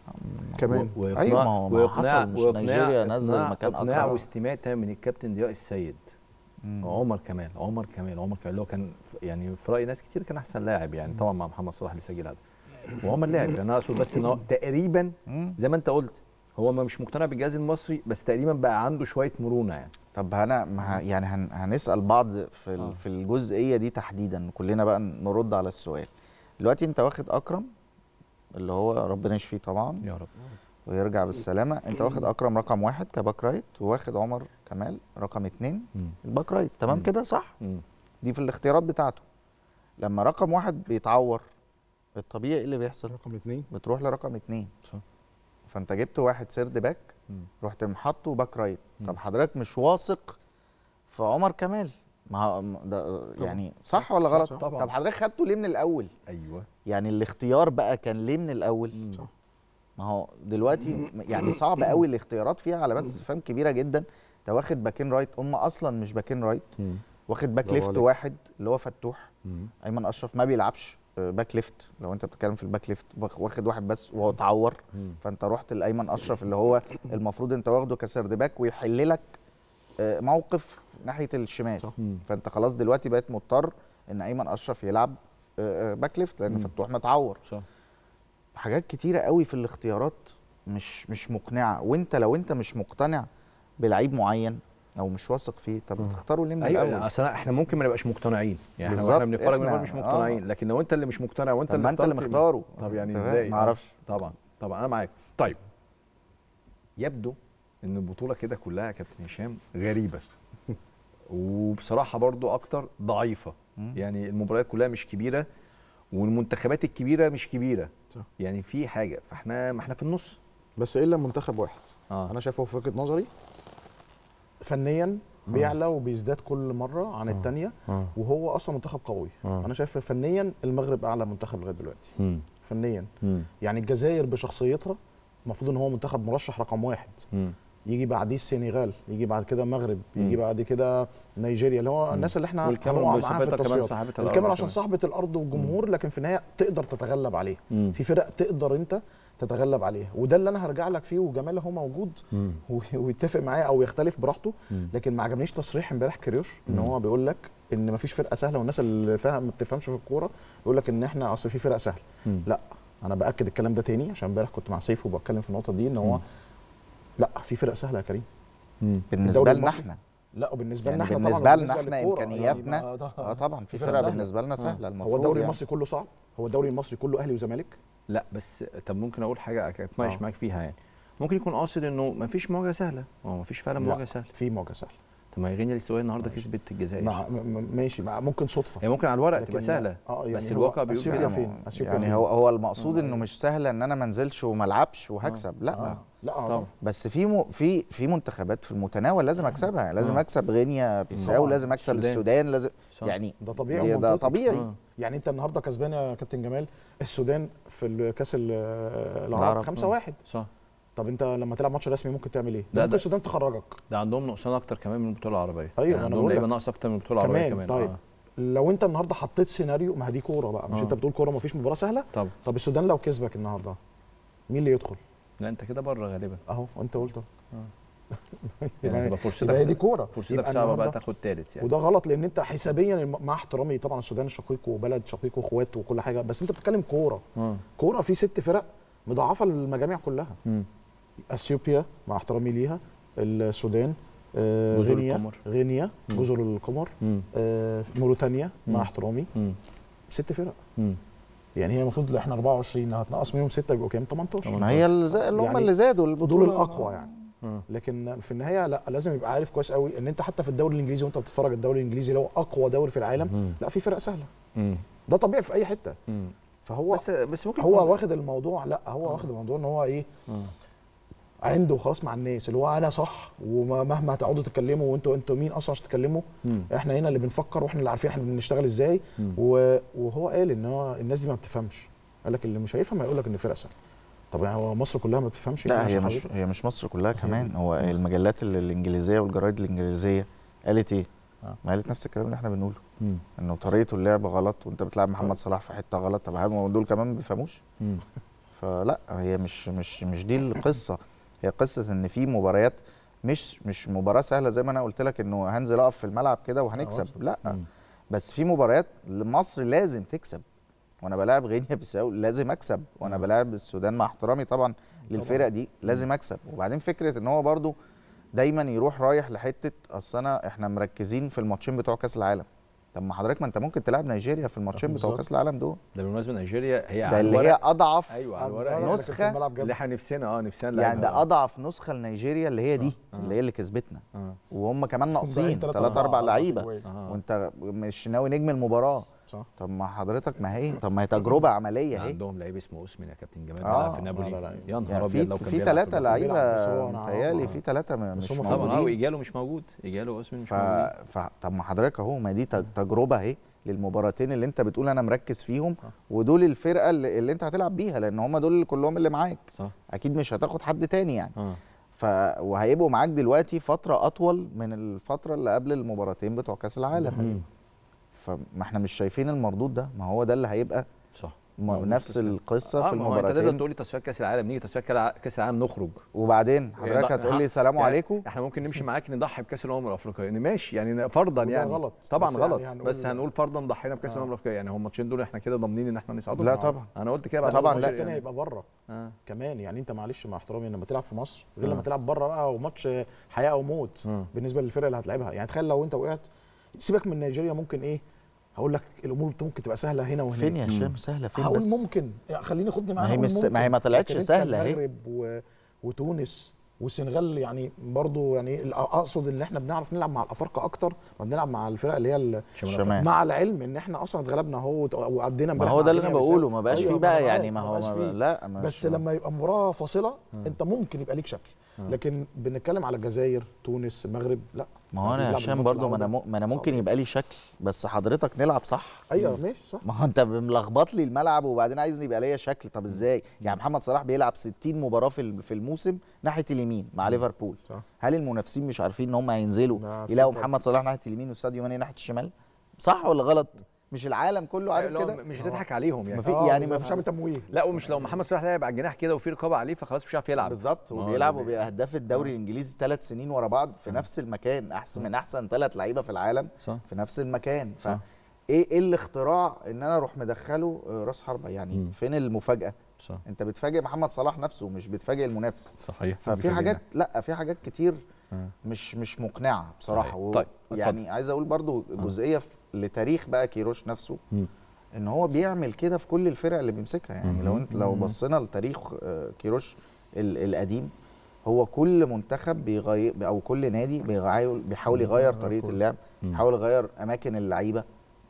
كمان و- وإقناع- أيوة، ما هو- ما وإقناع- حصل، مش وإقناع- نيجيريا نزل إقناع- مكان اقناع أكرم. واستماته من الكابتن ضياء السيد مم. عمر كمال عمر كمال عمر كمال اللي هو كان ف- يعني في راي ناس كتير كان احسن لاعب يعني طبعا مع محمد صلاح اللي سجل هدف وعمر لاعب يعني انا اقصد بس ان هو تقريبا مم. زي ما انت قلت هو ما مش مقتنع بالجهاز المصري بس تقريبا بقى عنده شويه مرونه يعني طب انا ما ه- يعني هن هنسال بعض في آه. ال- في الجزئيه دي تحديدا كلنا بقى نرد على السؤال دلوقتي انت واخد اكرم اللي هو ربنا يشفيه طبعا يا رب ويرجع بالسلامه انت واخد اكرم رقم واحد كباك رايت وواخد عمر كمال رقم اتنين مم. الباك رايت تمام مم. كده صح مم. دي في الاختيارات بتاعته لما رقم واحد بيتعور الطبيعي ايه اللي بيحصل رقم اثنين بتروح لرقم اتنين صح. فانت جبت واحد سيرد باك مم. رحت محطه باك رايت مم. طب حضرتك مش واثق في عمر كمال ما هو م- ده يعني صح ولا صح، غلط صح. طبعاً. طب حضرتك خدته ليه من الاول ايوه يعني الاختيار بقى كان ليه من الاول صح. ما هو دلوقتي يعني صعب قوي الاختيارات فيها علامات استفهام كبيره جدا انت واخد باكين رايت هم اصلا مش باكين رايت مم. واخد باك برافو ليفت عليك. واحد اللي هو فتوح مم. ايمن اشرف ما بيلعبش آه، باك ليفت لو انت بتتكلم في الباك ليفت واخ- واخد واحد بس وهو اتعور مم. فانت رحت لايمن اشرف اللي هو المفروض انت واخده كسرد باك ويحل لك آه، موقف ناحيه الشمال صح. مم. فانت خلاص دلوقتي بقيت مضطر ان ايمن اشرف يلعب آه، آه، باك ليفت لان مم. فتوح متعور صح حاجات كتيره قوي في الاختيارات مش مش مقنعه وانت لو انت مش مقتنع بلعيب معين او مش واثق فيه طب تختاره ليه من ايوه الاول اصل احنا ممكن ما نبقاش مقتنعين يعني احنا بالظبط، واحنا بنتفرج إحنا- بنبقى مش مقتنعين آه. لكن لو انت اللي مش مقتنع وانت طب ما انت اللي اخترت- مختاره طب يعني أنت فاهم؟ ازاي ما آه. اعرفش طبعا طبعا انا معاك طيب يبدو ان البطوله كده كلها يا كابتن هشام غريبه وبصراحه برضو اكتر ضعيفه مم. يعني المباريات كلها مش كبيره والمنتخبات الكبيره مش كبيره صح. يعني في حاجه فاحنا ما احنا في النص بس الا منتخب واحد اه انا شايفه في وجهه نظري فنيا بيعلى وبيزداد كل مره عن الثانيه اه وهو اصلا منتخب قوي آه. انا شايف فنيا المغرب اعلى منتخب لغايه دلوقتي مم. فنيا مم. يعني الجزائر بشخصيتها المفروض ان هو منتخب مرشح رقم واحد مم. يجي بعديه السنغال يجي بعد كده المغرب مم. يجي بعد كده نيجيريا اللي هو الناس اللي احنا والكاميرون هنقع معاها في بصفتها كمان التصفيات صاحبة الأرض الكاميرون عشان كمان. صاحبه الارض والجمهور لكن في النهايه تقدر تتغلب عليه مم. في فرق تقدر انت تتغلب عليها وده اللي انا هرجع لك فيه وجمال هو موجود مم. و- ويتفق معايا او يختلف براحته مم. لكن ما عجبنيش تصريح امبارح كريوش ان مم. هو بيقول لك ان ما فيش فرقه سهله والناس اللي فاهم ما بتفهمش في الكوره يقول لك ان احنا اصل في فرق سهله مم. لا انا باكد الكلام ده تاني عشان امبارح كنت مع سيف وبتكلم في النقطه دي ان هو مم. لا في فرق سهله يا كريم مم. بالنسبه الدوري لنا المصري. احنا لا وبالنسبه يعني لنا احنا بالنسبة طبعا لنا احنا للكورة، إمكانياتنا يعني ما- اه طبعا في فرق فرق سهلة. بالنسبه لنا سهله المفروض هو الدوري يعني. المصري كله صعب هو الدوري المصري كله اهلي وزمالك لا بس طب ممكن اقول حاجه اتناقش آه. معاك فيها يعني ممكن يكون قاصد انه ما فيش مواجهه سهله هو ما فيش فعلا لا. مواجهه سهله في مواجهه سهله طب ما هي غينيا الاستوائيه النهارده كسبت الجزائر مع م- م- ماشي مع ممكن صدفه هي ممكن على الورق لكن تبقى سهله اه يعني بس هو الواقع بيقول اثيوبيا كده. فين اثيوبيا يعني فين؟ هو هو المقصود انه مش سهل ان انا ما انزلش وما العبش وهكسب لا آه. لا طبعا طبعا بس في م... في في منتخبات في المتناول لازم اكسبها لازم آه. اكسب غينيا بيساو طبعاً. لازم اكسب السودان. السودان لازم صح. يعني ده طبيعي ده, ده ومنطقي. طبيعي آه. يعني انت النهارده كسبان يا كابتن جمال السودان في الكاس ال- العرب العرب. 5 1 صح طب انت لما تلعب ماتش رسمي ممكن تعمل ايه؟ لا، ده ممكن ده- السودان تخرجك ده عندهم نقصان اكتر كمان من البطوله العربيه أيوة، يعني ما أنا عندهم بقول لعيبه لك. ناقصه اكتر من البطوله العربيه كمان كمان طيب آه. لو انت النهارده حطيت سيناريو ما هي دي كوره بقى مش آه. انت بتقول كوره ما فيش مباراه سهله طبعا طب السودان لو كسبك النهارده مين اللي يدخل؟ لا انت كده بره غالبا اهو انت قلت اهو. يعني يبقى تبقى فرصتك يبقى هي دي كوره فرصتك يبقى صعبه بقى النهاردة- تاخد ثالث يعني وده غلط لان انت حسابيا الم- مع احترامي طبعا السودان شقيق وبلد شقيق واخوات وكل حاجه بس انت بتتكلم كوره اه كوره في ست فرق مضاعفه للمجاميع كلها مم. اثيوبيا مع احترامي ليها السودان آه، جزر غينيا القمر. غينيا مم. جزر القمر مم. آه، موريتانيا مم. مع احترامي مم. ست فرق مم. يعني هي المفروض احنا 24 هتنقص منهم سته يبقوا كام 18 ما هي اللي, زي- اللي هم يعني اللي زادوا دول البطوله الاقوى يعني آه. لكن في النهايه لا لازم يبقى عارف كويس قوي ان انت حتى في الدوري الانجليزي وانت بتتفرج الدوري الانجليزي اللي هو اقوى دوري في العالم مم. لا في فرق سهله مم. ده طبيعي في اي حته مم. فهو بس بس ممكن هو يكون- واخد الموضوع لا هو واخد الموضوع ان هو ايه آه. عنده خلاص مع الناس اللي هو انا صح ومهما هتقعدوا تتكلموا وانتوا انتوا مين اصلا عشان تتكلموا مم. احنا هنا اللي بنفكر واحنا اللي عارفين احنا بنشتغل ازاي مم. و- وهو قال ان هو الناس دي ما بتفهمش قال لك اللي مش هيفهم هيقول لك ان فرقه سهله طب يعني هو مصر كلها ما بتفهمش لا يعني هي عشان مش حضرتك- هي مش مصر كلها كمان هو المجلات ال- الانجليزيه والجرايد الانجليزيه قالت ايه؟ آه. ما قالت نفس الكلام اللي احنا بنقوله مم. انه طريقه اللعب غلط وانت بتلعب محمد صلاح في حته غلط طب هل دول كمان ما بيفهموش؟ مم. فلا هي مش مش مش دي القصه هي قصه ان في مباريات مش مش مباراه سهله زي ما انا قلت لك انه هنزل اقف في الملعب كده وهنكسب لا مم. بس في مباريات مصر لازم تكسب وانا بلاعب غينيا بيساو لازم اكسب وانا بلاعب السودان مع احترامي طبعا للفرق دي لازم اكسب وبعدين فكره ان هو برضو دايما يروح رايح لحته اصل انا احنا مركزين في الماتشين بتوع كاس العالم طب ما حضرتك ما انت ممكن تلعب نيجيريا في الماتشين بتوع بالظبط. كاس العالم دول ده بالمناسبه نيجيريا هي ده على اللي هي الورق اضعف ايوه على الورق الورق لكن في نسخة الملعب جنب. اللي احنا نفسنا اه نفسنا يعني نلعبها. ده اضعف نسخه لنيجيريا اللي هي دي آه. اللي هي اللي كسبتنا اه وهم كمان ناقصين تلاتة ثلاث اربع لعيبه آه. وانت مش ناوي نجم المباراه صح طب ما حضرتك ما هي طب ما هي تجربه عمليه اهي عندهم لعيب اسمه اوسمن يا كابتن جمال آه. بيلعب في نابولي لا، لا، لا. يا نهار يعني ابيض في لو كان في بيلعب ثلاثه البطولة. بيلعب، بس هو لعيبه أنا- متهيألي آه. في ثلاثه بس مش هم طبعا اه موجودين وايجاله مش موجود ايجاله اوسمن مش ف... موجود ف... طب ما حضرتك اهو ما دي تج- تجربه اهي للمباراتين اللي انت بتقول انا مركز فيهم ودول الفرقه اللي, اللي انت هتلعب بيها لان هم دول اللي كلهم اللي معاك صح اكيد مش هتاخد حد تاني يعني اه ف وهيبقوا معاك دلوقتي فتره اطول من الفتره اللي قبل المباراتين بتوع كاس العالم مم. فما احنا مش شايفين المردود ده ما هو ده اللي هيبقى صح م- موجود نفس تصفيات. القصه اه في ما هو انت تقدر المباراتين تقولي تصفيات كاس العالم نيجي تصفيات كلا- كاس العالم نخرج وبعدين حضرتك لا، هتقول لي ها- سلام يعني عليكم احنا ممكن نمشي معاك نضحي بكاس الامم الافريقيه يعني ماشي يعني فرضا وده يعني غلط. طبعا بس غلط يعني هنقول- بس هنقول فرضا ضحينا بكاس آه. الامم الافريقيه يعني هم الماتشين دول احنا كده ضامنين ان احنا نصعد لا طبعا انا قلت كده بعد طبعاً الماتش لا. التاني يعني. هيبقى بره آه. كمان يعني انت معلش مع احترامي لما تلعب في مصر غير آه. لما تلعب بره بقى وماتش حياه او موت آه. بالنسبه للفرقه اللي هتلعبها يعني تخيل لو انت وقعت سيبك من نيجيريا ممكن ايه هقول لك الامور ممكن تبقى سهله هنا وهنا فين يا هشام سهله فين هقول بس ممكن يعني خليني خدني معاها ما هي هقول مش- ممكن. ما هي ما طلعتش لكن انت سهلة اهي. المغرب و... وتونس والسنغال يعني برضو يعني اقصد ان احنا بنعرف نلعب مع الافارقه اكتر ما بنلعب مع الفرق اللي هي ال- شمال مع العلم ان احنا اصلا اتغلبنا اهو وت- وعدينا ما امبارح هو مع ده اللي انا غينيا بقوله بيساو. ما بقاش أيوة، فيه ما بقى أنا يعني عارف، ما هو بقاش ما فيه. لا مش بس لما يبقى مباراه فاصله انت ممكن يبقى ليك شكل آه. لكن بنتكلم على الجزائر تونس المغرب لا ما هو انا يا هتلعب هشام الماتش برضو ما انا العودة. م... ما انا صعب ممكن جدا. يبقى لي شكل بس حضرتك نلعب صح ايوه ماشي صح ما هو انت ملخبط لي الملعب وبعدين عايز يبقى ليا شكل طب ازاي يعني محمد صلاح بيلعب 60 مباراه في ال- في الموسم ناحيه اليمين مع ليفربول صح. هل المنافسين مش عارفين ان هم هينزلوا لا، في يلاقوا طبعا. محمد صلاح ناحيه اليمين وساديو ماني ناحيه الشمال صح ولا غلط مش العالم كله عارف لا، كده مش هتضحك عليهم يعني ما في- آه، يعني بالظبط، ما مش عامل تمويه لا ومش لو محمد صلاح لعب على الجناح كده وفي رقابه عليه فخلاص مش هيعرف يلعب بالظبط ما هو وبيلعب ده بي- وبيبقى هداف الدوري الانجليزي ثلاث سنين ورا بعض في نفس المكان احسن من احسن ثلاث لعيبه في العالم صح في نفس المكان ف صح. ايه ايه الاختراع ان انا اروح مدخله آه، راس حربه يعني مم. فين المفاجاه صح انت بتفاجئ محمد صلاح نفسه مش بتفاجئ المنافس صحيح ففي حاجات لا في حاجات كتير آه. مش مش مقنعه بصراحه صحيح. و... طيب، يعني عايز اقول برضو جزئيه في- لتاريخ بقى كيروش نفسه مم. ان هو بيعمل كده في كل الفرق اللي بيمسكها يعني لو مم. انت لو مم. بصينا لتاريخ آه، كيروش ال- القديم هو كل منتخب بيغير او كل نادي بيغير بيحاول يغير طريقه اللعب مم. بيحاول يغير اماكن اللعيبه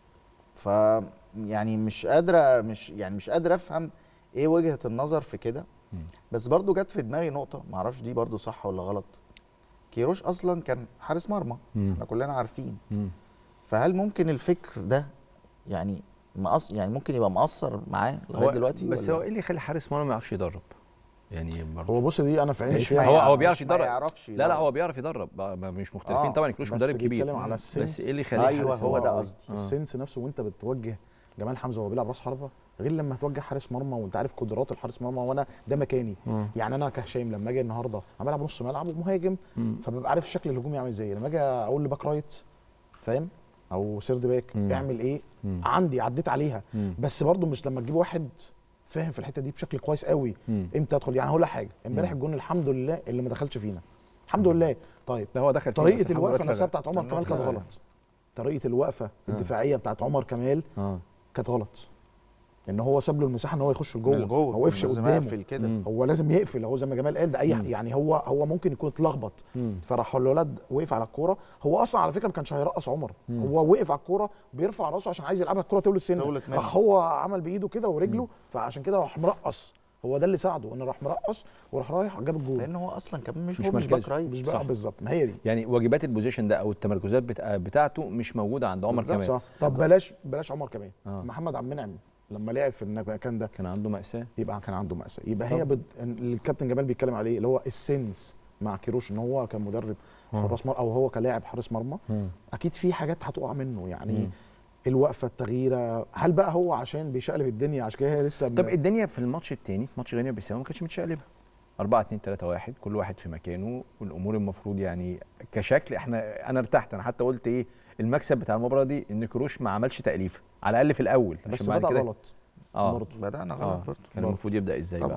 ف يعني مش قادره مش يعني مش قادر افهم ايه وجهه النظر في كده مم. بس برضو جت في دماغي نقطه معرفش دي برضو صح ولا غلط كيروش اصلا كان حارس مرمى مم. احنا كلنا عارفين مم. فهل ممكن الفكر ده يعني مقص يعني ممكن يبقى مأثر معاه لغايه هو دلوقتي بس ولا؟ هو ايه اللي يخلي حارس مرمى ما يعرفش يدرب يعني برضه هو بص دي انا في عيني مش فيها هو- هو مش بيعرف ما يدرب. يعرفش لا لا يدرب. هو بيعرف يدرب ما- ما- مش مختلفين آه، طبعا كلوش بس مدرب كبير بيتكلم على بس السنس ايه اللي يخليه أيوة، حارس هو مرمى؟ ده آه. قصدي. السنس نفسه وانت بتوجه جمال حمزه وهو بيلعب راس حربه غير لما توجه حارس مرمى وانت عارف قدرات الحارس مرمى وانا ده مكاني مم. يعني انا كهشام لما اجي النهارده انا بلعب نص ملعب ومهاجم مم. فببقى عارف الشكل الهجومي عامل ازاي لما اجي اقول لباك رايت فاهم او سيرد باك مم. اعمل ايه مم. عندي عديت عليها مم. بس برضو مش لما تجيب واحد فاهم في الحته دي بشكل كويس قوي مم. امتى ادخل يعني هقول لك حاجه امبارح مم. الجون الحمد لله اللي ما دخلش فينا الحمد لله طيب لا هو دخل فيه بس طريقه الحمد لله الوقفه اتلغى. نفسها بتاعت عمر كمال كانت اتلغى. غلط طريقه الوقفه الدفاعيه بتاعت عمر كمال اه كانت غلط ان هو ساب له المساحه ان هو يخش لجوه من جوه ما وقفش لازم قدامه أقفل كده مم. هو لازم يقفل هو زي ما جمال قال ده اي مم. يعني هو هو ممكن يكون اتلخبط مم. فراح الولد وقف على الكوره هو اصلا على فكره ما كانش هيرقص عمر مم. هو وقف على الكوره بيرفع راسه عشان عايز يلعبها الكوره تولد سنه تولد منه. راح هو عمل بايده كده ورجله فعشان كده راح مرقص هو ده اللي ساعده انه راح مرقص وراح رايح جاب الجول لان هو اصلا كمان مش, مش هو مش باك مركزه. رايت مش صح. بقى بالظبط ما هي دي يعني واجبات البوزيشن ده او التمركزات بتاع بتاعته مش موجوده عند عمر بالظبط، كمان صح طب بلاش بلاش عمر كمان آه. محمد عبد المنعم لما لعب في المكان ده كان عنده مأساة يبقى كان عنده مأساة يبقى هي بد... اللي الكابتن جمال بيتكلم عليه اللي هو السنس مع كيروش ان هو كمدرب آه. حراس مرمى او هو كلاعب حارس مرمى مم. اكيد في حاجات هتقع منه يعني مم. الوقفه التغييره هل بقى هو عشان بيشقلب الدنيا عشان كده هي لسه طب الدنيا في الماتش الثاني في ماتش غينيا بيساو ما كانتش متشقلبه 4 2 3 1 كل واحد في مكانه والامور المفروض يعني كشكل احنا انا ارتحت انا حتى قلت ايه المكسب بتاع المباراه دي ان كروش ما عملش تأليفه على الاقل في الاول بس عشان بعد بدا كده- غلط اه برضه بدانا اه غلط برضه كان برضه. المفروض يبدا ازاي طبعا. بقى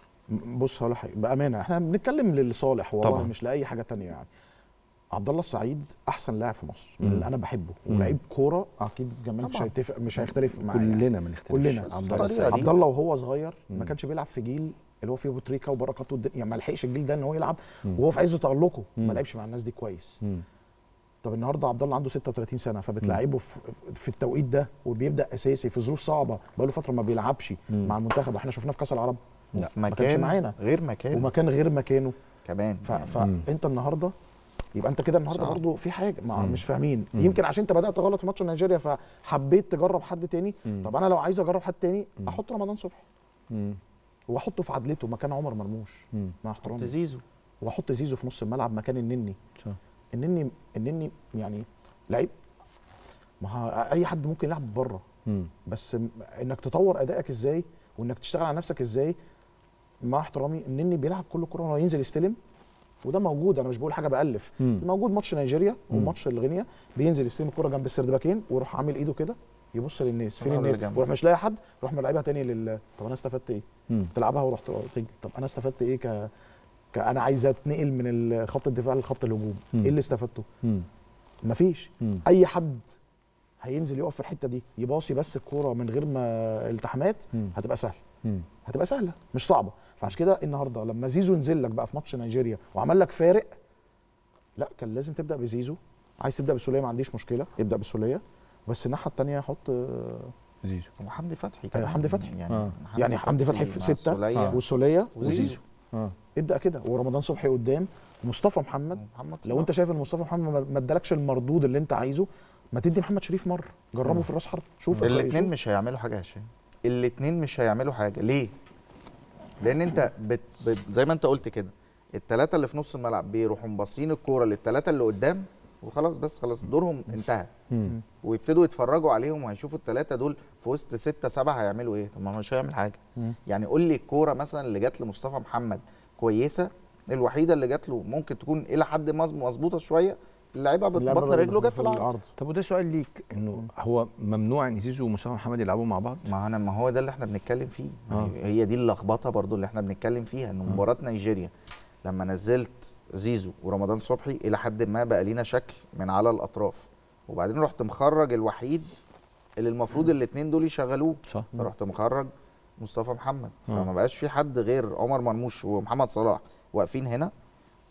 م- بص هقول لك حاجه بامانه احنا بنتكلم للصالح والله طبعاً. مش لاي حاجه تانية يعني عبد الله السعيد احسن لاعب في مصر من مم. اللي انا بحبه مم. ولعيب كوره اكيد جمال مش طبعاً. هيتفق مش هيختلف معايا يعني. كلنا ما نختلفش كلنا بس عبد في الله الطريقة دي. عبد الله وهو صغير ما مم. كانش بيلعب في جيل اللي هو فيه ابو تريكه وبركات والدنيا يعني ما لحقش الجيل ده ان هو يلعب مم. وهو في عز تالقه مم. ما لعبش مع الناس دي كويس مم. طب النهارده عبد الله عنده 36 سنه فبتلعبه في, في التوقيت ده وبيبدا اساسي في ظروف صعبه بقاله فتره ما بيلعبش مم. مع المنتخب واحنا شفناه في كاس العرب لا، في ما كانش مكان معانا. غير مكان ومكان غير مكانه كمان ف... يعني مم. فانت النهارده يبقى انت كده النهارده صعب. برضو في حاجه مع مم. مش فاهمين مم. يمكن عشان انت بدات غلط في ماتش نيجيريا فحبيت تجرب حد تاني مم. طب انا لو عايز اجرب حد تاني مم. احط رمضان صبحي مم. واحطه في عدلته مكان عمر مرموش مم. مع احترامي زيزو واحط زيزو في نص الملعب مكان النني صح. النني النني يعني لعيب ما هو اي حد ممكن يلعب بره مم. بس م- انك تطور ادائك ازاي وانك تشتغل على نفسك ازاي مع احترامي النني بيلعب كل كره هو ينزل يستلم وده موجود انا مش بقول حاجه بالف مم. موجود ماتش نيجيريا مم. وماتش الغينيا بينزل يستلم الكره جنب السردباكين ويروح عامل ايده كده يبص للناس فين طبعا الناس اللي جنبه. ويروح مش لاقي حد يروح ملعبها تاني لل طب انا استفدت ايه مم. تلعبها ورحت تيجي طب انا استفدت ايه ك ك انا عايز اتنقل من ال- خط الدفاع لخط الهجوم مم. ايه اللي استفدته مم. مفيش مم. اي حد هينزل يقف في الحته دي يباصي بس الكوره من غير ما التحامات مم. هتبقى سهل مم. هتبقى سهله مش صعبه فعشان كده النهارده لما زيزو نزل لك بقى في ماتش نيجيريا وعمل لك فارق لا كان لازم تبدا بزيزو عايز تبدا بالسوليه ما عنديش مشكله ابدا بالسوليه بس الناحيه الثانيه حط آه، زيزو وحمدي فتحي أيوة، كمان حمدي فتحي. يعني آه. يعني حمدي فتحي في مع ستة السولية آه. والسوليه وزيزو. وزيزو اه ابدا كده ورمضان صبحي قدام ومصطفى محمد محمد لو انت شايف ان مصطفى محمد ما- ما ادالكش المردود اللي انت عايزه ما تدي محمد شريف مره جربه مم. في راس حرب شوف الاثنين مش هيعملوا حاجه يا هشام الاثنين مش هيعملوا حاجه ليه لان انت بت بت زي ما انت قلت كده الثلاثه اللي في نص الملعب بيروحوا مباصين الكوره للثلاثه اللي قدام وخلاص بس خلاص دورهم انتهى مم. ويبتدوا يتفرجوا عليهم وهيشوفوا الثلاثه دول في وسط ستة سبعة هيعملوا ايه طب ما هو مش هيعمل حاجه مم. يعني قول لي الكوره مثلا اللي جت لمصطفى محمد كويسه الوحيده اللي جات له ممكن تكون الى حد ما مظبوطه شويه اللعيبه بطن رجله جت في العرض طب وده سؤال ليك انه هو ممنوع ان زيزو ومصطفى محمد يلعبوا مع بعض ما انا ما هو ده اللي احنا بنتكلم فيه آه. آه. هي دي اللخبطه برضو اللي احنا بنتكلم فيها ان مباراه نيجيريا لما نزلت زيزو ورمضان صبحي الى حد ما بقى لينا شكل من على الاطراف وبعدين رحت مخرج الوحيد اللي المفروض الاثنين دول يشغلوه صح فرحت مخرج مصطفى محمد آه. فما بقاش في حد غير عمر مرموش ومحمد صلاح واقفين هنا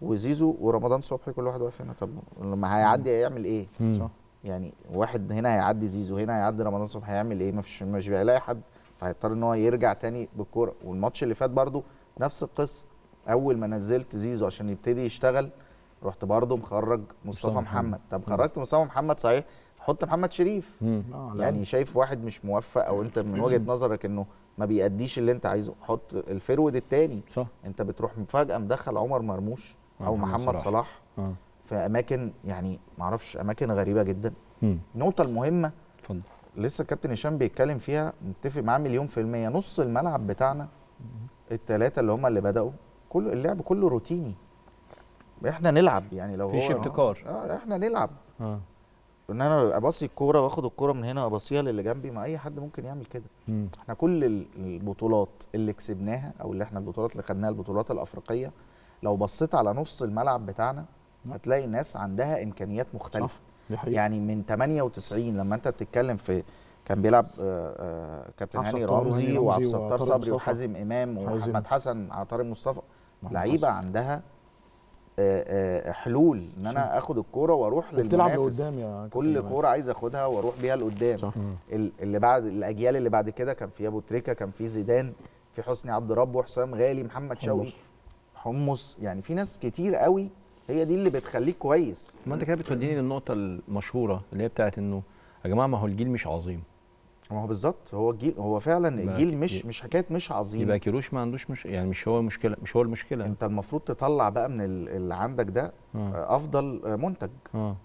وزيزو ورمضان صبحي كل واحد واقف هنا طب لما هيعدي هيعمل ايه صح يعني واحد هنا هيعدي زيزو هنا هيعدي رمضان صبحي هيعمل ايه مفيش مش هيلاقي حد فهيضطر ان هو يرجع تاني بالكوره والماتش اللي فات برضو نفس القصه اول ما نزلت زيزو عشان يبتدي يشتغل رحت برضو مخرج مصطفى مصطفى محمد محمد. طب خرجت مصطفى محمد صحيح حط محمد شريف مم. آه لا. يعني شايف واحد مش موفق او انت من وجهه نظرك انه ما بيأديش اللي انت عايزه حط الفرود التاني صح انت بتروح فجاه مدخل عمر مرموش او محمد محمد صلاح. صلاح اه في اماكن يعني معرفش اماكن غريبه جدا مم. النقطه المهمه اتفضل لسه الكابتن هشام بيتكلم فيها متفق معاه مليون في المية نص الملعب بتاعنا التلاتة اللي هم اللي بدأوا كل اللعب كله روتيني احنا نلعب يعني لو مفيش هو ابتكار. اه احنا نلعب اه ان انا اباصي الكوره واخد الكوره من هنا وابصيها للي جنبي ما اي حد ممكن يعمل كده مم. احنا كل ال- البطولات اللي كسبناها او اللي احنا البطولات اللي خدناها البطولات الافريقيه لو بصيت على نص الملعب بتاعنا هتلاقي ناس عندها امكانيات مختلفه صح دي حقيقة يعني من 98 لما انت بتتكلم في كان بيلعب آه، آه، كابتن عبد هاني الستار رمزي وهاني وعبد رمزي الستار وطارق صبري مصطفى. وحازم امام حازم. ومحمد حسن على طارق مصطفى محمد لعيبه حسن. عندها آه، آه، حلول ان انا اخد الكوره واروح بتلعب للمنافس لقدام يا كابتن كل جمال. كوره عايز اخدها واروح بيها لقدام صح. ال- اللي بعد الاجيال اللي بعد كده كان في ابو تريكه كان في زيدان في حسني عبد ربه حسام غالي محمد شوقي حمص. حمص يعني في ناس كتير قوي هي دي اللي بتخليك كويس ما انت كده بتوديني للنقطه المشهوره اللي هي بتاعت انه يا جماعه ما هو الجيل مش عظيم ما هو بالظبط هو الجيل هو فعلا يبقى الجيل مش ي- مش حكايه مش عظيم يبقى كيروش ما عندوش مش يعني مش هو المشكله مش هو المشكله انت المفروض تطلع بقى من ال- اللي عندك ده اه آه، افضل آه، منتج اه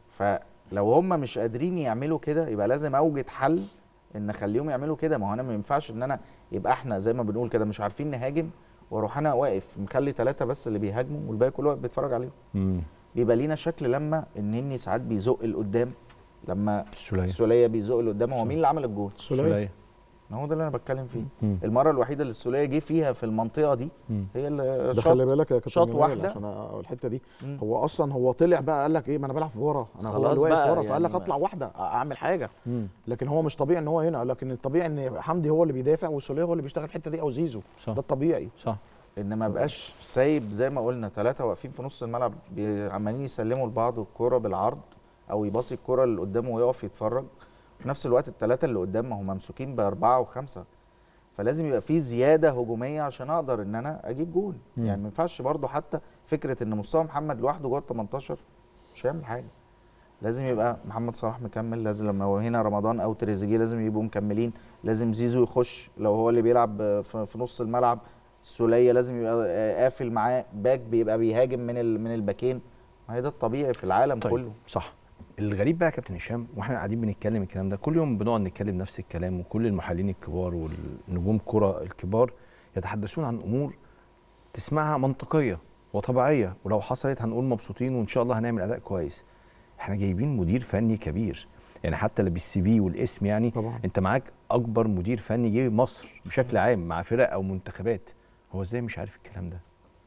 فلو هم مش قادرين يعملوا كده يبقى لازم اوجد حل ان اخليهم يعملوا كده ما هو انا ما ينفعش ان انا يبقى احنا زي ما بنقول كده مش عارفين نهاجم واروح انا واقف مخلي ثلاثه بس اللي بيهاجموا والباقي كله واقف بيتفرج عليهم امم بيبقى لينا شكل لما النني ساعات بيزق لقدام لما السوليه السوليه بيزق لقدام هو صح. مين اللي عمل الجول السولية ما هو ده اللي انا بتكلم فيه مم. المره الوحيده اللي السوليه جه فيها في المنطقه دي مم. هي اللي ده شاط خلي بالك يا كابتن شاط جمال واحدة. عشان أ- الحته دي مم. هو اصلا هو طلع بقى قال لك ايه ما انا بلعب في ورا انا هو خلاص اللي واقف بقى ورا فقال لك يعني اطلع واحده أ- اعمل حاجه مم. لكن هو مش طبيعي ان هو هنا لكن الطبيعي ان حمدي هو اللي بيدافع والسوليه هو اللي بيشتغل في الحته دي او زيزو صح ده الطبيعي صح ان ما بقاش سايب زي ما قلنا ثلاثه واقفين في نص الملعب بي- عمالين يسلموا لبعض الكوره بالعرض او يباصي الكوره اللي قدامه ويقف يتفرج في نفس الوقت الثلاثه اللي قدام ما هم ممسوكين باربعه وخمسه فلازم يبقى في زياده هجوميه عشان اقدر ان انا اجيب جول مم. يعني ما ينفعش برضو حتى فكره ان مصطفى محمد لوحده جوه ال 18 مش هيعمل حاجه لازم يبقى محمد صلاح مكمل لازم لما هو هنا رمضان او تريزيجيه لازم يبقوا مكملين لازم زيزو يخش لو هو اللي بيلعب في في نص الملعب السوليه لازم يبقى آه، قافل معاه باك بيبقى بيهاجم من ال- من الباكين ما هي ده الطبيعي في العالم طيب كله صح الغريب بقى يا كابتن هشام واحنا قاعدين بنتكلم الكلام ده كل يوم بنقعد نتكلم نفس الكلام وكل المحللين الكبار والنجوم كرة الكبار يتحدثون عن امور تسمعها منطقيه وطبيعيه ولو حصلت هنقول مبسوطين وان شاء الله هنعمل اداء كويس احنا جايبين مدير فني كبير يعني حتى اللي بالسي في والاسم يعني طبعا انت معاك اكبر مدير فني جه مصر بشكل عام مع فرق او منتخبات هو ازاي مش عارف الكلام ده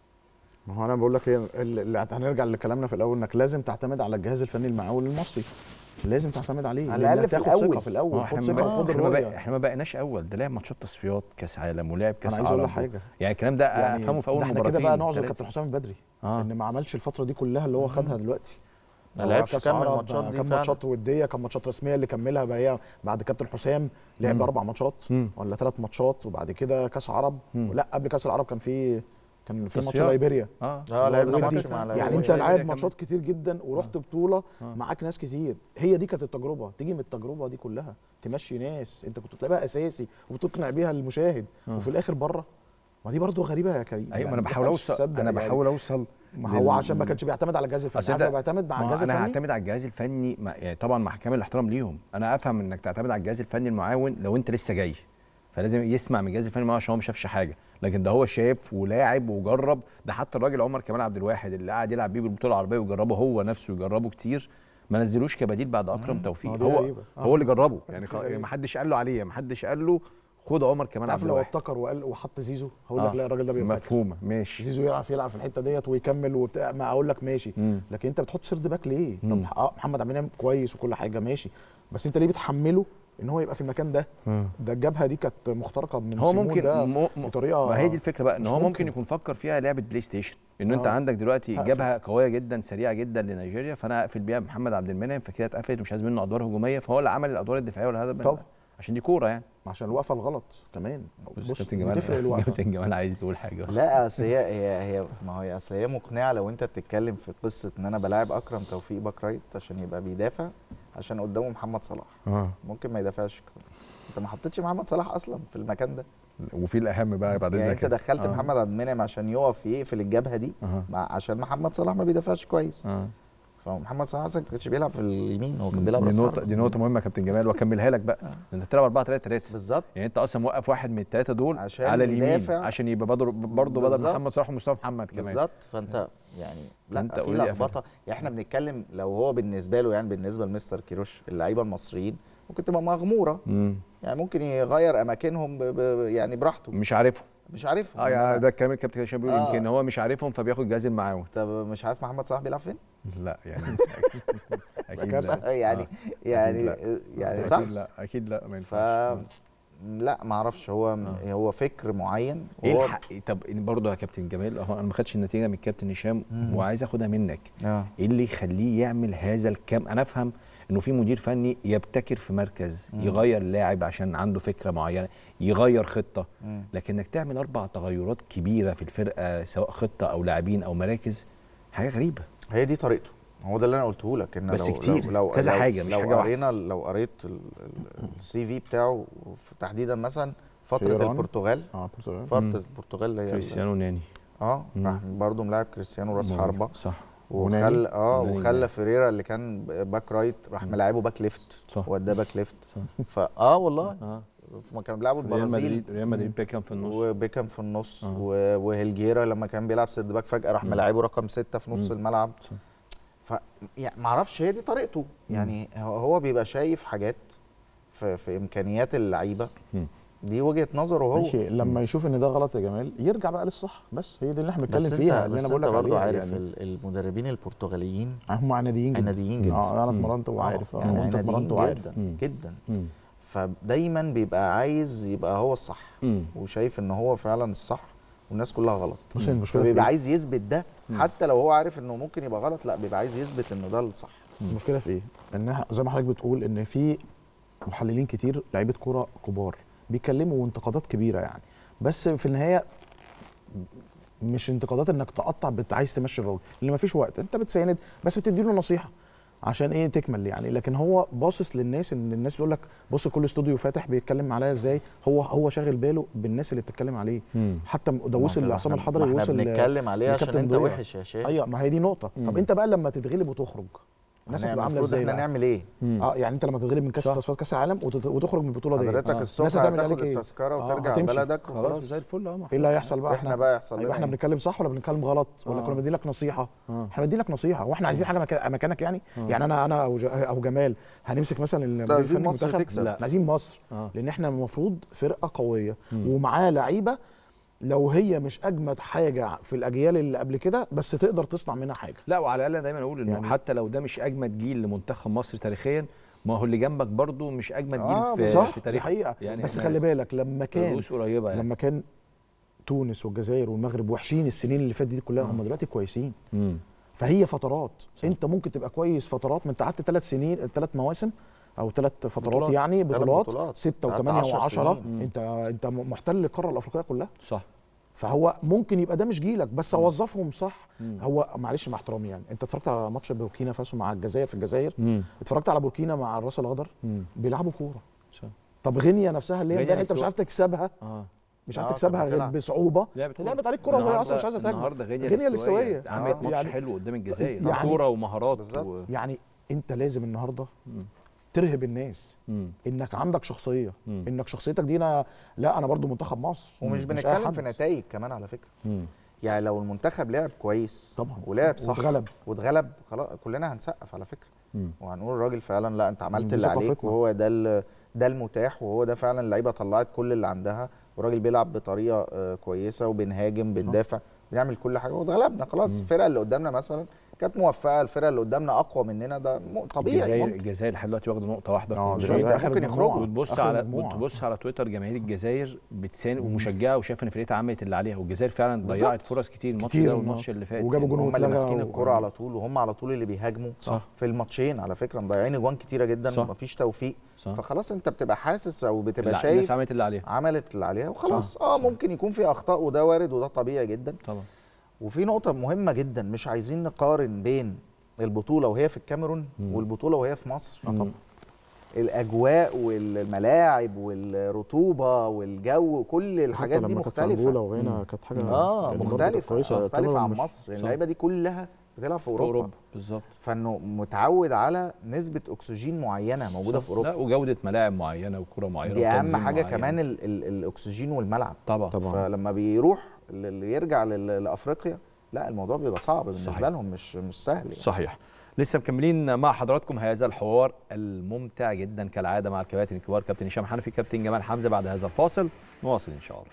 ما هو انا بقول لك ايه ال- اللي هنرجع لكلامنا في الاول انك لازم تعتمد على الجهاز الفني المعاول المصري لازم تعتمد عليه على لأنك الأقل في تاخد الأول. ثقه في الاول ما هو خد احنا ثقه ما وخد احنا ما بقى الرؤيه احنا ما بقيناش اول ده لعب ماتشات تصفيات كاس عالم ولعب كاس انا عايز اقول عرب لك حاجه يعني الكلام ده يعني افهمه في اول ده احنا كده مباراتين بقى نعذر ثلاثة. كابتن حسام البدري اه ان ما عملش الفتره دي كلها اللي هو خدها دلوقتي ما هو لعبش كأس كام عرب، الماتشات دي كام فعلا. ماتشات وديه كام ماتشات رسميه اللي كملها بقى هي بعد كابتن حسام لعب مم. اربع ماتشات مم. ولا ثلاث ماتشات وبعد كده كاس عرب مم. لا قبل كاس العرب كان في كان في ماتش تصفيات. ليبيريا اه اه لعبنا ودي- ماتش مع يعني ليبيريا. انت ليبيريا لاعب كمان. ماتشات كتير جدا ورحت بطوله آه. معاك ناس كتير هي دي كانت التجربه تيجي من التجربه دي كلها تمشي ناس انت كنت تلاقيها اساسي وبتقنع بيها المشاهد آه. وفي الاخر بره ما دي برضو غريبه يا كريم ايوه ما يعني انا ما بحاول حدش اوصل يصدق انا يعني. بحاول اوصل ما هو لل- عشان ما كانش بيعتمد على الجهاز الفني أصل عارف ده- لو بيعتمد مع ما الجهاز انا الفني هعتمد على الجهاز الفني مع يعني طبعا مع كامل الاحترام ليهم انا افهم انك تعتمد على الجهاز الفني المعاون لو انت لسه جاي فلازم يسمع من الجهاز الفني المعاون عشان هو ما شافش حاجه لكن ده هو شاف ولاعب وجرب ده حتى الراجل عمر كمال عبد الواحد اللي قاعد يلعب بيه بالبطوله العربيه ويجربه هو نفسه يجربه كتير ما نزلوش كبديل بعد اكرم توفيق ما دي هو غريبة. آه. هو اللي جربه يعني دي غريبة. ما حدش قال له عليه ما حدش قال له خد عمر كمال تعرف عبد لو الواحد ابتكر وقال وحط زيزو هقول آه. لك لا الراجل ده بيبتكر مفهومه ماشي زيزو يعرف يلعب في الحته ديت ويكمل وبتاع ما اقول لك ماشي مم. لكن انت بتحط سيرد باك ليه؟ طب مم. اه محمد عبد المنعم كويس وكل حاجه ماشي بس انت ليه بتحمله ان هو يبقى في المكان ده؟ مم. ده الجبهه دي كانت مخترقه من هو سيمون ممكن ده مو- مو- بطريقه ما هي دي الفكره بقى ان مش هو ممكن ممكن. يكون فكر فيها لعبه بلاي ستيشن ان انت آه. عندك دلوقتي هقفل. جبهه قويه جدا سريعه جدا لنيجيريا فانا اقفل بيها محمد عبد المنعم فكده اتقفلت ومش عايز منه ادوار هجوميه فهو اللي عمل الادوار الدفاعيه والهدف طبعا. عشان دي كوره يعني عشان الوقفه الغلط كمان بص كابتن جمال بتفرق الوقفه كابتن جمال عايز يقول حاجه لا اصل هي هي هي ما هي اصل هي مقنعه لو انت بتتكلم في قصه ان انا بلاعب اكرم توفيق باك رايت عشان يبقى بيدافع عشان قدامه محمد صلاح اه ممكن ما يدافعش انت ما حطيتش محمد صلاح اصلا في المكان ده وفي الاهم بقى بعد يعني اذنك انت دخلت آه. محمد عبد المنعم عشان يقف يقفل الجبهه دي أها. مع عشان محمد صلاح ما بيدافعش كويس اه فمحمد صلاح اصلا ما كانش بيلعب في اليمين هو كان بيلعب دي راس نقطه حربة. دي نقطه مهمه يا كابتن جمال واكملها لك بقى انت بتلعب 4 3 3 بالظبط يعني انت اصلا موقف واحد من الثلاثه دول عشان على اليمين يدافع. عشان يبقى برضه برضه بدل بالظبط. محمد صلاح ومصطفى محمد كمان بالظبط فانت يعني لا فأنت في already قفلت. لخبطه يعني احنا بنتكلم لو هو بالنسبه له يعني بالنسبه لمستر كيروش اللعيبه المصريين ممكن تبقى مغموره مم. يعني ممكن يغير اماكنهم ب ب يعني براحته مش عارفهم مش عارفهم اه يعني إنما- ده الكلام الكابتن هشام بيقول آه. يمكن هو مش عارفهم فبياخد جهاز المعاون طب مش عارف محمد صلاح بيلعب فين؟ لا يعني اكيد كارثة. لا يعني آه. يعني لا. يعني أكيد صح؟ لا اكيد لا ما ف ينفعش لا ما اعرفش هو هو فكر معين ايه وهو- الحق طب برضه يا كابتن جمال اهو انا ما خدتش النتيجه من الكابتن هشام وعايز اخدها منك اه ايه اللي يخليه يعمل هذا الكم انا افهم انه في مدير فني يبتكر في مركز يغير لاعب عشان عنده فكره معينه يغير خطه مم. لكن انك تعمل اربع تغيرات كبيره في الفرقه سواء خطه او لاعبين او مراكز حاجه غريبه هي دي طريقته هو ده اللي انا قلته لك ان بس لو كتير، لو لو كذا لو حاجة، مش لو حاجة واحدة. قرينا لو قريت السي في بتاعه في- تحديدا مثلا فتره إيران. البرتغال اه برتغال فتره البرتغال اللي هي ال- كريستيانو ناني اه مم. راح برضه ملاعب كريستيانو راس حربه صح وناني. وخلى اه وناني وخلى ده. فيريرا اللي كان باك رايت راح ملاعبه باك ليفت صح. وداه باك ليفت فاه والله اه ما كانوا بيلعبوا ريال البرازيل مدريد ريال مدريد بيكام في النص وبيكام في النص آه. و- وهيلجيرا لما كان بيلعب سيرد باك فجاه راح ملاعبه رقم ستة في نص مم. الملعب ف يعني ما اعرفش هي دي طريقته يعني هو هو بيبقى شايف حاجات في, في امكانيات اللعيبه مم. دي وجهه نظره هو ماشي لما يشوف ان ده غلط يا جمال يرجع بقى للصح بس هي دي اللي احنا بس بنتكلم انت فيها اللي بس انا انت بقول لك برضه عليها عارف يعني ال- المدربين البرتغاليين هم عناديين جدا عناديين جدا. اه انا مم. اتمرنت وعارف اه يعني وانت اتمرنت عناديين وعارف جدا مم. جدا مم. فدايما بيبقى عايز يبقى هو الصح مم. وشايف ان هو فعلا الصح والناس كلها غلط بص المشكله في بيبقى ايه؟ عايز يثبت ده حتى لو هو عارف انه ممكن يبقى غلط لا بيبقى عايز يثبت انه ده الصح المشكله في ايه؟ ان إحنا- زي ما حضرتك بتقول ان في محللين كتير لعيبه كوره كبار بيتكلموا انتقادات كبيره يعني بس في النهايه مش انتقادات انك تقطع بت عايز تمشي الراجل لان مفيش وقت انت بتساند بس بتدي له نصيحه عشان ايه تكمل يعني لكن هو باصص للناس ان الناس بتقول لك بص كل استوديو فاتح بيتكلم عليا ازاي هو هو شاغل باله بالناس اللي بتتكلم عليه مم. حتى ده وصل ما لعصام احنا- الحضري ما احنا وصل ل- بنتكلم عليه عشان لكابتن انت ضياء. وحش يا شيخ ايوه ما هي دي نقطه طب مم. انت بقى لما تتغلب وتخرج الناس هنعمل- هتبقى عامله المفروض ازاي احنا بقى؟ نعمل ايه مم. اه يعني انت لما تتغلب من كاس صح. تصفيات كاس العالم وتت- وتخرج من البطوله دي حضرتك آه. الصبح الناس هتعمل هتاخد عليك ايه؟ التذكره آه، وترجع هتمشي. بلدك خلاص وخلاص زي الفل اه ايه اللي هيحصل بقى احنا بقى يحصل ايوه لنا احنا ايه؟ بنتكلم صح ولا بنتكلم غلط ولا آه. كنا بندي لك نصيحه آه. احنا بندي لك نصيحه واحنا عايزين حاجه مكان مكانك يعني يعني انا انا او ج- او جمال هنمسك مثلا المدير عايزين الفني مصر المنتخب؟ تكسب. لا. احنا عايزين مصر آه. لان احنا المفروض فرقه قويه مم. ومعاه لعيبه لو هي مش اجمد حاجه في الاجيال اللي قبل كده بس تقدر تصنع منها حاجه لا وعلى الاقل دايما اقول انه يعني- حتى لو ده مش اجمد جيل لمنتخب مصر تاريخيا ما هو اللي جنبك برضو مش اجمد جيل آه، في, صح في دي تاريخ حقيقه يعني بس إحنا خلي بالك لما كان الرؤوس قريبه يعني لما كان تونس والجزائر والمغرب وحشين السنين اللي فاتت دي كلها هم دلوقتي كويسين مم. فهي فترات انت ممكن تبقى كويس فترات ما انت قعدت ثلاث سنين ثلاث مواسم او ثلاث فترات بطولات. يعني تلات بطولات بطولات. ستة قعدت وثمانية عشر وعشرة سنين. انت انت محتل القاره الافريقيه كلها صح فهو ممكن يبقى ده مش جيلك بس اوظفهم صح هو معلش مع احترامي يعني انت اتفرجت على ماتش بوركينا فاسو مع الجزائر في الجزائر مم. اتفرجت على بوركينا مع الراس الاخضر مم. بيلعبوا كوره صح. طب غينيا نفسها اللي هي غينيا امبارح انت مش مستوى- عارف تكسبها اه مش عارف آه، تكسبها كانت غير بتلعب. بصعوبه لعبت كورة. لعبت عليك كوره وهي النهاردة- اصلا مش عايزه تهاجم النهارده غينيا غينيا الاستوائية الاستوائيه عملت آه. ماتش يعني حلو قدام الجزائر يعني- كوره ومهارات بالظبط. و... يعني انت لازم النهارده مم. ترهب الناس مم. انك عندك شخصيه مم. انك شخصيتك دي انا لا انا برضو منتخب مصر ومش أي بنتكلم حد. في نتائج كمان على فكره مم. يعني لو المنتخب لعب كويس طبعا ولعب صح واتغلب. واتغلب خلاص كلنا هنسقف على فكره مم. وهنقول الراجل فعلا لا انت عملت دي اللي عليك ثقافتنا. وهو ده ال- ده المتاح وهو ده فعلا اللعيبه طلعت كل اللي عندها والراجل بيلعب بطريقه آه، كويسه وبنهاجم بندافع بنعمل كل حاجه واتغلبنا خلاص الفرقه اللي قدامنا مثلا كانت موفقه الفرقه اللي قدامنا اقوى مننا ده م- طبيعي الجزائر ممكن الجزائر لحد دلوقتي واخده نقطه واحده في اه الماتشين. ده اخر ممكن المجموعة. يخرجوا. وتبص آخر على المجموعة. وتبص على تويتر جماهير الجزائر بتساند ومشجعه وشايفه ان فرقتها عملت اللي عليها والجزائر فعلا بالظبط. ضيعت فرص كتير الماتش كتير ده والماتش اللي فات وجابوا جون هم اللي واتلغى ماسكين و- الكرة على طول وهم على طول اللي بيهاجموا صح. في الماتشين على فكره مضيعين اجوان كتيره جدا صح. ومفيش توفيق صح. فخلاص انت بتبقى حاسس او بتبقى الناس شايف عملت اللي عليها عملت اللي عليها وخلاص صح. اه صح. ممكن يكون في اخطاء وده وارد وده طبيعي جدا طبعا وفي نقطه مهمه جدا مش عايزين نقارن بين البطوله وهي في الكاميرون مم. والبطوله وهي في مصر مم. الاجواء والملاعب والرطوبه والجو كل الحاجات حتى دي لما كانت في أنجولا مختلفه وغينا كانت حاجه اه كانت برضه مختلفه كويسه مختلفه الكاميرون عن مش- مصر صح. اللعيبه دي كلها بتلعب في في اوروبا, اوروبا بالظبط فانه متعود على نسبه اكسجين معينه موجوده صح. في اوروبا لا وجوده ملاعب معينه وكره معينه دي اهم وتنظيم حاجه معين. كمان ال ال الاكسجين والملعب طبعا طبعا. فلما بيروح اللي يرجع لل- لافريقيا لا الموضوع بيبقى صعب بالنسبه صحيح. لهم مش مش سهل يعني. صحيح لسه مكملين مع حضراتكم هذا الحوار الممتع جدا كالعاده مع الكباتن الكبار كابتن هشام حنفي كابتن جمال حمزه بعد هذا الفاصل نواصل ان شاء الله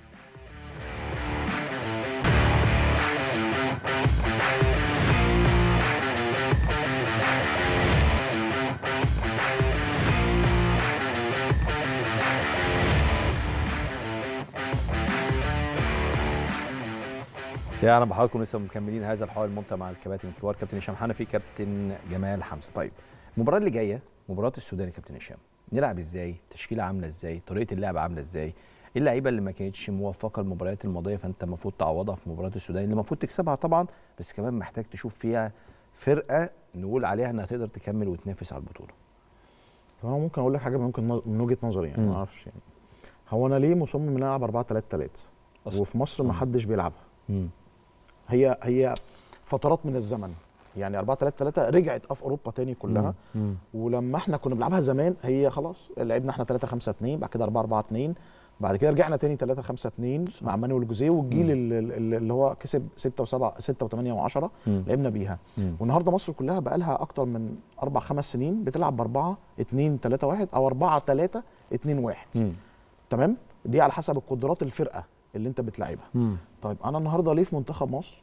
يا اهلا بحضراتكم لسه مكملين هذا الحوار الممتع مع الكباتن الكبار كابتن هشام حنفي كابتن جمال حمزه طيب المباراه اللي جايه مباراه السودان يا كابتن هشام نلعب ازاي تشكيله عامله ازاي طريقه اللعب عامله ازاي ايه اللعيبه اللي ما كانتش موفقه المباريات الماضيه فانت المفروض تعوضها في مباراه السودان اللي المفروض تكسبها طبعا بس كمان محتاج تشوف فيها فرقه نقول عليها انها تقدر تكمل وتنافس على البطوله طب انا ممكن اقول لك حاجه ممكن نظ- من وجهه نظري يعني مم. ما اعرفش يعني هو انا ليه مصمم ان انا العب 4 3 3 أصلاً. وفي مصر ما مم. حدش بيلعبها امم هي هي فترات من الزمن يعني 4 3 3 رجعت اه في اوروبا تاني كلها امم ولما احنا كنا بنلعبها زمان هي خلاص لعبنا احنا 3 5 2 بعد كده 4 4 2 بعد كده رجعنا تاني 3 5 2 مع مانويل جوزيه والجيل ال- ال- اللي هو كسب 6 و7 6 و8 و10 لعبنا بيها مم. والنهارده مصر كلها بقى لها اكتر من اربع خمس سنين بتلعب ب 4 2 3 1 او 4 3 2 1 امم تمام دي على حسب القدرات الفرقه اللي انت بتلعبها امم طيب انا النهارده ليه في منتخب مصر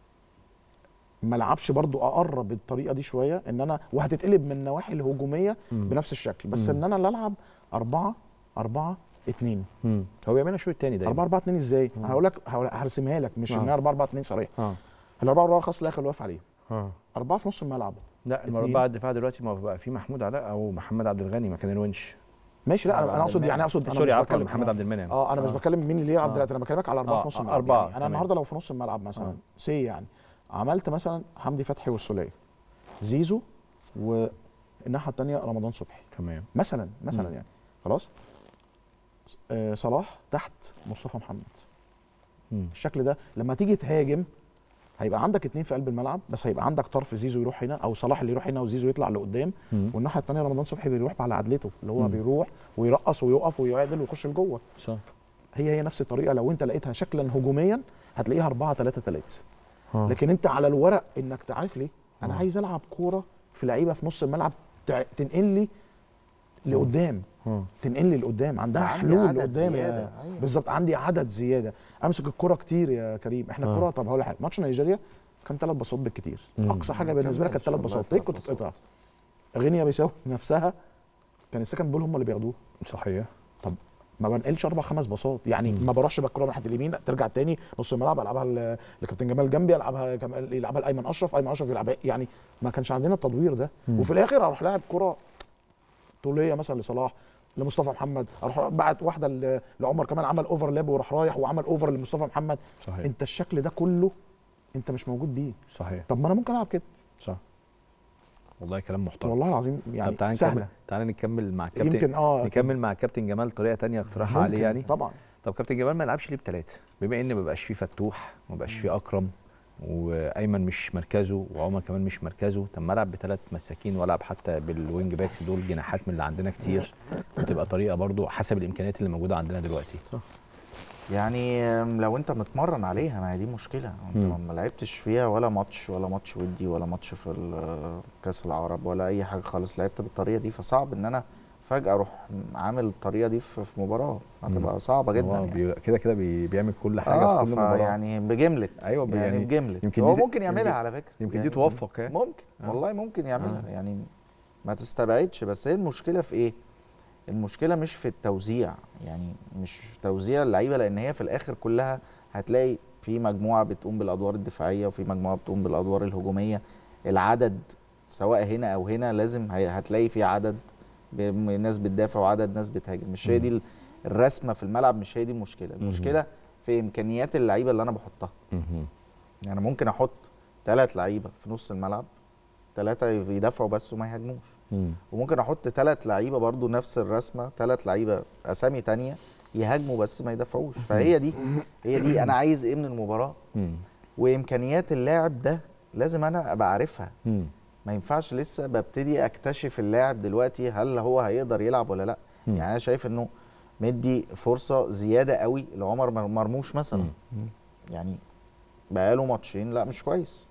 ما العبش برضو اقرب الطريقه دي شويه ان انا وهتتقلب من النواحي الهجوميه مم. بنفس الشكل بس مم. ان انا اللي العب 4 4 2 امم هو بيعملها الشوط الثاني دايما 4 4 2 ازاي؟ هقول لك هقول- هرسمها لك مش آه. ان هي 4 4 2 صريح اه ال 4 4 خلاص الاخر اللي واقف عليه اه أربعة في نص الملعب لا اتنين. المربع الدفاع دلوقتي ما بقى في محمود علاء او محمد عبد الغني مكان الونش ماشي لا انا انا اقصد يعني اقصد انا سوري مش عفوا بتكلم محمد أنا- عبد المنعم اه انا مش آه. بتكلم مين اللي يلعب آه. دلوقتي انا بكلمك على اربعه آه، في نص آه، الملعب أربعة، يعني انا تمام. النهارده لو في نص الملعب مثلا آه. سي يعني عملت مثلا حمدي فتحي والسوليه زيزو والناحيه الثانيه رمضان صبحي تمام مثلا مثلا مم. يعني خلاص آه صلاح تحت مصطفى محمد مم. الشكل ده لما تيجي تهاجم هيبقى عندك اتنين في قلب الملعب بس هيبقى عندك طرف زيزو يروح هنا او صلاح اللي يروح هنا وزيزو يطلع لقدام مم. والناحيه الثانيه رمضان صبحي بيروح على عدلته اللي هو مم. بيروح ويرقص ويقف ويعدل ويخش لجوه صح هي هي نفس الطريقه لو انت لقيتها شكلا هجوميا هتلاقيها 4 3 3 آه. لكن انت على الورق انك تعرف ليه انا آه. عايز العب كوره في لعيبه في نص الملعب تع- تنقل لي لقدام آه. تنقل لي لقدام عندها عندي حلول عدد لقدام زيادة. يا أيوة. بالظبط عندي عدد زياده امسك الكره كتير يا كريم احنا آه. الكره طب هقول لك حاجه ماتش نيجيريا كان ثلاث باصات بالكتير مم. اقصى حاجه ما بالنسبه لك كانت ثلاث كملش باصات والله ليه كنت ثلاث تقطع غينيا بيساوي نفسها كان السكند بول هم اللي بياخدوه صحيح ما بنقلش اربع خمس باصات يعني مم. ما بروحش بالكره ناحيه اليمين لا، ترجع تاني نص الملعب العبها ل- لكابتن جمال جنبي العبها كمال يلعبها لايمن اشرف ايمن اشرف يلعبها يعني ما كانش عندنا التدوير ده مم. وفي الاخر اروح لاعب كره طوليه مثلا لصلاح لمصطفى محمد اروح بعت واحده ل- لعمر كمان عمل اوفرلاب وراح رايح وعمل اوفر لمصطفى محمد صحيح انت الشكل ده كله انت مش موجود بيه صحيح طب ما انا ممكن العب كده صح والله كلام محترم والله العظيم طب يعني تعالى سهله نكمل تعالى نكمل مع الكابتن يمكن اه نكمل مع كابتن جمال طريقه تانية اقتراحها ممكن عليه يعني طبعا طب كابتن جمال ما يلعبش ليه بثلاثه بما ان ما بقاش فيه فتوح وما بقاش فيه اكرم وايمن مش مركزه وعمر كمان مش مركزه طب ما العب بثلاث مساكين والعب حتى بالوينج باكس دول جناحات من اللي عندنا كتير وتبقى طريقه برضو حسب الامكانيات اللي موجوده عندنا دلوقتي يعني أم، لو انت متمرن عليها ما هي دي مشكله انت مم. ما لعبتش فيها ولا ماتش ولا ماتش ودي ولا ماتش في ال- كاس العرب ولا اي حاجه خالص لعبت بالطريقه دي فصعب ان انا فجاه اروح عامل الطريقه دي في في مباراه هتبقى صعبه جدا هو يعني. بي- كده كده بي- بيعمل كل حاجه اه في كل مباراه يعني بجملت أيوة، يعني, يعني بجملت يمكن هو دي- ممكن يعملها يمكن- على فكره يمكن يعني دي توفق يعني ممكن آه. والله ممكن يعملها يعني ما تستبعدش بس هي المشكله في ايه المشكله مش في التوزيع يعني مش في توزيع اللعيبه لان هي في الاخر كلها هتلاقي في مجموعه بتقوم بالادوار الدفاعيه وفي مجموعه بتقوم بالادوار الهجوميه العدد سواء هنا او هنا لازم هي- هتلاقي في عدد ب- ناس بتدافع وعدد ناس بتهاجم مش هي دي ال- الرسمه في الملعب مش هي دي المشكله المشكله في امكانيات اللعيبه اللي انا بحطها مهم. يعني ممكن احط ثلاث لعيبه في نص الملعب ثلاثه يدافعوا بس وما يهاجموش مم. وممكن احط ثلاث لعيبه برضو نفس الرسمه ثلاث لعيبه اسامي تانية يهاجموا بس ما يدافعوش فهي دي هي دي انا عايز ايه من المباراه مم. وامكانيات اللاعب ده لازم انا ابقى عارفها مم. ما ينفعش لسه ببتدي اكتشف اللاعب دلوقتي هل هو هيقدر يلعب ولا لا مم. يعني انا شايف انه مدي فرصه زياده قوي لعمر مر- مرموش مثلا مم. يعني بقاله ماتشين لا مش كويس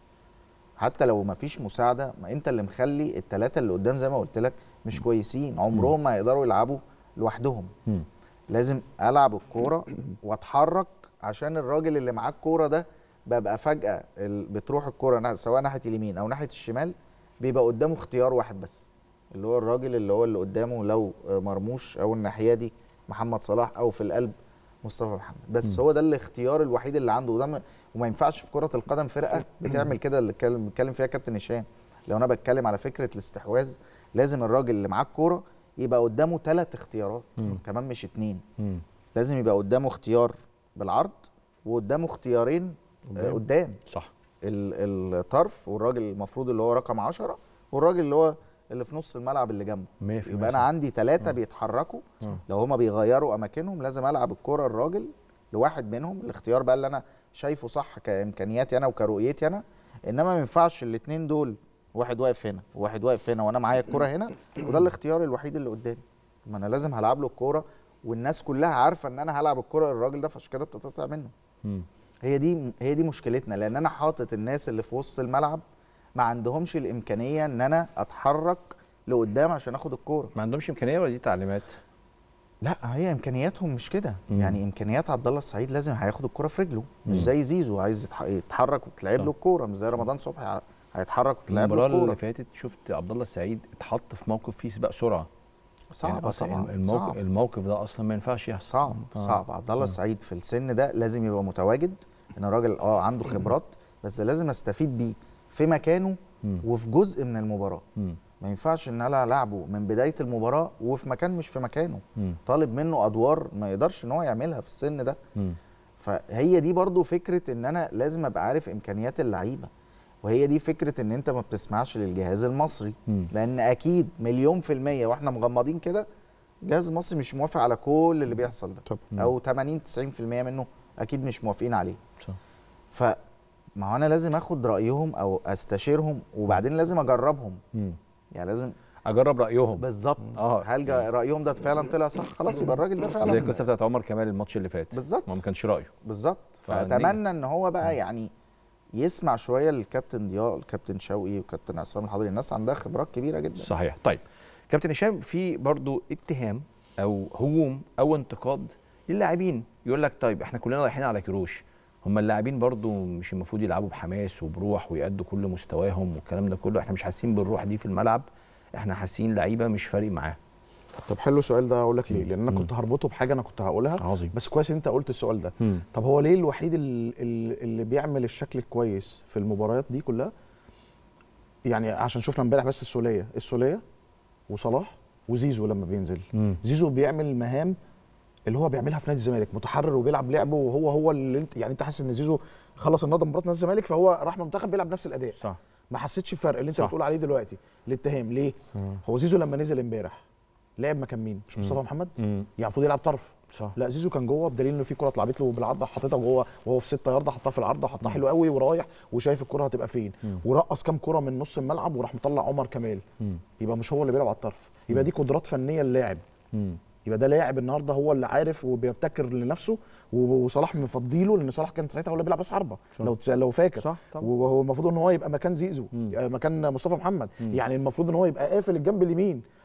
حتى لو ما فيش مساعده ما انت اللي مخلي الثلاثه اللي قدام زي ما قلت لك مش كويسين عمرهم ما يقدروا يلعبوا لوحدهم مم. لازم العب الكوره واتحرك عشان الراجل اللي معاه الكوره ده ببقى فجاه ال- بتروح الكوره نا- سواء ناحيه اليمين او ناحيه الشمال بيبقى قدامه اختيار واحد بس اللي هو الراجل اللي هو اللي قدامه لو مرموش او الناحيه دي محمد صلاح او في القلب مصطفى محمد بس هو ده الاختيار الوحيد اللي عنده وده ما- وما ينفعش في كره القدم فرقه بتعمل كده اللي اتكلم بيتكلم فيها كابتن هشام لو انا بتكلم على فكره الاستحواذ لازم الراجل اللي معاه الكوره يبقى قدامه ثلاث اختيارات كمان مش اتنين مم. لازم يبقى قدامه اختيار بالعرض وقدامه اختيارين قدام, قدام. صح ال- الطرف والراجل المفروض اللي هو رقم 10 والراجل اللي هو اللي في نص الملعب اللي جنبه 100% يبقى انا صح. عندي ثلاثه بيتحركوا آه. لو هما بيغيروا اماكنهم لازم العب الكره الراجل لواحد منهم الاختيار بقى اللي انا شايفه صح كامكانياتي انا وكرؤيتي انا انما ما ينفعش الاثنين دول واحد واقف هنا وواحد واقف هنا وانا معايا الكره هنا وده الاختيار الوحيد اللي قدامي ما انا لازم هلعب له الكوره والناس كلها عارفه ان انا هلعب الكوره للراجل ده فعشان كده بتتقطع منه مم. هي دي هي دي مشكلتنا لان انا حاطط الناس اللي في وسط الملعب ما عندهمش الامكانيه ان انا اتحرك لقدام عشان اخد الكوره ما عندهمش امكانيه ولا دي تعليمات لا هي امكانياتهم مش كده مم. يعني امكانيات عبد الله السعيد لازم هياخد الكوره في رجله مم. مش زي زيزو عايز يتح- يتحرك وتلعب صح. له الكوره مش زي رمضان صبحي ع- هيتحرك وتلعب له المباراه اللي الكوره فاتت شفت عبد الله السعيد اتحط في موقف فيه سباق سرعه صعبه يعني أصلاً طبعا الموقف صعب. الموقف ده اصلا ما ينفعش يحصل صعب آه. صعب عبد الله السعيد في السن ده لازم يبقى متواجد ان الراجل اه عنده خبرات بس لازم استفيد بيه في مكانه مم. وفي جزء من المباراه مم. ما ينفعش ان انا العبه من بدايه المباراه وفي مكان مش في مكانه مم. طالب منه ادوار ما يقدرش ان هو يعملها في السن ده مم. فهي دي برضو فكره ان انا لازم ابقى عارف امكانيات اللعيبه وهي دي فكره ان انت ما بتسمعش للجهاز المصري مم. لان اكيد مليون في الميه واحنا مغمضين كده الجهاز المصري مش موافق على كل اللي بيحصل ده طب. او 80 90% منه اكيد مش موافقين عليه صح. ف ما هو انا لازم اخد رايهم او استشيرهم وبعدين لازم اجربهم مم. يعني لازم اجرب رايهم بالظبط آه. هل جا- رايهم ده فعلا طلع صح خلاص يبقى الراجل ده زي فعلا القصه بتاعت عمر كمال الماتش اللي فات بالظبط. ما كانش رايه بالظبط فنجح. فاتمنى ان هو بقى يعني يسمع شويه للكابتن ضياء الكابتن شوقي والكابتن عصام الحضري الناس عندها خبرات كبيره جدا صحيح طيب كابتن هشام في برضو اتهام او هجوم او انتقاد للاعبين يقول لك طيب احنا كلنا رايحين على كروش هم اللاعبين برضو مش المفروض يلعبوا بحماس وبروح ويأدوا كل مستواهم والكلام ده كله احنا مش حاسين بالروح دي في الملعب احنا حاسين لعيبه مش فارق معاه طب حلو السؤال ده هقول لك ليه لان انا كنت هربطه بحاجه انا كنت هقولها عظيم بس كويس إن انت قلت السؤال ده مم. طب هو ليه الوحيد ال- ال- اللي بيعمل الشكل الكويس في المباريات دي كلها يعني عشان شفنا امبارح بس السوليه السوليه وصلاح وزيزو لما بينزل مم. زيزو بيعمل المهام اللي هو بيعملها في نادي الزمالك متحرر وبيلعب لعبه وهو هو اللي انت يعني انت حاسس ان زيزو خلص النهارده مباراه نادي الزمالك فهو راح منتخب بيلعب نفس الاداء صح ما حسيتش بفرق اللي انت صح. بتقول عليه دلوقتي الاتهام ليه هو زيزو لما نزل امبارح لعب مكان مين مش مصطفى محمد مم. يعني المفروض يلعب طرف صح لا زيزو كان جوه بدليل انه في كره اتلعبت له بالعرض حاططها وهو وهو في 6 يارده حطها في العرض وحطها حلو قوي ورايح وشايف الكره هتبقى فين ورقص كام كره من نص الملعب وراح مطلع عمر كمال مم. يبقى مش هو اللي بيلعب على الطرف يبقى دي قدرات فنيه اللاعب مم. يبقى ده لاعب النهارده هو اللي عارف وبيبتكر لنفسه و- وصلاح مفضيله لان صلاح كان ساعتها هو اللي بيلعب راس حربه لو لو فاكر صح طبعا. وهو المفروض ان هو يبقى مكان زيزو مم. آه، مكان مصطفى محمد يعني المفروض ان هو يبقى قافل الجنب اليمين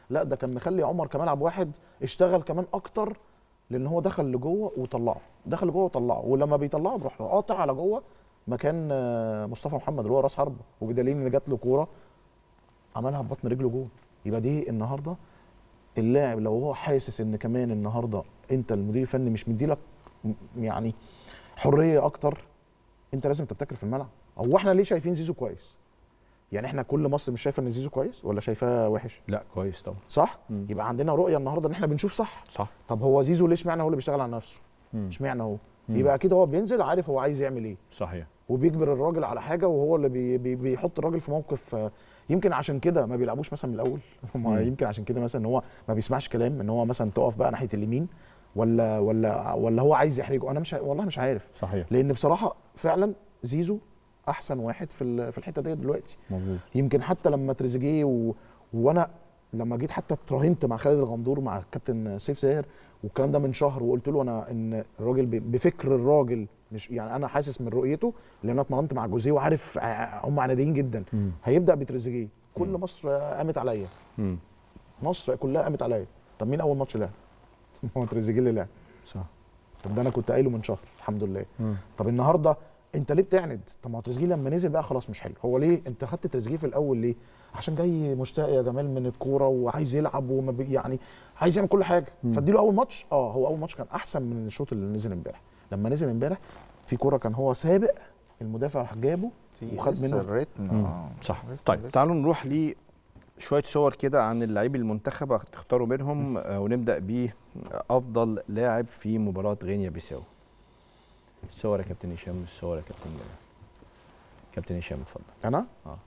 لا ده كان مخلي عمر كمال عبد الواحد اشتغل كمان اكتر لان هو دخل لجوه وطلعه دخل لجوه وطلعه ولما بيطلعه بيروح قاطع على جوه مكان آه، مصطفى محمد اللي هو راس حربه وبدليل ان جات له كوره عملها ببطن رجله جول يبقى دي النهارده اللاعب لو هو حاسس ان كمان النهارده انت المدير الفني مش مديلك م- يعني حريه اكتر انت لازم تبتكر في الملعب هو احنا ليه شايفين زيزو كويس يعني احنا كل مصر مش شايفه ان زيزو كويس ولا شايفاه وحش لا كويس طبعا صح مم. يبقى عندنا رؤيه النهارده ان احنا بنشوف صح صح طب هو زيزو ليه اشمعنى هو اللي بيشتغل على نفسه مم. اشمعنى هو مم. يبقى اكيد هو بينزل عارف هو عايز يعمل ايه صحيح وبيجبر الراجل على حاجه وهو اللي بي بي بيحط الراجل في موقف آه، يمكن عشان كده ما بيلعبوش مثلا من الاول ما مم. يمكن عشان كده مثلا ان هو ما بيسمعش كلام ان هو مثلا تقف بقى ناحيه اليمين ولا ولا ولا هو عايز يحرجه انا مش ع- والله مش عارف صحيح لان بصراحه فعلا زيزو احسن واحد في ال- في الحته ديت دلوقتي مظبوط يمكن حتى لما تريزيجيه و... وانا لما جيت حتى اتراهنت مع خالد الغندور مع الكابتن سيف زاهر والكلام ده من شهر وقلت له انا ان الراجل ب... بفكر الراجل مش يعني انا حاسس من رؤيته لان انا اتمرنت مع جوزيه وعارف ع- هم عناديين جدا مم. هيبدا بتريزيجيه كل مم. مصر قامت عليا مم. مصر كلها قامت عليا طب مين اول ماتش لعب؟ هو تريزيجيه اللي لعب صح طب ده انا كنت قايله من شهر الحمد لله مم. طب النهارده انت ليه بتعند؟ طب ما هو تريزيجيه لما نزل بقى خلاص مش حلو، هو ليه انت خدت تريزيجيه في الاول ليه؟ عشان جاي مشتاق يا جمال من الكوره وعايز يلعب وما بي يعني عايز يعمل كل حاجه، مم. فاديله اول ماتش اه هو اول ماتش كان احسن من الشوط اللي نزل امبارح، لما نزل امبارح في كوره كان هو سابق المدافع راح جابه وخد لسه منه الريتم مم. آه. صح الريتم طيب لسه. تعالوا نروح ل شويه صور كده عن اللاعبي المنتخب تختاروا منهم آه، ونبدا ب افضل لاعب في مباراه غينيا بيساو الصور يا كابتن هشام الصور يا كابتن كابتن هشام اتفضل انا؟ آه.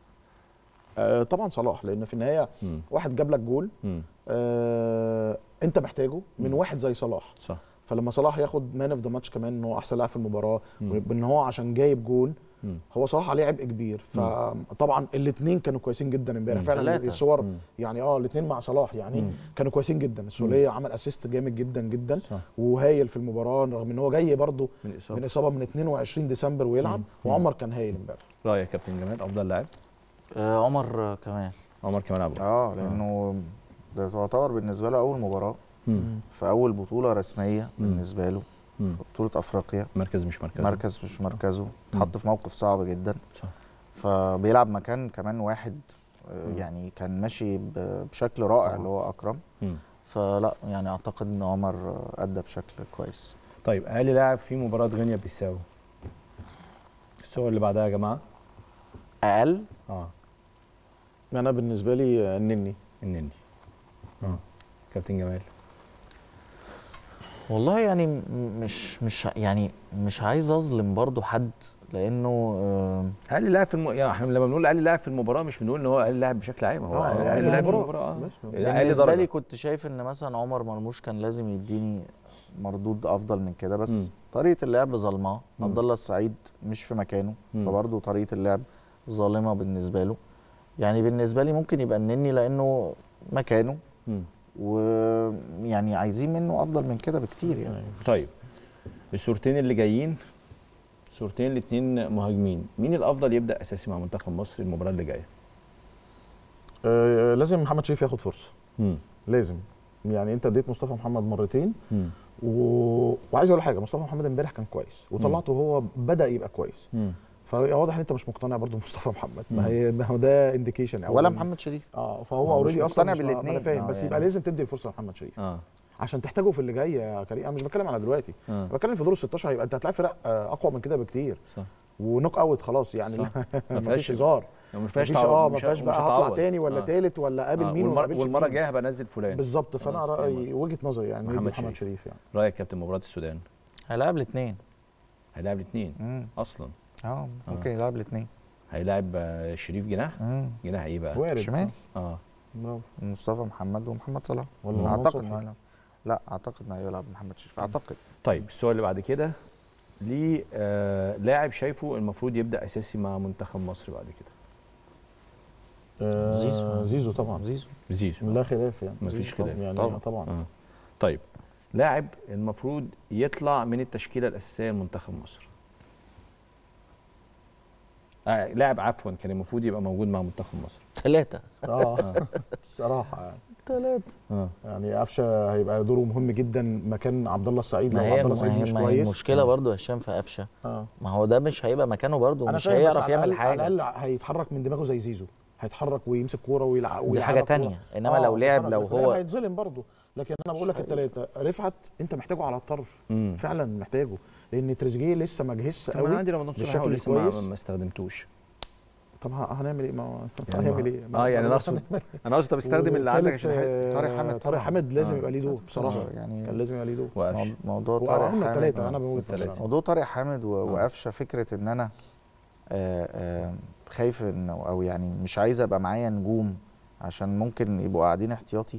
آه طبعا صلاح لان في النهايه مم. واحد جاب لك جول مم. آه انت محتاجه من مم. واحد زي صلاح صح فلما صلاح ياخد مان اوف ذا ماتش كمان ان هو احسن لاعب في المباراه مم. وان هو عشان جايب جول مم. هو صراحه عليه عبء كبير فطبعا الاثنين كانوا كويسين جدا امبارح مم. فعلا تلاتة. الصور مم. يعني اه الاثنين مع صلاح يعني مم. كانوا كويسين جدا السوليه عمل اسيست جامد جدا جدا صح وهايل في المباراه رغم ان هو جاي برده من من اصابه اصابه من 22 ديسمبر ويلعب مم. وعمر كان هايل امبارح رايك يا كابتن جمال افضل لاعب آه عمر آه، كمان عمر كمال عبد اه لانه ده تعتبر بالنسبه له اول مباراه مم. في اول بطوله رسميه مم. بالنسبه له مم. بطوله افريقيا مركز مش مركز مركز مش مركزه اتحط في موقف صعب جدا صح فبيلعب مكان كمان واحد آه، مم. يعني كان ماشي ب- بشكل رائع طبعا. اللي هو اكرم مم. فلا يعني اعتقد ان عمر آه، ادى بشكل كويس طيب اقل لاعب في مباراه غينيا بيساو الصور اللي بعدها يا جماعه اقل اه انا بالنسبه لي آه، النني النني اه كابتن جمال والله يعني م- مش مش يعني مش عايز اظلم برضو حد لانه آه، اقل لاعب في الم... يعني احنا لما بنقول اقل لاعب في المباراه مش بنقول ان هو اقل لاعب بشكل عام هو آه، اقل أقل لاعب في لاعب. المباراه اه بس. اقل بالنسبه لي درجه كنت شايف ان مثلا عمر مرموش كان لازم يديني مردود افضل من كده بس مم. طريقه اللعب ظلماه مم. عبد الله السعيد مش في مكانه مم. فبرضه طريقه اللعب ظالمه بالنسبه له يعني بالنسبه لي ممكن يبقى النني لانه مكانه مم. ويعني عايزين منه افضل من كده بكتير يعني طيب الصورتين اللي جايين صورتين الاثنين مهاجمين مين الافضل يبدا اساسي مع منتخب مصر المباراه اللي جايه آه لازم محمد شريف ياخد فرصه مم. لازم يعني انت اديت مصطفى محمد مرتين مم. و... وعايز اقول حاجه مصطفى محمد امبارح كان كويس وطلعته هو بدا يبقى كويس مم. فواضح ان انت مش مقتنع برضو بمصطفى محمد مم. ما هي ما هو ده انديكيشن ولا محمد شريف اه ما فهو هو اوريدي مش اصلا مقتنع مش- ما- ما بالاتنين. انا فاهم آه بس يعني. يبقى لازم تدي الفرصه لمحمد شريف اه عشان تحتاجه في اللي جاي يا كريم انا مش بتكلم على دلوقتي اه بتكلم في دور ال 16 هيبقى انت هتلاعب فرق آه، اقوى من كده بكتير صح. ونوك اوت خلاص يعني صح. ما مفيش فيهاش- هزار ما فيهاش مفيش تعوض، اه مش- ما فيهاش ومش بقى هطلع هتعوض. تاني ولا آه. تالت ولا قابل آه، مين وما والمرة, قابلش والمره مين. الجايه هبقى انزل فلان بالظبط فانا خلاص، رايي وجهه نظري يعني محمد محمد, محمد شريف. شريف يعني رايك يا كابتن مباراه السودان هيلاعب الاثنين هيلاعب الاثنين اصلا اه ممكن يلعب الاثنين هيلاعب آه، شريف جناح جناح ايه بقى وارد شمال اه برافو مصطفى محمد ومحمد صلاح ولا مروان اعتقد صبحي. انه هيلعب لا اعتقد انه هيلعب محمد شريف اعتقد طيب السؤال اللي بعد كده ليه آه لاعب شايفه المفروض يبدا اساسي مع منتخب مصر بعد كده آه، زيزو. زيزو طبعا زيزو زيزو لا خلاف يعني مفيش زيزو طبعاً، خلاف. يعني طبعاً. طبعا آه. طيب لاعب المفروض يطلع من التشكيله الاساسيه لمنتخب مصر آه لاعب عفوا كان المفروض يبقى موجود مع منتخب مصر ثلاثه اه الصراحه يعني ثلاثه اه يعني قفشه هيبقى دوره مهم جدا مكان عبد الله السعيد لو ما عبد هي الله ما السعيد هي مش ما هي كويس المشكله برضه يا هشام في قفشه اه ما هو ده مش هيبقى مكانه برضه انا مش فاهم بس هيعرف على يعمل الأقل- على حاجه الاقل هيتحرك من دماغه زي زيزو هيتحرك ويمسك كوره ويلعب دي حاجه تانية انما لو لعب لو هو هيتظلم برضه لكن انا بقول لك الثلاثه رفعت انت محتاجه على الطرف مم. فعلا محتاجه لان تريزيجيه لسه ما جهزش طب انا قوي عندي رمضان صبحي بالشكل هو لسه ما, الكويس. ما استخدمتوش طب ه- هنعمل ايه ما هو- يعني هنعمل ما- ايه اه يعني انا اقصد هنعمل انا قصدي طب استخدم اللي عندك وتالت، عشان حاجة. آه، طارق حامد طارق طبعاً. حامد لازم آه. يبقى ليه دور بصراحه يعني كان لازم يبقى ليه دور وقفش مو- موضوع طارق وهم حامد الثلاثه انا آه. بقول التلاتة. موضوع طارق حامد و- وقفشه فكره ان انا آه، آه، خايف انه او يعني مش عايز ابقى معايا نجوم عشان ممكن يبقوا قاعدين احتياطي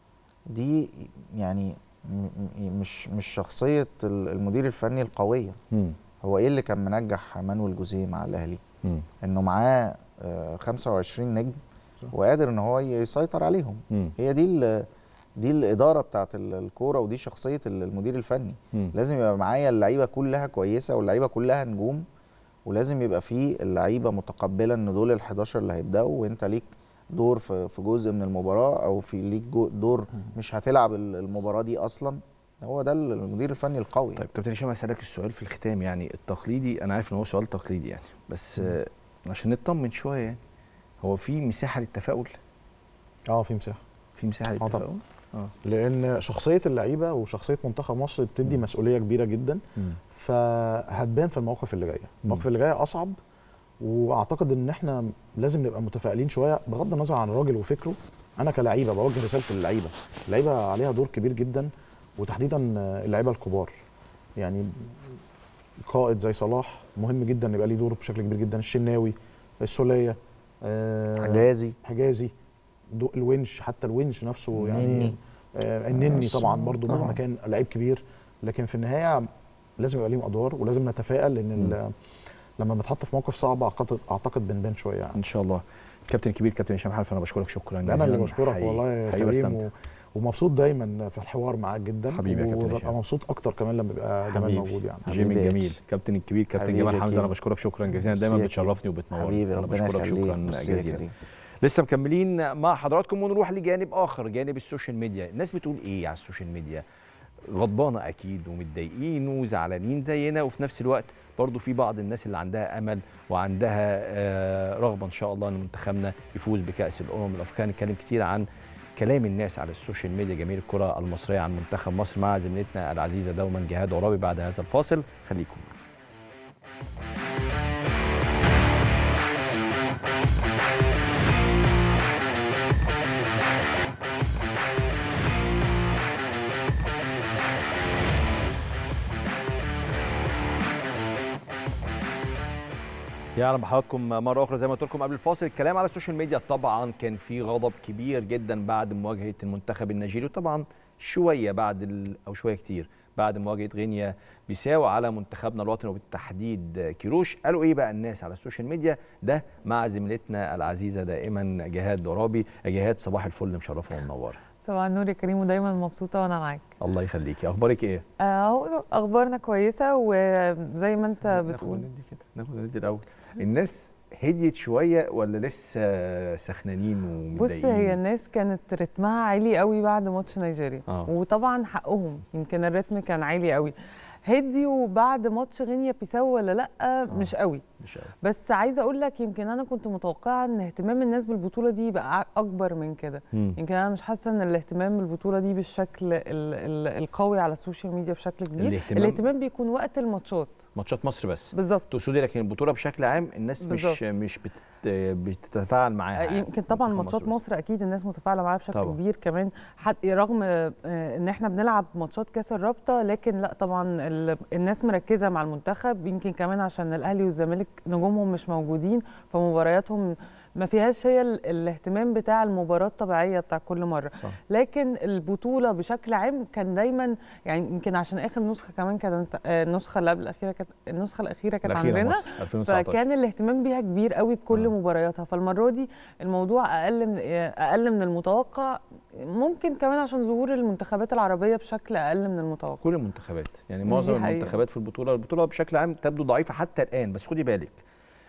دي يعني م- م- مش مش شخصيه ال- المدير الفني القويه مم. هو ايه اللي كان منجح مانويل جوزيه مع الاهلي مم. انه معاه آه، 25 نجم صح. وقادر ان هو يسيطر عليهم مم. هي دي ال- دي الاداره بتاعت ال- الكوره ودي شخصيه ال- المدير الفني مم. لازم يبقى معايا اللعيبه كلها كويسه واللعيبه كلها نجوم ولازم يبقى في اللعيبه متقبله ان دول ال11 اللي هيبداوا وانت ليك دور في في جزء من المباراه او في ليك جو- دور مش هتلعب ال- المباراه دي اصلا هو ده المدير الفني القوي طيب كابتن هشام هسألك السؤال في الختام يعني التقليدي انا عارف ان هو سؤال تقليدي يعني بس آه عشان نطمن شويه يعني هو في مساحه للتفاؤل اه في مساحه في مساحه طبعاً. للتفاؤل اه لان شخصيه اللعيبه وشخصيه منتخب مصر بتدي مسؤوليه كبيره جدا مم. فهتبان في المواقف اللي جايه المواقف اللي جايه اصعب واعتقد ان احنا لازم نبقى متفائلين شويه بغض النظر عن الراجل وفكره انا كلعيبه بوجه رساله للعيبه اللعيبه عليها دور كبير جدا وتحديدا اللعيبه الكبار يعني قائد زي صلاح مهم جدا يبقى ليه دور بشكل كبير جدا الشناوي السوليه آه، حجازي حجازي دو الونش حتى الونش نفسه يعني النني. آه النني آه، طبعا برضو مهما طبعاً. كان لعيب كبير لكن في النهايه لازم يبقى ليهم ادوار ولازم نتفائل لان ال- لما بنتحط في موقف صعب اعتقد اعتقد بنبان شويه يعني ان شاء الله كابتن كبير كابتن هشام حلفي انا بشكرك شكرا جزيلا انا اللي بشكرك حقيقي- والله يا حقيقي كريم بستمتع. و... ومبسوط دايما في الحوار معاك جدا حبيبي يا كابتن وببقى هشام. مبسوط اكتر كمان لما بيبقى جمال حبيبي. موجود يعني جيمي حبيبي يا الجميل كيرو. كابتن الكبير كابتن حبيبي جمال يا حمزه انا كيرو. بشكرك شكرا جزيلا ميرسي دايما يا بتشرفني وبتنورني حبيبي انا ربنا بشكرك يخليك شكرا ميرسي يا جزيلا كريم. لسه مكملين مع حضراتكم ونروح لجانب اخر جانب السوشيال ميديا الناس بتقول ايه على السوشيال ميديا غضبانه اكيد ومتضايقين وزعلانين زينا وفي نفس الوقت برضو في بعض الناس اللي عندها امل وعندها آه، رغبه ان شاء الله ان منتخبنا يفوز بكاس الامم الافريقيه هنتكلم كتير عن كلام الناس على السوشيال ميديا جماهير الكره المصريه عن منتخب مصر مع زميلتنا العزيزه دوما جهاد عرابي بعد هذا الفاصل خليكم معنا. يا اهلا بحضراتكم مره اخرى زي ما قلت لكم قبل الفاصل الكلام على السوشيال ميديا طبعا كان في غضب كبير جدا بعد مواجهه المنتخب النيجيري وطبعا شويه بعد ال... او شويه كتير بعد مواجهه غينيا بيساو على منتخبنا الوطني وبالتحديد كيروش قالوا ايه بقى الناس على السوشيال ميديا ده مع زميلتنا العزيزه دائما جهاد درابي جهاد صباح الفل مشرفه ومنوره صباح النور يا كريم ودايما مبسوطه وانا معاك الله يخليكي اخبارك ايه اهو اخبارنا كويسه وزي ما انت ناخد بتقول وندي كده ناخد وندي الاول الناس هديت شويه ولا لسه سخنانين ومتضايقين بص هي الناس كانت رتمها عالي قوي بعد ماتش نيجيريا آه. وطبعا حقهم يمكن الريتم كان عالي قوي هديوا بعد ماتش غينيا بيساو ولا لا مش قوي مش عارف. بس عايزه اقول لك يمكن انا كنت متوقعه ان اهتمام الناس بالبطوله دي يبقى اكبر من كده مم. يمكن انا مش حاسه ان الاهتمام بالبطوله دي بالشكل ال ال القوي على السوشيال ميديا بشكل كبير الاهتمام- الاهتمام بيكون وقت الماتشات ماتشات مصر بس بالظبط تقصدي لكن البطوله بشكل عام الناس مش بالظبط. مش بت بتتفاعل معاها يعني. يمكن طبعا منتخب ماتشات بس. مصر اكيد الناس متفاعله معاها بشكل طبعاً. كبير كمان حتى رغم آه، ان احنا بنلعب ماتشات كاس الرابطه لكن لا طبعا ال- الناس مركزه مع المنتخب يمكن كمان عشان الاهلي والزمالك نجومهم مش موجودين فمبارياتهم ما فيهاش هي ال- الاهتمام بتاع المباراه الطبيعيه بتاع كل مره صح. لكن البطوله بشكل عام كان دايما يعني يمكن عشان اخر نسخه كمان كانت آه، النسخه اللي قبل الاخيره كانت النسخه الاخيره كانت الأخيرة عندنا مصر 2019 فكان الاهتمام بيها كبير قوي بكل آه. مبارياتها فالمره دي الموضوع اقل من اقل من المتوقع ممكن كمان عشان ظهور المنتخبات العربيه بشكل اقل من المتوقع كل المنتخبات يعني دي معظم حقيقة. المنتخبات في البطوله البطوله بشكل عام تبدو ضعيفه حتى الان بس خدي بالك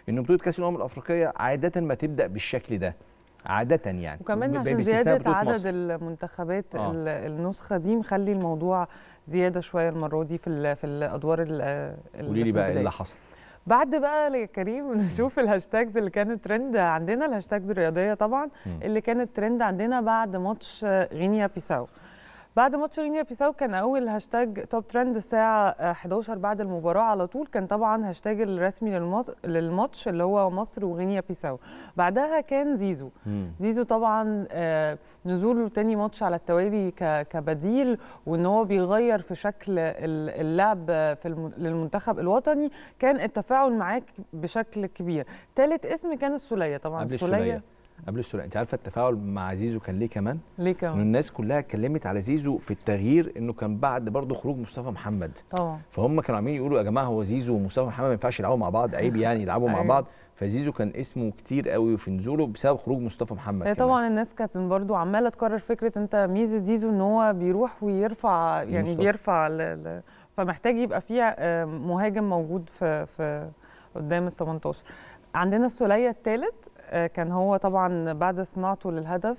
ان بطوله كاس الامم الافريقيه عاده ما تبدا بالشكل ده عاده يعني وكمان ب- عشان باستثناء زياده بطولة عدد مصر. المنتخبات آه. ال- النسخه دي مخلي الموضوع زياده شويه المره دي في ال- في الادوار ال- ال- قولي لي في بقى ايه البداية. اللي حصل بعد بقى يا كريم نشوف الهاشتاجز اللي كانت ترند عندنا الهاشتاجز الرياضيه طبعا مم. اللي كانت ترند عندنا بعد ماتش غينيا بيساو بعد ماتش غينيا بيساو كان اول هاشتاج توب ترند الساعه 11 بعد المباراه على طول كان طبعا هاشتاج الرسمي للماتش, للماتش اللي هو مصر وغينيا بيساو بعدها كان زيزو مم. زيزو طبعا آه، نزوله تاني ماتش على التوالي ك- كبديل وان هو بيغير في شكل ال- اللعب في الم- للمنتخب الوطني كان التفاعل معاه بشكل كبير ثالث اسم كان السوليه طبعا قبل السوليه قبل السوليه انت عارفه التفاعل مع زيزو كان ليه كمان ليه ان كمان الناس كلها اتكلمت على زيزو في التغيير انه كان بعد برضه خروج مصطفى محمد طبعا فهم كانوا عاملين يقولوا يا جماعه هو زيزو ومصطفى محمد ما ينفعش يلعبوا مع بعض عيب يعني يلعبوا مع أيوة. بعض فزيزو كان اسمه كتير قوي في نزوله بسبب خروج مصطفى محمد هي كمان. طبعا الناس كانت برضو عماله تكرر فكره انت ميزه زيزو ان هو بيروح ويرفع يعني مصطفى. بيرفع ل... ل... فمحتاج يبقى فيه آه، مهاجم موجود في في قدام ال 18 عندنا السوليه الثالث كان هو طبعا بعد صناعته للهدف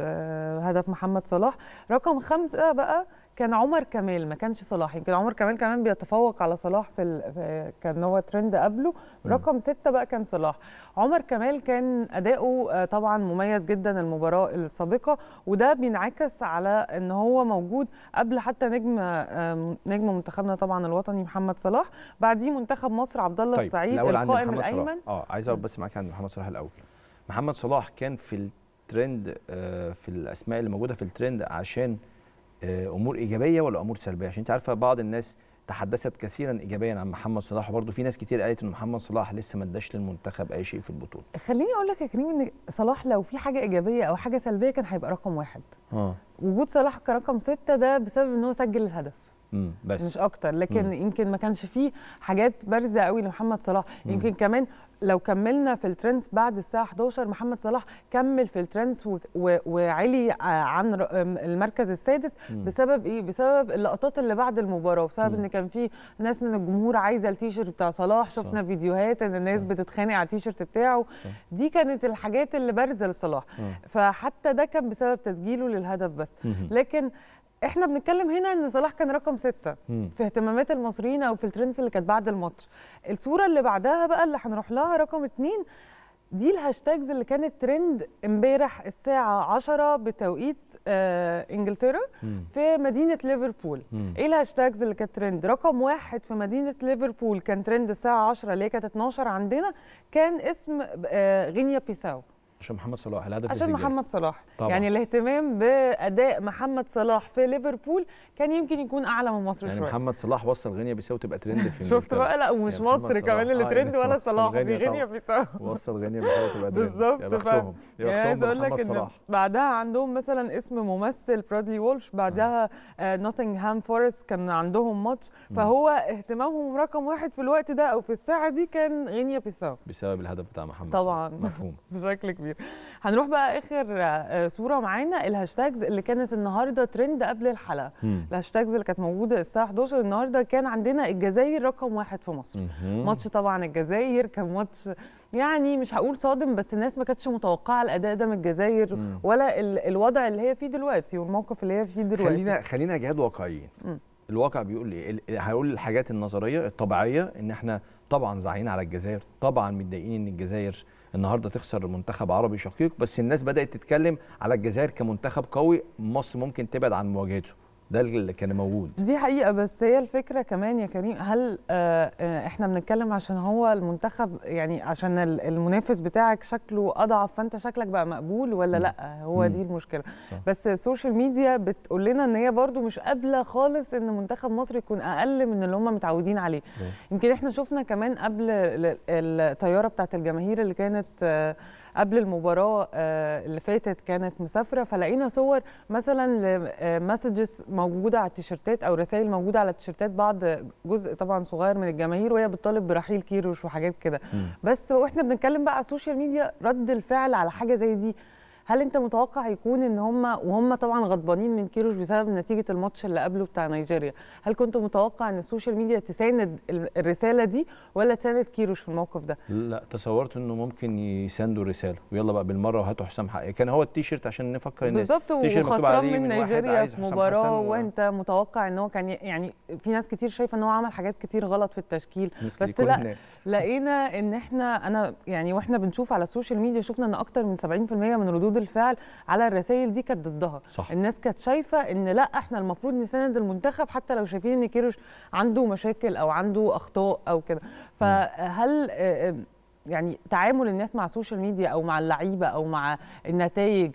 ب- هدف محمد صلاح رقم خمسة بقى كان عمر كمال ما كانش صلاح يمكن عمر كمال كمان بيتفوق على صلاح في, ال... في كان هو ترند قبله مم. رقم ستة بقى كان صلاح عمر كمال كان أداؤه آه، طبعا مميز جدا المباراة السابقة وده بينعكس على ان هو موجود قبل حتى نجم آه، نجم منتخبنا طبعا الوطني محمد صلاح بعديه منتخب مصر عبد الله طيب السعيد الاول عند القائم محمد صلاح الايمن اه عايز اقف بس معاك عند محمد صلاح الاول محمد صلاح كان في الترند آه، في الاسماء اللي موجوده في الترند عشان آه، امور ايجابيه ولا امور سلبيه عشان انت عارفه بعض الناس تحدثت كثيرا ايجابيا عن محمد صلاح وبرضه في ناس كتير قالت ان محمد صلاح لسه ما اداش للمنتخب اي شيء في البطوله خليني اقول لك يا كريم ان صلاح لو في حاجه ايجابيه او حاجه سلبيه كان هيبقى رقم واحد اه وجود صلاح كرقم ستة ده بسبب ان هو سجل الهدف امم بس مش اكتر لكن مم. يمكن ما كانش فيه حاجات بارزه قوي لمحمد صلاح مم. يمكن كمان لو كملنا في الترندز بعد الساعه 11 محمد صلاح كمل في الترندز و- و- وعلي ع- عن ر- المركز السادس مم. بسبب ايه بسبب اللقطات اللي بعد المباراه وبسبب مم. ان كان في ناس من الجمهور عايزه التيشيرت بتاع صلاح صح. شفنا فيديوهات ان الناس صح. بتتخانق على التيشيرت بتاعه صح. دي كانت الحاجات اللي بارزه لصلاح آه. فحتى ده كان بسبب تسجيله للهدف بس مهم. لكن احنا بنتكلم هنا ان صلاح كان رقم ستة مم. في اهتمامات المصريين او في الترندز اللي كانت بعد الماتش الصوره اللي بعدها بقى اللي هنروح لها رقم اتنين دي الهاشتاجز اللي كانت ترند امبارح الساعه 10 بتوقيت آه انجلترا مم. في مدينه ليفربول مم. ايه الهاشتاجز اللي كانت ترند رقم واحد في مدينه ليفربول كان ترند الساعه 10 اللي هي كانت 12 عندنا كان اسم آه غينيا بيساو عشان محمد صلاح الهدف عشان السجل. محمد صلاح طبعاً. يعني الاهتمام باداء محمد صلاح في ليفربول كان يمكن يكون اعلى من مصر يعني شويه محمد صلاح وصل غينيا بيساو تبقى ترند في شفت إنجلترا. بقى لا ومش يا محمد مصر صلاح. كمان اللي آه، ترند يعني ولا وصل صلاح دي غينيا غينيا طبعاً. بيساو وصل غينيا بيساو تبقى ترند بالظبط يا ف- بختهم يا يعني عايز بختهم اقول لك بمحمد ان صلاح بعدها عندهم مثلا اسم ممثل برادلي وولش بعدها آه نوتنغهام فورست كان عندهم ماتش فهو اهتمامهم رقم واحد في الوقت ده او في الساعه دي كان غينيا بيساو بسبب الهدف بتاع محمد طبعاً. صلاح. مفهوم بشكل كبير هنروح بقى اخر آه، صوره معانا الهاشتاجز اللي كانت النهارده ترند قبل الحلقه مم. الهاشتاجز اللي كانت موجوده الساعه 11 النهارده كان عندنا الجزائر رقم واحد في مصر مهم. ماتش طبعا الجزائر كان ماتش يعني مش هقول صادم بس الناس ما كانتش متوقعه الاداء ده من الجزائر مم. ولا ال- الوضع اللي هي فيه دلوقتي والموقف اللي هي فيه دلوقتي خلينا خلينا جهاد واقعيين مم. الواقع بيقول ايه ال- هقول الحاجات النظريه الطبيعيه ان احنا طبعا زعلانين على الجزائر طبعا متضايقين ان الجزائر النهارده تخسر منتخب عربي شقيق بس الناس بدات تتكلم على الجزائر كمنتخب قوي مصر ممكن تبعد عن مواجهته ده اللي كان موجود دي حقيقة بس هي الفكرة كمان يا كريم هل آه، آه، احنا بنتكلم عشان هو المنتخب يعني عشان ال- المنافس بتاعك شكله أضعف فأنت شكلك بقى مقبول ولا لأ هو مم. دي المشكلة صح. بس السوشيال ميديا بتقول لنا ان هي برضو مش قابلة خالص ان منتخب مصر يكون أقل من اللي هم متعودين عليه مم. يمكن احنا شفنا كمان قبل ال- الطيارة بتاعت الجماهير اللي كانت آه، قبل المباراة آه، اللي فاتت كانت مسافرة فلقينا صور مثلا مسجز موجودة على التيشيرتات أو رسائل موجودة على التيشيرتات بعض جزء طبعا صغير من الجماهير وهي بتطالب برحيل كيروش وحاجات كده مم. بس واحنا بنتكلم بقى على السوشيال ميديا رد الفعل على حاجة زي دي هل انت متوقع يكون ان هم وهم طبعا غضبانين من كيروش بسبب نتيجه الماتش اللي قبله بتاع نيجيريا هل كنت متوقع ان السوشيال ميديا تساند ال- الرساله دي ولا تساند كيروش في الموقف ده لا تصورت انه ممكن يساندوا الرساله ويلا بقى بالمره وهاتوا حسام حق كان هو التيشيرت عشان نفكر الناس بالظبط تيشيرت مكتوب وخسران عليه من من واحد نيجيريا عايز في حسام مباراه حسن و- وانت متوقع ان هو كان ي- يعني في ناس كتير شايفه ان هو عمل حاجات كتير غلط في التشكيل مسك بس كل لا الناس. لقينا ان احنا انا يعني واحنا بنشوف على السوشيال ميديا شفنا ان اكتر من 70% من ردود الفعل على الرسائل دي كانت ضدها صح. الناس كانت شايفه ان لا احنا المفروض نساند المنتخب حتى لو شايفين ان كيروش عنده مشاكل او عنده اخطاء او كده فهل آه، آه، يعني تعامل الناس مع السوشيال ميديا او مع اللعيبه او مع النتائج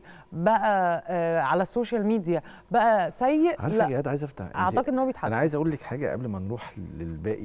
بقى آه، على السوشيال ميديا بقى سيء عارفه يا لا جهاد عايز افتح أنت- اعتقد ان هو بيتحسن انا عايز اقول لك حاجه قبل ما نروح للباقي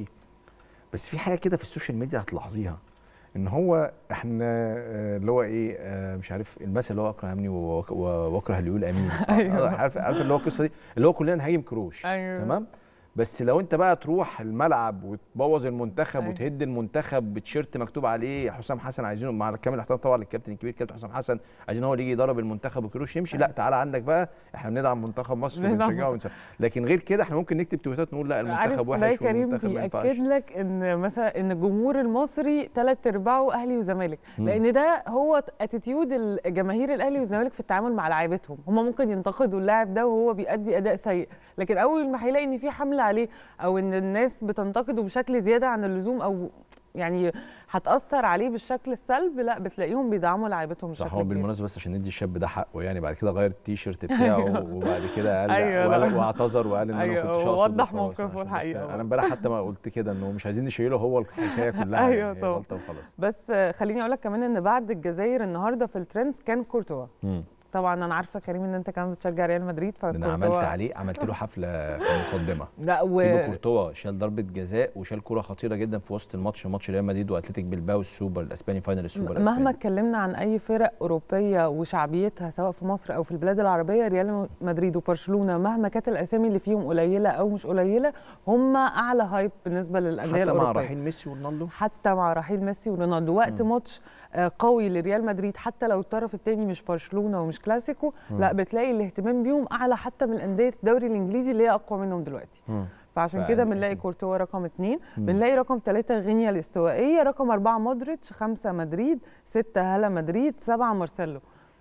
بس في حاجه كده في السوشيال ميديا هتلاحظيها ان هو احنا آه، اللي هو ايه آه، مش عارف المثل اللي هو اكره امني ووك- واكره اللي يقول امين أيوة. عارف عارف اللي هو القصه دي اللي هو كلنا نهاجم كروش أيوة. تمام بس لو انت بقى تروح الملعب وتبوظ المنتخب أيوة. وتهد المنتخب بتيشيرت مكتوب عليه حسام حسن عايزينه مع كامل الاحترام طبعا للكابتن الكبير كابتن حسام حسن عايزين هو اللي يجي يدرب المنتخب وكروش يمشي لا تعالى عندك بقى احنا بندعم منتخب مصر بندعم وبنشجعه ونسا- لكن غير كده احنا ممكن نكتب تويتات نقول لا المنتخب عارف ده وحش كريم والمنتخب ما ينفعش بيأكد لك ان مثلا ان الجمهور المصري ثلاث ارباعه اهلي وزمالك مم. لان ده هو اتيتيود الجماهير الاهلي والزمالك في التعامل مع لاعيبتهم هم ممكن ينتقدوا اللاعب ده وهو بيأدي اداء سيء لكن اول ما هيلاقي ان في حمله عليه او ان الناس بتنتقده بشكل زياده عن اللزوم او يعني هتأثر عليه بالشكل السلبي لا بتلاقيهم بيدعموا لاعيبتهم صح بشكل هو كبير بالمناسبه بس عشان ندي الشاب ده حقه يعني بعد كده غير التيشيرت بتاعه وبعد كده قال أيوة، وقال- لا. واعتذر وقال ان انا أيوة، ما كنتش اقصد ووضح وخلاص موقفه عشان بس الحقيقة. انا امبارح حتى ما قلت كده انه مش عايزين نشيله هو الحكايه كلها أيوة يعني هي طبعا. غلطه وخلاص بس آه، خليني اقول لك كمان ان بعد الجزائر النهارده في الترندز كان كورتوا مم. طبعا انا عارفه كريم ان انت كمان بتشجع ريال مدريد ده انا عملت فكورتوا عليه عملت له حفله في المقدمه لا و... تيبو كورتوا شال ضربه جزاء وشال كره خطيره جدا في وسط الماتش ماتش ريال مدريد واتلتيك بالباو السوبر الاسباني فاينل السوبر مهما الاسباني اتكلمنا عن اي فرق اوروبيه وشعبيتها سواء في مصر او في البلاد العربيه ريال مدريد وبرشلونه مهما كانت الاسامي اللي فيهم قليله او مش قليله هم اعلى هايب بالنسبه للانديه حتى مع الاوروبيه رحيل ميسي ورونالدو حتى مع رحيل ميسي ورونالدو وقت مم. ماتش آه، قوي لريال مدريد حتى لو الطرف الثاني مش برشلونه ومش كلاسيكو لا بتلاقي الاهتمام بيهم اعلى حتى من انديه الدوري الانجليزي اللي هي اقوى منهم دلوقتي مم. فعشان فعلا. كده بنلاقي كورتوا رقم اثنين مم. بنلاقي رقم ثلاثة غينيا الاستوائية رقم أربعة مودريتش خمسة مدريد ستة هلا مدريد سبعة مارسيلو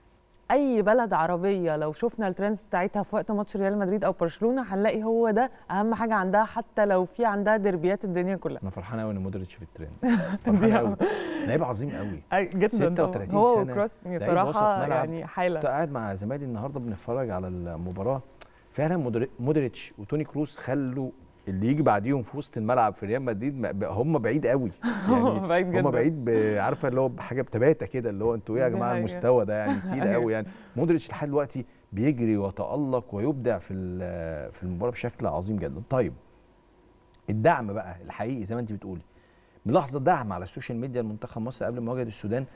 أي بلد عربية لو شفنا الترندز بتاعتها في وقت ماتش ريال مدريد أو برشلونة هنلاقي هو ده أهم حاجة عندها حتى لو في عندها دربيات الدنيا كلها انا فرحان قوي ان مودريتش في الترند فرحان قوي لعيب عظيم قوي أي جدا طبعاً. 36 هو سنة. وكروس لعيب صراحة وسط ملعب. يعني كنت حالة قاعد مع زمايلي النهارده بنتفرج على المباراه فعلا مودري- مودريتش وتوني كروس خلوا اللي يجي بعديهم في وسط الملعب في ريال مدريد ما- بقى هم بعيد قوي يعني بعيد جدا هم بعيد ب- عارفه اللي هو بحاجه بتباته كده اللي هو انتوا ايه يا دي جماعه حقيقة. المستوى ده يعني تقيل أيوة. قوي يعني مودريتش لحد دلوقتي بيجري ويتالق ويبدع في ال- في المباراه بشكل عظيم جدا طيب الدعم بقى الحقيقي زي ما انت بتقولي ملاحظه دعم على السوشيال ميديا لمنتخب مصر قبل مواجهه السودان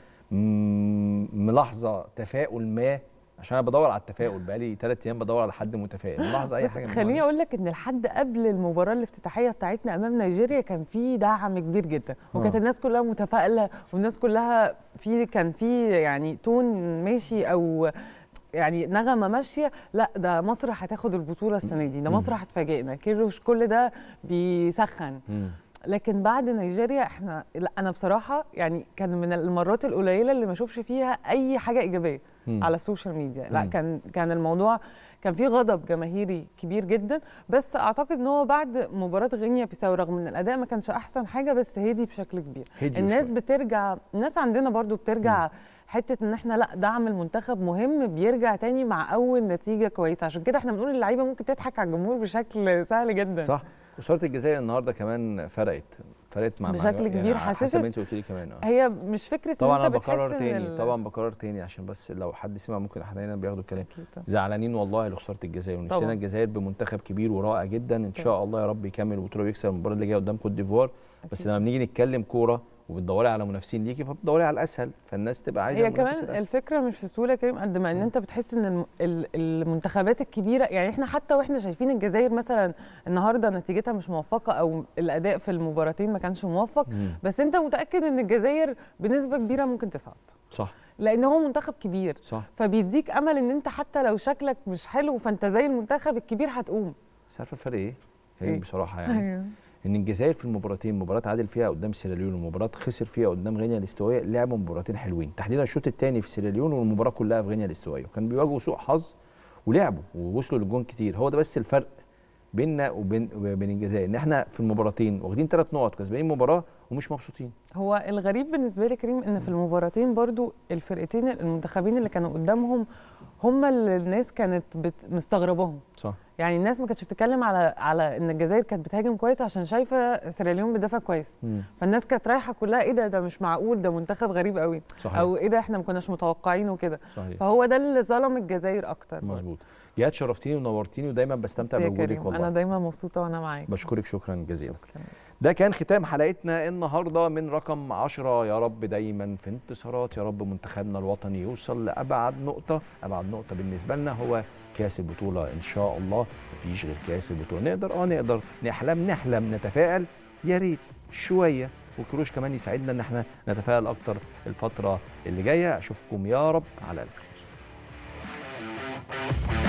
مم، ملاحظه تفاؤل ما عشان انا بدور على التفاؤل بقالي ثلاث ايام بدور على حد متفائل ملاحظه اي بس حاجه من خليني النوع اقول لك ان لحد قبل المباراه الافتتاحيه بتاعتنا امام نيجيريا كان في دعم كبير جدا وكانت آه. الناس كلها متفائله والناس كلها في كان في يعني تون ماشي او يعني نغمه ماشيه لا ده مصر هتاخد البطوله السنه دي ده مصر هتفاجئنا كيروش كل ده بيسخن مم. لكن بعد نيجيريا احنا لا انا بصراحه يعني كان من المرات القليله اللي ما اشوفش فيها اي حاجه ايجابيه مم. على السوشيال ميديا لا مم. كان كان الموضوع كان في غضب جماهيري كبير جدا بس اعتقد ان هو بعد مباراه غينيا بيساو رغم ان الاداء ما كانش احسن حاجه بس هدي بشكل كبير هديوا الناس شوية. بترجع الناس عندنا برضو بترجع حته ان احنا لا دعم المنتخب مهم بيرجع تاني مع اول نتيجه كويسه عشان كده احنا بنقول اللعيبه ممكن تضحك على الجمهور بشكل سهل جدا صح خساره الجزائر النهارده كمان فرقت فرقت مع بشكل مع- كبير على حسيت- حسب انت قلت لي كمان اه هي مش فكره طبعا ان انا انت بتحس بكرر إن تاني ال- طبعا بكرر تاني عشان بس لو حد سمع ممكن احيانا بياخدوا الكلام أكيد طبعاً. زعلانين والله لخساره الجزائر ونفسنا طبعاً. الجزائر بمنتخب كبير ورائع جدا ان شاء الله يا رب يكمل البطوله ويكسب المباراه اللي جايه قدام كوت ديفوار بس أكيد. لما بنيجي نتكلم كوره وبتدوري على منافسين ليكي فبتدوري على الاسهل فالناس تبقى عايزه هي المنافس كمان الأسهل. الفكره مش في سهوله كريم قد ما ان انت بتحس ان الم- ال- المنتخبات الكبيره يعني احنا حتى واحنا شايفين الجزائر مثلا النهارده نتيجتها مش موفقه او الاداء في المباراتين ما كانش موفق مم. بس انت متاكد ان الجزائر بنسبه كبيره ممكن تصعد صح لان هو منتخب كبير صح فبيديك امل ان انت حتى لو شكلك مش حلو فانت زي المنتخب الكبير هتقوم بس عارفه الفرق ايه؟ كريم إيه؟ بصراحه يعني ان الجزائر في المباراتين مباراه عادل فيها قدام سيراليون ومباراه خسر فيها قدام غينيا الاستوائيه لعبوا مباراتين حلوين تحديدا الشوط الثاني في سيراليون والمباراه كلها في غينيا الاستوائيه وكان بيواجهوا سوء حظ ولعبوا ووصلوا للجون كتير هو ده بس الفرق بيننا وبين وبين الجزائر ان احنا في المباراتين واخدين ثلاث نقط كسبانين مباراه ومش مبسوطين هو الغريب بالنسبه لي كريم ان في المباراتين برضو الفرقتين المنتخبين اللي كانوا قدامهم هم اللي الناس كانت بت... مستغرباهم صح يعني الناس ما كانتش بتتكلم على على ان الجزائر كانت بتهاجم كويس عشان شايفه سيراليون بتدافع كويس مم. فالناس كانت رايحه كلها ايه ده ده مش معقول ده منتخب غريب قوي صحيح او ايه ده احنا ما كناش متوقعينه كده صحيح فهو ده اللي ظلم الجزائر اكتر مظبوط جهاد شرفتيني ونورتيني ودايما بستمتع يا بوجودك كريم، والله انا دايما مبسوطه وانا معاك بشكرك شكرا جزيلا شكراً. ده كان ختام حلقتنا النهارده من رقم 10 يا رب دايما في انتصارات يا رب منتخبنا الوطني يوصل لابعد نقطه ابعد نقطه بالنسبه لنا هو كاس البطوله ان شاء الله مفيش غير كاس البطوله نقدر اه نقدر نحلم نحلم نتفائل يا ريت شويه وكروش كمان يساعدنا ان احنا نتفائل اكتر الفتره اللي جايه اشوفكم يا رب على الف خير